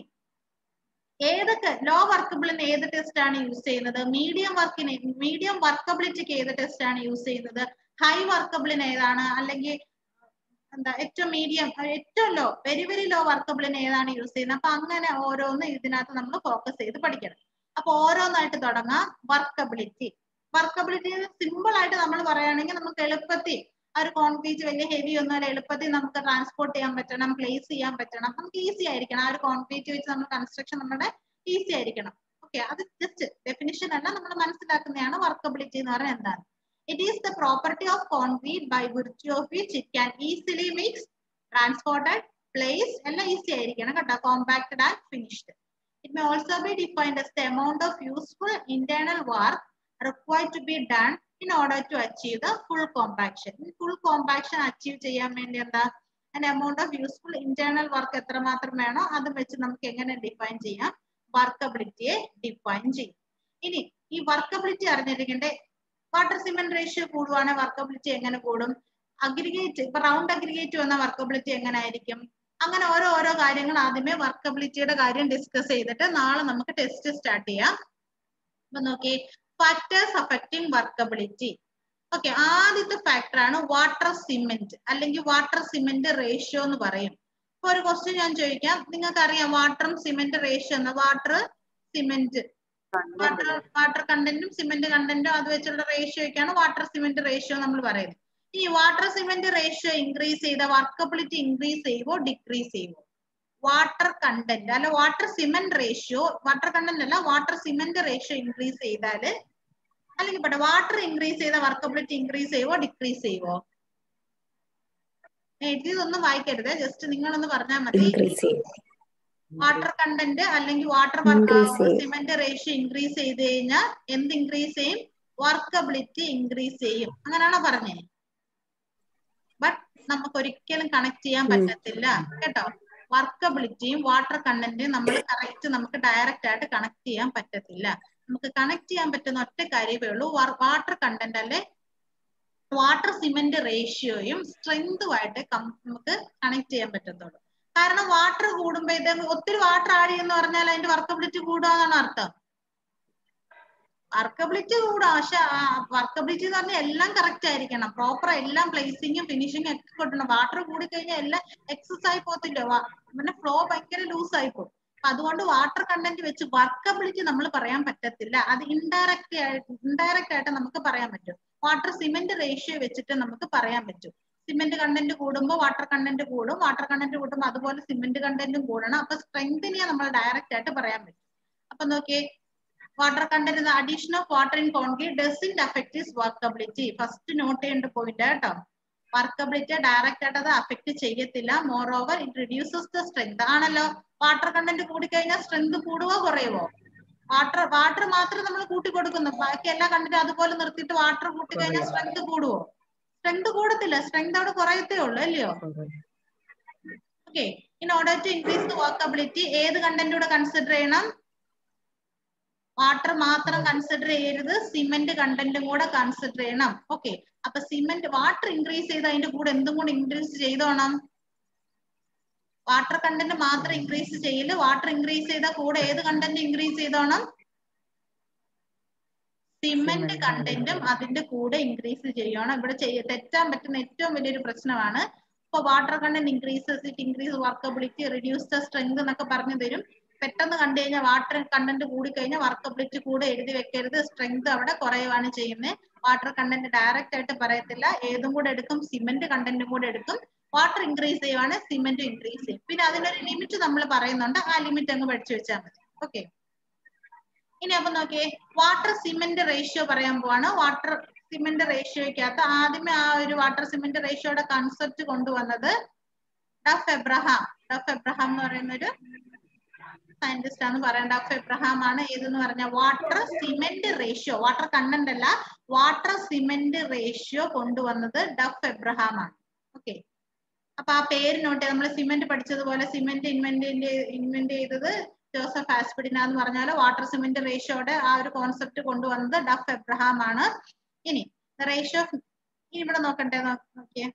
Speaker 1: ഏതൊക്കെ ലോ വർക്കബിളിന് ഏത് ടെസ്റ്റ് ആണ് യൂസ് ചെയ്യുന്നത് മീഡിയം വർക്കിന് മീഡിയം വർക്കബിലിറ്റിക്ക് ഏത് ടെസ്റ്റ് ആണ് യൂസ് ചെയ്യുന്നത് ഹൈ വർക്കബിളിന് ഏതാണ് അല്ലെങ്കിൽ എന്താ ഏറ്റവും മീഡിയം ഏറ്റവും ലോ വെരി വെരി ലോ വർക്കബിളിന് ഏതാണ് യൂസ് ചെയ്യുന്നത് അപ്പൊ അങ്ങനെ ഓരോന്ന് ഇതിനകത്ത് നമ്മൾ ഫോക്കസ് ചെയ്ത് പഠിക്കണം അപ്പൊ ഓരോന്നായിട്ട് തുടങ്ങാം വർക്കബിലിറ്റി വർക്കബിലിറ്റി സിമ്പിൾ ആയിട്ട് നമ്മൾ പറയുകയാണെങ്കിൽ നമുക്ക് എളുപ്പത്തിൽ ആ ഒരു കോൺക്രീറ്റ് വലിയ ഹെവി ഒന്നും അല്ല എളുപ്പത്തിൽ നമുക്ക് ട്രാൻസ്പോർട്ട് ചെയ്യാൻ പറ്റണം പ്ലേസ് ചെയ്യാൻ പറ്റണം നമുക്ക് ഈസി ആയിരിക്കണം ആ ഒരു കോൺക്രീറ്റ് വെച്ച് നമ്മൾ കൺസ്ട്രക്ഷൻ നമ്മുടെ ഈസി ആയിരിക്കണം ഓക്കെ അത് ജസ്റ്റ് ഡെഫിനിഷൻ അല്ല നമ്മൾ മനസ്സിലാക്കുന്നതാണ് വർക്കബിലിറ്റി എന്ന് പറഞ്ഞാൽ എന്താണ് it is the property of concrete by virtue of which it can easily mix transported place എല്ലാം ഈസി ആയിരിക്കണം കേട്ടോ compacted and finished it may also be defined as the amount of useful internal work required to be done in order to achieve the full compaction. full compaction achieve ചെയ്യാൻ വേണ്ടി എന്താ an amount of useful internal work എത്രമാത്രം വേണോ അത് വെച്ച് നമുക്ക് എങ്ങനെ define ചെയ്യാം വർക്കബിലിറ്റിയെ ഡിഫൈൻ ചെയ്യും ഇനി ഈ വർക്കബിലിറ്റി അറിഞ്ഞിരിക്കേണ്ട വാട്ടർ സിമെന്റ് റേഷ്യോ കൂടുവാണെങ്കിൽ വർക്കബിലിറ്റി എങ്ങനെ കൂടും അഗ്രിഗേറ്റ് ഇപ്പൊ റൗണ്ട് അഗ്രിഗേറ്റ് വന്ന വർക്കബിലിറ്റി എങ്ങനെ ആയിരിക്കും അങ്ങനെ ഓരോ ഓരോ കാര്യങ്ങൾ ആദ്യമേ വർക്കബിലിറ്റിയുടെ കാര്യം ഡിസ്കസ് ചെയ്തിട്ട് നാളെ നമുക്ക് ടെസ്റ്റ് സ്റ്റാർട്ട് ചെയ്യാം അപ്പൊ നോക്കി ഫാക്ടേഴ്സ് അഫക്റ്റിംഗ് വർക്കബിലിറ്റി ഓക്കെ ആദ്യത്തെ ഫാക്ടർ ആണ് വാട്ടർ സിമെന്റ് അല്ലെങ്കിൽ വാട്ടർ സിമെന്റ് റേഷ്യോ എന്ന് പറയും ഇപ്പൊ ഒരു ക്വസ്റ്റ്യൻ ഞാൻ ചോദിക്കാം നിങ്ങൾക്ക് അറിയാം വാട്ടറും സിമെന്റ് റേഷ്യോ എന്ന വാട്ടർ സിമെന്റ് വാട്ടർ വാട്ടർ കണ്ടന്റും സിമെന്റ് കണ്ടന്റും അത് വെച്ചുള്ള റേഷ്യോയ്ക്കാണ് വാട്ടർ സിമെന്റ് റേഷ്യോ നമ്മൾ പറയുന്നത് ഈ വാട്ടർ സിമെന്റ് റേഷ്യോ ഇൻക്രീസ് ചെയ്ത വർക്കബിലിറ്റി ഇൻക്രീസ് ചെയ്യുവോ ഡിക്രീസ് ചെയ്യുവോ വാട്ടർ കണ്ടന്റ് അല്ല water cement ratio water content അല്ല വാട്ടർ സിമെന്റ് റേഷ്യോ ഇൻക്രീസ് ചെയ്താല് അല്ലെങ്കിൽ പെട്ടെ വാട്ടർ ഇൻക്രീസ് ചെയ്ത വർക്കബിലിറ്റി ഇൻക്രീസ് ചെയ്യുവോ ഡിക്രീസ് ചെയ്യുവോ എഴുതിയതൊന്നും വായിക്കരുത് ജസ്റ്റ് നിങ്ങളൊന്ന് പറഞ്ഞാൽ മതി
Speaker 2: ഇൻക്രീസ് ചെയ്യും
Speaker 1: വാട്ടർ കണ്ടന്റ് അല്ലെങ്കിൽ വാട്ടർ
Speaker 2: Increase ചെയ്യും.
Speaker 1: സിമെന്റ് റേഷ്യോ ഇൻക്രീസ് ചെയ്ത് കഴിഞ്ഞാൽ എന്ത് ഇൻക്രീസ് ചെയ്യും വർക്കബിലിറ്റി ഇൻക്രീസ് ചെയ്യും അങ്ങനെയാണോ പറഞ്ഞേ ബട്ട് നമുക്ക് ഒരിക്കലും കണക്ട് ചെയ്യാൻ
Speaker 2: ഉം.
Speaker 1: പറ്റത്തില്ല കേട്ടോ വർക്കബിലിറ്റിയും വാട്ടർ കണ്ടന്റും നമ്മൾ കറക്റ്റ് നമുക്ക് ഡയറക്റ്റ് ആയിട്ട് കണക്ട് ചെയ്യാൻ പറ്റത്തില്ല നമുക്ക് കണക്ട് ചെയ്യാൻ പറ്റുന്ന ഒറ്റ കാര്യമേ ഉള്ളൂ വാട്ടർ കണ്ടന്റ് അല്ലെ വാട്ടർ സിമെന്റ് റേഷ്യോയും സ്ട്രെങ്തുമായിട്ട് നമുക്ക് കണക്ട് ചെയ്യാൻ പറ്റത്തുള്ളൂ കാരണം വാട്ടർ കൂടുമ്പോഴത്തേക്ക് ഒത്തിരി വാട്ടർ ആഡ് ചെയ്യുന്ന പറഞ്ഞാൽ അതിന്റെ വർക്കബിലിറ്റി കൂടുകയെന്നാണ് അർത്ഥം വർക്കബിലിറ്റി കൂടാ പക്ഷെ വർക്കബിലിറ്റി എന്ന് പറഞ്ഞാൽ എല്ലാം കറക്റ്റ് ആയിരിക്കണം പ്രോപ്പർ എല്ലാം പ്ലേസിങ്ങും ഫിനിഷിങ്ങും ഒക്കെ കൊട്ടണം വാട്ടർ കൂടി കഴിഞ്ഞാൽ എല്ലാം എക്സസ് ആയി പോകത്തില്ല പിന്നെ ഫ്ലോ ഭയങ്കര ലൂസ് ആയി പോകും അപ്പൊ അതുകൊണ്ട് വാട്ടർ കണ്ടന്റ് വെച്ച് വർക്കബിലിറ്റി നമ്മൾ പറയാൻ പറ്റത്തില്ല അത് ഇൻഡയറക്റ്റ് ആയിട്ട് ഇൻഡയറക്റ്റ് ആയിട്ട് നമുക്ക് പറയാൻ പറ്റും വാട്ടർ സിമെന്റ് റേഷ്യോ വെച്ചിട്ട് നമുക്ക് പറയാൻ പറ്റും സിമെന്റ് കണ്ടന്റ് കൂടുമ്പോൾ വാട്ടർ കണ്ടന്റ് കൂടും വാട്ടർ കണ്ടന്റ് കൂടുമ്പോൾ അതുപോലെ സിമെന്റ് കണ്ടന്റും കൂടണം അപ്പൊ സ്ട്രെങ്തിനെ നമ്മൾ ഡയറക്റ്റ് ആയിട്ട് പറയാൻ പറ്റും അപ്പൊ നോക്കിയേ water content addition of water in concrete doesn't affect is workability first note ചെയ്യേണ്ട പോയിന്റ് കേട്ടോ വർക്കബിലിറ്റി ഡയറക്റ്റ് ആയിട്ട് അത് അഫക്ട് ചെയ്യത്തില്ല moreover it reduces the strength ആണല്ലോ വാട്ടർ കണ്ടന്റ് കൂടിക്കഴിഞ്ഞാൽ സ്ട്രെങ്ത് കൂടുവോ കുറയുവോ വാട്ടർ വാട്ടർ മാത്രം നമ്മൾ കൂട്ടി കൊടുക്കുന്നു ബാക്കി എല്ലാ കണ്ടന്റും അതുപോലെ നിർത്തിയിട്ട് വാട്ടർ കൂട്ടി കഴിഞ്ഞാൽ സ്ട്രെങ്ത് കൂടുവോ സ്ട്രെങ്ത് കൂടത്തില്ല സ്ട്രെങ്ത് അവിടെ കുറയത്തേ ഉള്ളൂ അല്ലയോ okay in order to increase the workability ഏത് കണ്ടന്റ് കൂടെ കൺസിഡർ ചെയ്യണം വാട്ടർ മാത്രം കൺസിഡർ ചെയ്യരുത് സിമെന്റ് കണ്ടന്റും കൂടെ കൺസിഡർ ചെയ്യണം ഓക്കെ അപ്പൊ സിമെന്റ് വാട്ടർ ഇൻക്രീസ് ചെയ്ത് അതിന്റെ കൂടെ എന്തും കൂടെ ഇൻക്രീസ് ചെയ്തോണം വാട്ടർ കണ്ടന്റ് മാത്രം ഇൻക്രീസ് ചെയ്യല് വാട്ടർ ഇൻക്രീസ് ചെയ്ത കൂടെ ഏത് കണ്ടന്റ് ഇൻക്രീസ് ചെയ്തോണം സിമെന്റ് കണ്ടന്റും അതിന്റെ കൂടെ ഇൻക്രീസ് ചെയ്യണം ഇവിടെ ചെയ്യ തെറ്റാൻ പറ്റുന്ന ഏറ്റവും വലിയൊരു പ്രശ്നമാണ് ഇപ്പൊ water content increases it increase workability reduce the strength എന്നൊക്കെ പറഞ്ഞു തരും പെട്ടെന്ന് കണ്ടു കഴിഞ്ഞാൽ വാട്ടർ കണ്ടന്റ് കൂടി കഴിഞ്ഞാൽ വർക്കബിലിറ്റി കൂടെ എഴുതി വെക്കരുത് സ്ട്രെങ്ത് അവിടെ കുറയുവാണ് ചെയ്യുന്നത് വാട്ടർ കണ്ടന്റ് ഡയറക്റ്റ് ആയിട്ട് പറയത്തില്ല ഏതും കൂടെ എടുക്കും സിമെന്റ് കണ്ടന്റും കൂടെ എടുക്കും വാട്ടർ ഇൻക്രീസ് ചെയ്യുവാണ് സിമെന്റ് ഇൻക്രീസ് ചെയ്യും പിന്നെ അതിനൊരു ലിമിറ്റ് നമ്മൾ പറയുന്നുണ്ട് ആ ലിമിറ്റ് അങ്ങ് പഠിച്ചു വെച്ചാൽ മതി ഓക്കെ ഇനി അപ്പൊ നോക്കിയേ വാട്ടർ സിമെന്റ് റേഷ്യോ പറയാൻ പോവാണ് വാട്ടർ സിമെന്റ് റേഷ്യോയ്ക്കകത്ത് ആദ്യമേ ആ ഒരു വാട്ടർ സിമെന്റ് റേഷ്യോയുടെ കൺസെപ്റ്റ് കൊണ്ടുവന്നത് ഡഫ് എബ്രഹാം ഡഫ് എബ്രഹാം എന്ന് പറയുന്ന ഒരു സയന്റിസ്റ്റ് ആണ് പറയാൻ ഡഫ് എബ്രഹാം ആണ് ഏതെന്ന് പറഞ്ഞ water cement ratio water content അല്ല വാട്ടർ സിമെന്റ് റേഷ്യോ കൊണ്ടുവന്നത് ഡഫ് എബ്രഹാം ആണ് ഓക്കെ അപ്പൊ ആ പേര് നോട്ട് നമ്മൾ സിമെന്റ് പഠിച്ചതുപോലെ സിമെന്റ് ഇൻവെന്റ് ഇൻവെന്റ് ചെയ്തത് ജോസഫ് ആസ്പിഡിന എന്ന് പറഞ്ഞാൽ വാട്ടർ സിമെന്റ് റേഷ്യോയുടെ ആ ഒരു കോൺസെപ്റ്റ് കൊണ്ടുവന്നത് ഡഫ് എബ്രഹാം ആണ് ഇനി റേഷ്യോ ഇനി ഇവിടെ നോക്കട്ടെ നോക്കിയേ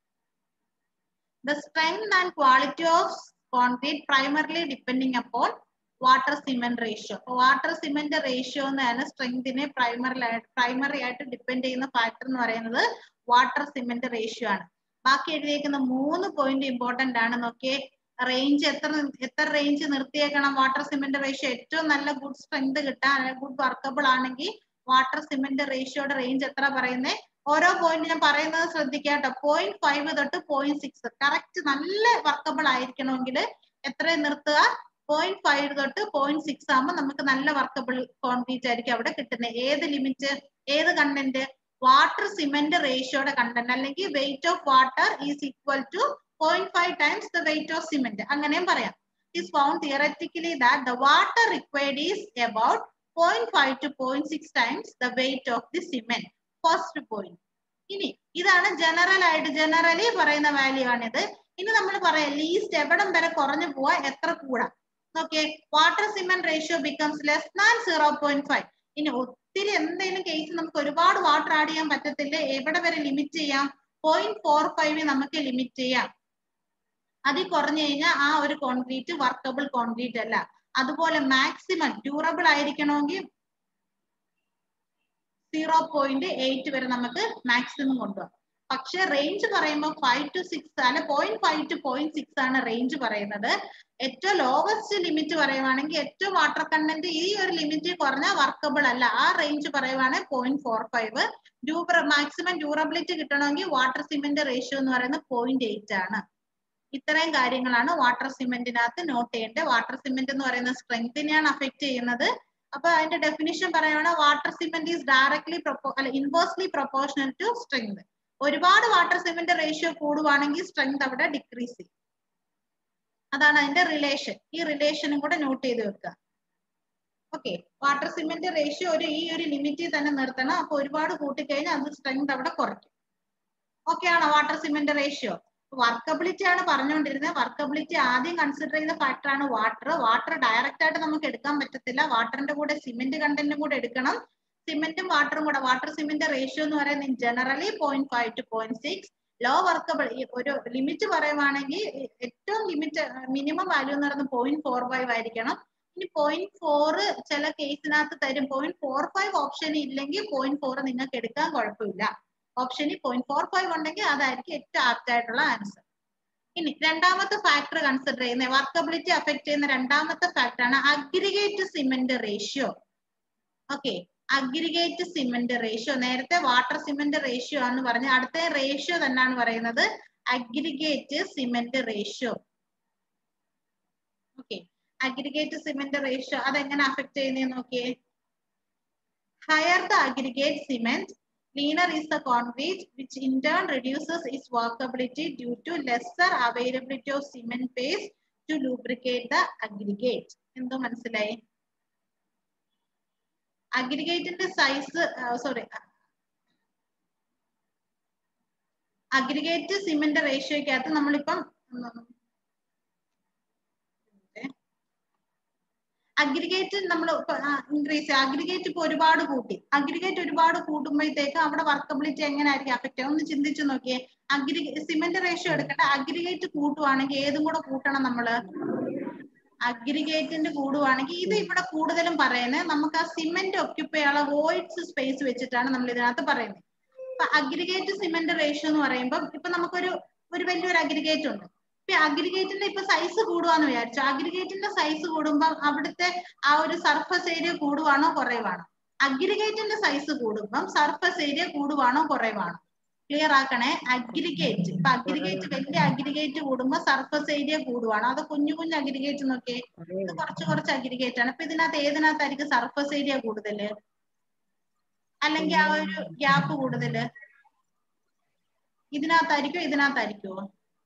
Speaker 1: the strength and quality of concrete primarily depending upon water cement ratio water cement ratio എന്നാണ് സ്ട്രെങ്തിനെ പ്രൈമറി പ്രൈമറി ആയിട്ട് ഡിപ്പെൻഡ് ചെയ്യുന്ന ഫാക്ടർ എന്ന് പറയുന്നത് വാട്ടർ സിമെന്റ് റേഷ്യോ ആണ് ബാക്കി എഴുതിയേക്കുന്ന മൂന്ന് പോയിന്റ് ഇമ്പോർട്ടന്റ് ആണ് നോക്കിയേ റേഞ്ച് എത്ര എത്ര റേഞ്ച് നിർത്തിയേക്കണം വാട്ടർ സിമെന്റ് റേഷ്യോ ഏറ്റവും നല്ല ഗുഡ് സ്ട്രെങ്ത് കിട്ടാൻ ഗുഡ് വർക്കബിൾ ആണെങ്കിൽ വാട്ടർ സിമെന്റ് റേഷ്യോയുടെ റേഞ്ച് എത്ര പറയുന്നേ ഓരോ പോയിന്റ് ഞാൻ പറയുന്നത് ശ്രദ്ധിക്കുക കേട്ടോ പോയിന്റ് ഫൈവ് തൊട്ട് പോയിന്റ് സിക്സ് കറക്റ്റ് നല്ല വർക്കബിൾ ആയിരിക്കണമെങ്കിൽ എത്ര നിർത്തുക പോയിന്റ് ഫൈവ് തൊട്ട് പോയിന്റ് സിക്സ് ആകുമ്പോൾ നമുക്ക് നല്ല വർക്കബിൾ കോൺക്രീറ്റ് ആയിരിക്കും അവിടെ കിട്ടുന്നത് ഏത് ലിമിറ്റ് ഏത് കണ്ടന്റ് വാട്ടർ സിമെന്റ് റേഷ്യോയുടെ കണ്ടന്റ് അല്ലെങ്കിൽ weight of water is equal to point five times the weight of cement അങ്ങനെയും പറയാം is found theoretically that the water required is about 0.5 to 0.6 times the weight of the cement. First point. ഇനി ഇതാണ് general ആയിട്ട് generally പറയുന്ന value ആണിത് ഇനി നമ്മൾ പറയാം ലീസ്റ്റ് എവിടം വരെ കുറഞ്ഞു പോവാ എത്ര കൂടാ നോക്കിയേ water cement ratio becomes less than zero point five ഇനി ഒത്തിരി എന്തെങ്കിലും കേസ് നമുക്ക് ഒരുപാട് വാട്ടർ ആഡ് ചെയ്യാൻ പറ്റത്തില്ല എവിടെ വരെ ലിമിറ്റ് ചെയ്യാം പോയിന്റ് ഫോർ ഫൈവ് നമുക്ക് ലിമിറ്റ് ചെയ്യാം അതിൽ കുറഞ്ഞു കഴിഞ്ഞാൽ ആ ഒരു കോൺക്രീറ്റ് വർക്കബിൾ കോൺക്രീറ്റ് അല്ല അതുപോലെ മാക്സിമം ഡ്യൂറബിൾ ആയിരിക്കണമെങ്കിൽ സീറോ പോയിന്റ് എയ്റ്റ് വരെ നമുക്ക് മാക്സിമം കൊണ്ടുപോകാം പക്ഷെ റേഞ്ച് പറയുമ്പോൾ ഫൈവ് ടു സിക്സ് അല്ലെ point five to point six ആണ് റേഞ്ച് പറയുന്നത് ഏറ്റവും ലോവസ്റ്റ് ലിമിറ്റ് പറയുവാണെങ്കിൽ ഏറ്റവും വാട്ടർ കണ്ടന്റ് ഈ ഒരു ലിമിറ്റ് കുറഞ്ഞാൽ വർക്കബിൾ അല്ല ആ റേഞ്ച് പറയുവാണെങ്കിൽ പോയിന്റ് ഫോർ ഫൈവ് ഡ്യൂറ മാക്സിമം ഡ്യൂറബിലിറ്റി കിട്ടണമെങ്കിൽ വാട്ടർ സിമെന്റ് റേഷ്യോ എന്ന് പറയുന്നത് പോയിന്റ് എയ്റ്റ് ആണ് ഇത്രയും കാര്യങ്ങളാണ് വാട്ടർ സിമെന്റിനകത്ത് നോട്ട് ചെയ്യേണ്ടത് വാട്ടർ സിമെന്റ് എന്ന് പറയുന്ന സ്ട്രെങ്തിനെയാണ് അഫക്ട് ചെയ്യുന്നത് അപ്പൊ അതിന്റെ ഡെഫിനിഷൻ പറയുകയാണെങ്കിൽ വാട്ടർ സിമെന്റ് ഈസ് ഡയറക്ട്ലി പ്രൊപ്പോ അല്ല ഇൻവേഴ്സ്ലി പ്രൊപ്പോർഷണൽ ടു സ്ട്രെങ്ത് ഒരുപാട് വാട്ടർ സിമെന്റ് റേഷ്യോ കൂടുവാണെങ്കിൽ സ്ട്രെങ്ത് അവിടെ ഡിക്രീസ് ചെയ്യും അതാണ് അതിന്റെ റിലേഷൻ ഈ റിലേഷനും കൂടെ നോട്ട് ചെയ്ത് വെക്കുക ഓക്കെ വാട്ടർ സിമെന്റ് റേഷ്യോ ഒരു ഈ ഒരു ലിമിറ്റിൽ തന്നെ നിർത്തണം അപ്പൊ ഒരുപാട് കൂട്ടിക്കഴിഞ്ഞാൽ അത് സ്ട്രെങ്ത് അവിടെ കുറയ്ക്കും ഓക്കെ ആണോ വാട്ടർ സിമെന്റ് റേഷ്യോ വർക്കബിലിറ്റി ആണ് പറഞ്ഞുകൊണ്ടിരുന്നത് വർക്കബിലിറ്റി ആദ്യം കൺസിഡർ ചെയ്യുന്ന ഫാക്ടർ ആണ് വാട്ടർ വാട്ടർ ഡയറക്റ്റ് ആയിട്ട് നമുക്ക് എടുക്കാൻ പറ്റത്തില്ല വാട്ടറിന്റെ കൂടെ സിമെന്റ് കണ്ടന്റും കൂടെ എടുക്കണം സിമെന്റും വാട്ടറും കൂടെ വാട്ടർ സിമെന്റ് റേഷ്യോ എന്ന് പറയുന്നത് generally point five to point six low workable ഒരു ലിമിറ്റ് പറയുവാണെങ്കിൽ ഏറ്റവും ലിമിറ്റ് മിനിമം വാല്യൂ എന്ന് പറയുന്നത് പോയിന്റ് ഫോർ ഫൈവ് ആയിരിക്കണം ഇനി പോയിന്റ് ഫോർ ചില കേസിനകത്ത് തരും പോയിന്റ് ഫോർ ഫൈവ് ഓപ്ഷൻ ഇല്ലെങ്കിൽ പോയിന്റ് ഫോർ നിങ്ങൾക്ക് എടുക്കാൻ കുഴപ്പമില്ല ഓപ്ഷനിൽ പോയിന്റ് ഫോർ ഫൈവ് ഉണ്ടെങ്കിൽ അതായിരിക്കും ഏറ്റവും ആപ്റ്റ് ആയിട്ടുള്ള ആൻസർ ഇനി രണ്ടാമത്തെ ഫാക്ടർ കൺസിഡർ ചെയ്യുന്ന വർക്കബിലിറ്റി അഫക്ട് ചെയ്യുന്ന രണ്ടാമത്തെ ഫാക്ടർ ആണ് aggregate cement ratio okay aggregate cement ratio നേരത്തെ വാട്ടർ സിമെന്റ് റേഷ്യോ ആണെന്ന് പറഞ്ഞ അടുത്ത റേഷ്യോ തന്നെയാണ് പറയുന്നത് aggregate cement ratio okay aggregate cement ratio അതെങ്ങനെ അഫക്ട് ചെയ്യുന്നേ നോക്കിയേ higher the aggregate cement, leaner is the concrete, which in turn reduces its workability due to lesser availability of cement paste to lubricate the aggregate. എന്തോ മനസ്സിലായി അഗ്രിഗേറ്റിന്റെ size sorry aggregate cement റേഷ്യോക്കകത്ത് നമ്മളിപ്പം aggregate നമ്മൾ increase aggregate ഇപ്പൊ ഒരുപാട് കൂട്ടി aggregate ഒരുപാട് കൂട്ടുമ്പോഴത്തേക്ക് അവിടെ വർക്കബിലിറ്റി എങ്ങനെ ആയിരിക്കും അഫക്റ്റ് ഒന്ന് ചിന്തിച്ചു നോക്കിയേ അഗ്രി സിമെന്റ് റേഷ്യോ എടുക്കട്ടെ അഗ്രിഗേറ്റ് കൂട്ടുവാണെങ്കിൽ ഏതും കൂടെ കൂട്ടണം നമ്മള് അഗ്രിഗേറ്റിന്റെ കൂടുവാണെങ്കിൽ ഇത് ഇവിടെ കൂടുതലും പറയുന്നത് നമുക്ക് ആ സിമെന്റ് ഒക്യുപ്പൈ ചെയ്യാനുള്ള വോയിഡ്സ് സ്പേസ് വെച്ചിട്ടാണ് നമ്മൾ ഇതിനകത്ത് പറയുന്നത് ഇപ്പൊ അഗ്രിഗേറ്റ് സിമെന്റ് റേഷ്യോ എന്ന് പറയുമ്പോൾ ഇപ്പൊ നമുക്കൊരു ഒരു വലിയൊരു അഗ്രിഗേറ്റ് ഉണ്ട് ഇപ്പൊ അഗ്രിഗേറ്റിന്റെ ഇപ്പൊ സൈസ് കൂടുവാന്ന് വിചാരിച്ചു അഗ്രിഗേറ്റിന്റെ സൈസ് കൂടുമ്പോൾ അവിടുത്തെ ആ ഒരു സർഫസ് ഏരിയ കൂടുവാണോ കുറയുവാണോ അഗ്രിഗേറ്റിന്റെ സൈസ് കൂടുമ്പം സർഫസ് ഏരിയ കൂടുവാണോ കുറയുവാണോ ക്ലിയർ ആക്കണേ അഗ്രിഗേറ്റ് ഇപ്പൊ അഗ്രിഗേറ്റ് വലിയ അഗ്രിഗേറ്റ് കൂടുമ്പോ സർഫസ് ഏരിയ കൂടുവാണോ അത് കുഞ്ഞു കുഞ്ഞു അഗ്രിഗേറ്റ് നോക്കിയേ ഇത് കുറച്ച് കുറച്ച് അഗ്രിഗേറ്റ് ആണ് അപ്പൊ ഇതിനകത്ത് ഏതിനകത്തായിരിക്കും സർഫസ് ഏരിയ കൂടുതല് അല്ലെങ്കിൽ ആ ഒരു ഗ്യാപ്പ് കൂടുതല് ഇതിനകത്തായിരിക്കോ ഇതിനകത്തായിരിക്കുമോ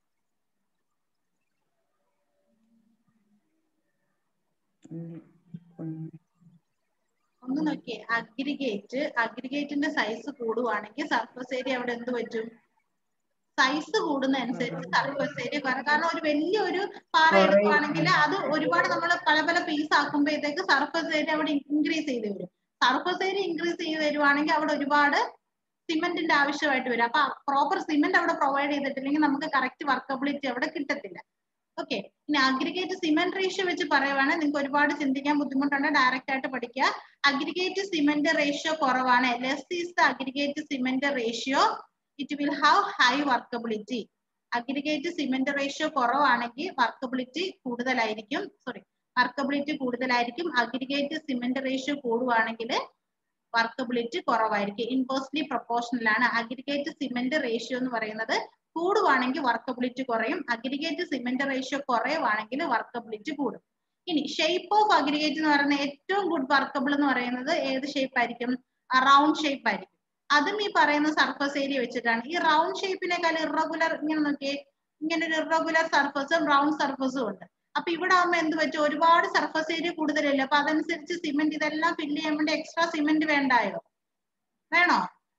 Speaker 1: ഒന്ന് നോക്കിയേ അഗ്രിഗേറ്റ് അഗ്രിഗേറ്റിന്റെ സൈസ് കൂടുവാണെങ്കിൽ സർഫസ് ഏരിയ അവിടെ എന്ത് പറ്റും സൈസ് കൂടുന്ന അനുസരിച്ച് സർഫസ് ഏരിയ കുറയും കാരണം ഒരു വലിയൊരു പാറ എടുക്കുവാണെങ്കിൽ അത് ഒരുപാട് നമ്മൾ പല പല പീസ് ആക്കുമ്പോഴത്തേക്ക് സർഫസ് ഏരിയ അവിടെ ഇൻക്രീസ് ചെയ്ത് വരും സർഫസ് ഏരിയ ഇൻക്രീസ് ചെയ്ത് വരുവാണെങ്കിൽ അവിടെ ഒരുപാട് സിമെന്റിന്റെ ആവശ്യമായിട്ട് വരും അപ്പൊ പ്രോപ്പർ സിമെന്റ് അവിടെ പ്രൊവൈഡ് ചെയ്തിട്ടില്ലെങ്കിൽ നമുക്ക് കറക്റ്റ് വർക്കബിലിറ്റി അവിടെ കിട്ടത്തില്ല ഓക്കെ ഇനി അഗ്രിഗേറ്റ് സിമെന്റ് റേഷ്യോ വെച്ച് പറയുവാണെങ്കിൽ നിങ്ങൾക്ക് ഒരുപാട് ചിന്തിക്കാൻ ബുദ്ധിമുട്ടുണ്ട് ഡയറക്റ്റ് ആയിട്ട് പഠിക്കുക അഗ്രിഗേറ്റ് സിമെന്റ് റേഷ്യോ കുറവാണ് less is the aggregate cement ratio it will have high workability aggregate cement ratio കുറവാണെങ്കിൽ വർക്കബിലിറ്റി കൂടുതലായിരിക്കും സോറി വർക്കബിലിറ്റി കൂടുതലായിരിക്കും അഗ്രിഗേറ്റ് സിമെന്റ് റേഷ്യോ കൂടുവാണെങ്കിൽ വർക്കബിലിറ്റി കുറവായിരിക്കും ഇൻവേഴ്സ്ലി പ്രൊപ്പോർഷണൽ ആണ് അഗ്രിഗേറ്റ് സിമെന്റ് റേഷ്യോ എന്ന് പറയുന്നത് കൂടുവാണെങ്കിൽ വർക്കബിലിറ്റി കുറയും അഗ്രിഗേറ്റ് സിമെന്റ് റേഷ്യോ കുറയുവാണെങ്കിൽ വർക്കബിലിറ്റി കൂടും ഇനി ഷേപ്പ് ഓഫ് അഗ്രിഗേറ്റ് എന്ന് പറയുന്നത് ഏറ്റവും ഗുഡ് വർക്കബിൾ എന്ന് പറയുന്നത് ഏത് ഷേപ്പ് ആയിരിക്കും റൗണ്ട് ഷേപ്പ് ആയിരിക്കും അതും ഈ പറയുന്ന സർഫസ് ഏരിയ വെച്ചിട്ടാണ് ഈ റൗണ്ട് ഷേപ്പിനേക്കാൾ ഇറഗുലർ ഇങ്ങനെ നോക്കിയേ ഇങ്ങനെ ഒരു ഇറഗുലർ സർഫസും റൗണ്ട് സർഫസും ഉണ്ട് അപ്പൊ ഇവിടെ ആവുമ്പോ എന്ത് പറ്റും ഒരുപാട് സർഫസ് ഏരിയ കൂടുതലല്ലേ അപ്പൊ അതനുസരിച്ച് സിമെന്റ് ഇതെല്ലാം ഫില്ല് ചെയ്യാൻ വേണ്ടി എക്സ്ട്രാ സിമെന്റ് വേണ്ടായോ വേണോ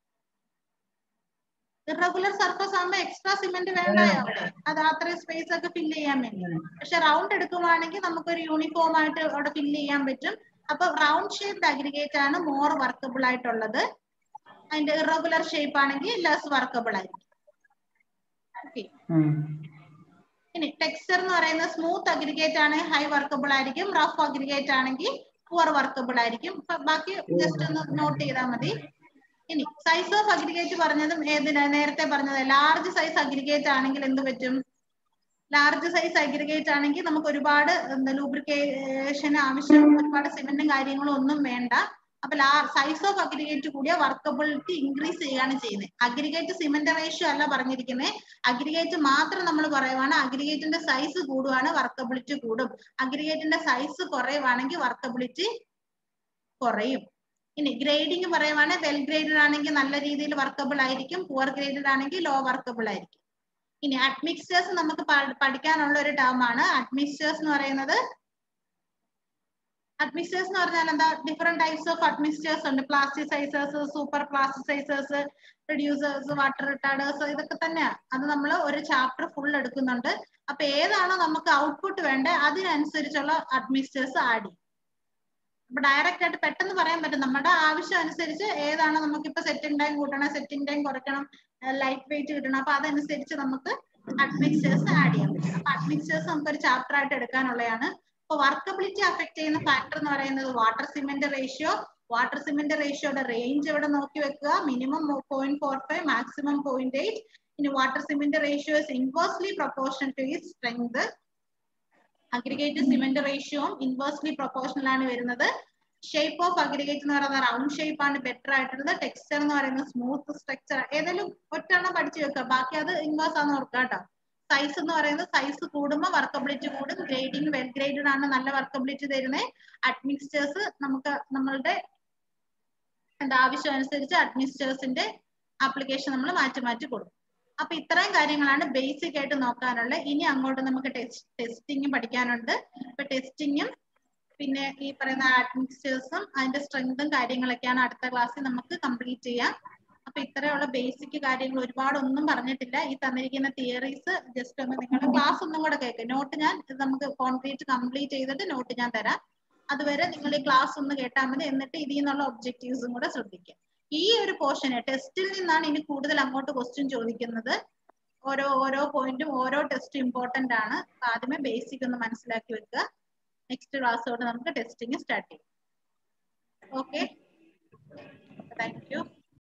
Speaker 1: ഇറഗുലർ സർഫസ് ആകുമ്പോ എക്സ്ട്രാ സിമെന്റ് വേണ്ടായോ അവിടെ അത് അത്രയും സ്പേസ് ഒക്കെ ഫില്ല് ചെയ്യാൻ വേണ്ടി പക്ഷെ റൗണ്ട് എടുക്കുവാണെങ്കിൽ നമുക്കൊരു യൂണിഫോം ആയിട്ട് അവിടെ ഫില്ല് ചെയ്യാൻ പറ്റും അപ്പൊ റൗണ്ട് ഷേപ്ഡ് അഗ്രിഗേറ്റ് ആണ് മോർ വർക്കബിൾ ആയിട്ടുള്ളത് അതിന്റെ ഇറഗുലർ ഷേപ്പ് ആണെങ്കിൽ ലെസ് വർക്കബിൾ ആയിരിക്കും ഓക്കെ ഇനി ടെക്സ്ചർ എന്ന് പറയുന്നത് സ്മൂത്ത് അഗ്രിഗേറ്റ് ആണ് ഹൈ വർക്കബിൾ ആയിരിക്കും റഫ് അഗ്രിഗേറ്റ് ആണെങ്കിൽ പുവർ വർക്കബിൾ ആയിരിക്കും ബാക്കി ജസ്റ്റ് ഒന്ന് നോട്ട് ചെയ്താൽ മതി ഇനി സൈസ് ഓഫ് അഗ്രിഗേറ്റ് പറഞ്ഞതും ഏതിനാ നേരത്തെ പറഞ്ഞത് ലാർജ് സൈസ് അഗ്രിഗേറ്റ് ആണെങ്കിൽ എന്ത് പറ്റും ലാർജ് സൈസ് അഗ്രിഗേറ്റ് ആണെങ്കിൽ നമുക്ക് ഒരുപാട് എന്താ ലൂബ്രിക്കേഷൻ ആവശ്യം ഒരുപാട് സിമെന്റും കാര്യങ്ങളും ഒന്നും വേണ്ട അപ്പൊ സൈസ് ഓഫ് അഗ്രിഗേറ്റ് കൂടിയ വർക്കബിലിറ്റി ഇൻക്രീസ് ചെയ്യുകയാണ് ചെയ്യുന്നത് അഗ്രിഗേറ്റ് സിമെന്റ് റേഷ്യോ അല്ല പറഞ്ഞിരിക്കുന്നത് അഗ്രിഗേറ്റ് മാത്രം നമ്മൾ പറയുവാണ് അഗ്രിഗേറ്റിന്റെ സൈസ് കൂടുവാണ് വർക്കബിലിറ്റി കൂടും അഗ്രിഗേറ്റിന്റെ സൈസ് കുറയുവാണെങ്കിൽ വർക്കബിലിറ്റി കുറയും ഇനി ഗ്രേഡിംഗ് പറയുവാണെങ്കിൽ വെൽ ഗ്രേഡഡ് ആണെങ്കിൽ നല്ല രീതിയിൽ വർക്കബിൾ ആയിരിക്കും പുവർ ഗ്രേഡഡ് ആണെങ്കിൽ ലോ വർക്കബിൾ ആയിരിക്കും ഇനി അഡ്മിക്സ്റ്റേഴ്സ് നമുക്ക് പഠിക്കാനുള്ള ഒരു ടേം ആണ് അഡ്മിക്സ്റ്റേഴ്സ് എന്ന് പറയുന്നത് അഡ്മിക്സ്റ്റേഴ്സ് എന്ന് പറഞ്ഞാൽ എന്താ ഡിഫറെന്റ് ടൈപ്സ് ഓഫ് അഡ്മിക്സ്റ്റേഴ്സ് ഉണ്ട് plasticizers super plasticizers producers water retarders ഇതൊക്കെ തന്നെയാണ് അത് നമ്മൾ ഒരു ചാപ്റ്റർ ഫുൾ എടുക്കുന്നുണ്ട് അപ്പൊ ഏതാണോ നമുക്ക് ഔട്ട്പുട്ട് വേണ്ടത് അതിനനുസരിച്ചുള്ള അഡ്മിക്സ്റ്റേഴ്സ് ആഡ് ചെയ്യും അപ്പൊ ഡയറക്റ്റ് ആയിട്ട് പെട്ടെന്ന് പറയാൻ പറ്റും നമ്മുടെ ആവശ്യം അനുസരിച്ച് ഏതാണോ നമുക്കിപ്പോ സെറ്റിംഗ് ടൈം കൂട്ടണം സെറ്റിംഗ് ടൈം കുറയ്ക്കണം ലൈറ്റ് വെയിറ്റ് കിട്ടണം അപ്പൊ അതനുസരിച്ച് നമുക്ക് അഡ്മിക്സ്റ്റേഴ്സ് ആഡ് ചെയ്യാൻ പറ്റും അപ്പൊ അഡ്മിക്സ്റ്റേഴ്സ് നമുക്ക് ഒരു ചാപ്റ്റർ ആയിട്ട് എടുക്കാനുള്ളതാണ് അപ്പൊ വർക്കബിലിറ്റി അഫക്ട് ചെയ്യുന്ന ഫാക്ടർ എന്ന് പറയുന്നത് water cement ratio water cement റേഷ്യോയുടെ റേഞ്ച് ഇവിടെ നോക്കി വെക്കുക minimum point four five maximum point eight ഇനി water cement ratio is inversely proportion to it strength aggregate cement റേഷ്യോയും ഇൻവേഴ്സ്ലി പ്രൊപ്പോർഷണൽ ആണ് വരുന്നത് ഷേപ്പ് ഓഫ് അഗ്രിഗേറ്റ് എന്ന് പറയുന്നത് റൗണ്ട് ഷേപ്പ് ആണ് ബെറ്റർ ആയിട്ടുള്ളത് ടെക്സ്ചർ എന്ന് പറയുന്നത് സ്മൂത്ത് സ്ട്രക്ചർ ഏതെങ്കിലും ഒറ്റെണ്ണം പഠിച്ചു വെക്കുക ബാക്കി അത് ഇൻവേഴ്സ് ആണെന്ന് ഓർക്കുക കേട്ടോ സൈസ് എന്ന് പറയുന്നത് സൈസ് കൂടുമ്പോൾ വർക്കബിലിറ്റി കൂടും ഗ്രേഡിംഗ് വെൽ ഗ്രേഡഡ് ആണ് നല്ല വർക്കബിലിറ്റി തരുന്നത് അഡ്മിക്സ്റ്റേഴ്സ് നമുക്ക് നമ്മളുടെ എന്താ ആവശ്യം അനുസരിച്ച് അഡ്മിനിസ്ട്രേഴ്സിന്റെ ആപ്ലിക്കേഷൻ നമ്മൾ മാറ്റി മാറ്റി കൊടുക്കും അപ്പൊ ഇത്രയും കാര്യങ്ങളാണ് ബേസിക് ആയിട്ട് നോക്കാനുള്ളത് ഇനി അങ്ങോട്ട് നമുക്ക് ടെസ്റ്റിംഗ് പഠിക്കാനുണ്ട് ഇപ്പൊ ടെസ്റ്റിങ്ങും പിന്നെ ഈ പറയുന്ന അഡ്മിനിസ്ട്രേഴ്സും അതിന്റെ സ്ട്രെങ്തും കാര്യങ്ങളൊക്കെയാണ് അടുത്ത ക്ലാസ്സിൽ നമുക്ക് കംപ്ലീറ്റ് ചെയ്യാം അപ്പൊ ഇത്രയുള്ള ബേസിക് കാര്യങ്ങൾ ഒരുപാട് ഒന്നും പറഞ്ഞിട്ടില്ല ഈ തന്നിരിക്കുന്ന തിയറീസ് ജസ്റ്റ് ഒന്ന് നിങ്ങൾ ക്ലാസ് ഒന്നും കൂടെ കേൾക്കുക നോട്ട് ഞാൻ ഇത് നമുക്ക് കോൺക്രീറ്റ് കംപ്ലീറ്റ് ചെയ്തിട്ട് നോട്ട് ഞാൻ തരാം അതുവരെ നിങ്ങൾ ഈ ക്ലാസ് ഒന്ന് കേട്ടാൽ മതി എന്നിട്ട് ഇതിൽ നിന്നുള്ള ഒബ്ജക്റ്റീവ്സും കൂടെ ശ്രദ്ധിക്കുക ഈ ഒരു പോർഷന് ടെസ്റ്റിൽ നിന്നാണ് ഇനി കൂടുതൽ അങ്ങോട്ട് ക്വസ്റ്റ്യൻ ചോദിക്കുന്നത് ഓരോ ഓരോ പോയിന്റും ഓരോ ടെസ്റ്റ് ഇമ്പോർട്ടന്റ് ആണ് അപ്പൊ ആദ്യമേ ബേസിക് ഒന്ന് മനസ്സിലാക്കി വെക്കുക നെക്സ്റ്റ് ക്ലാസ്സോട് നമുക്ക് ടെസ്റ്റിംഗ് സ്റ്റാർട്ട് ചെയ്യാം ഓക്കെ താങ്ക് യു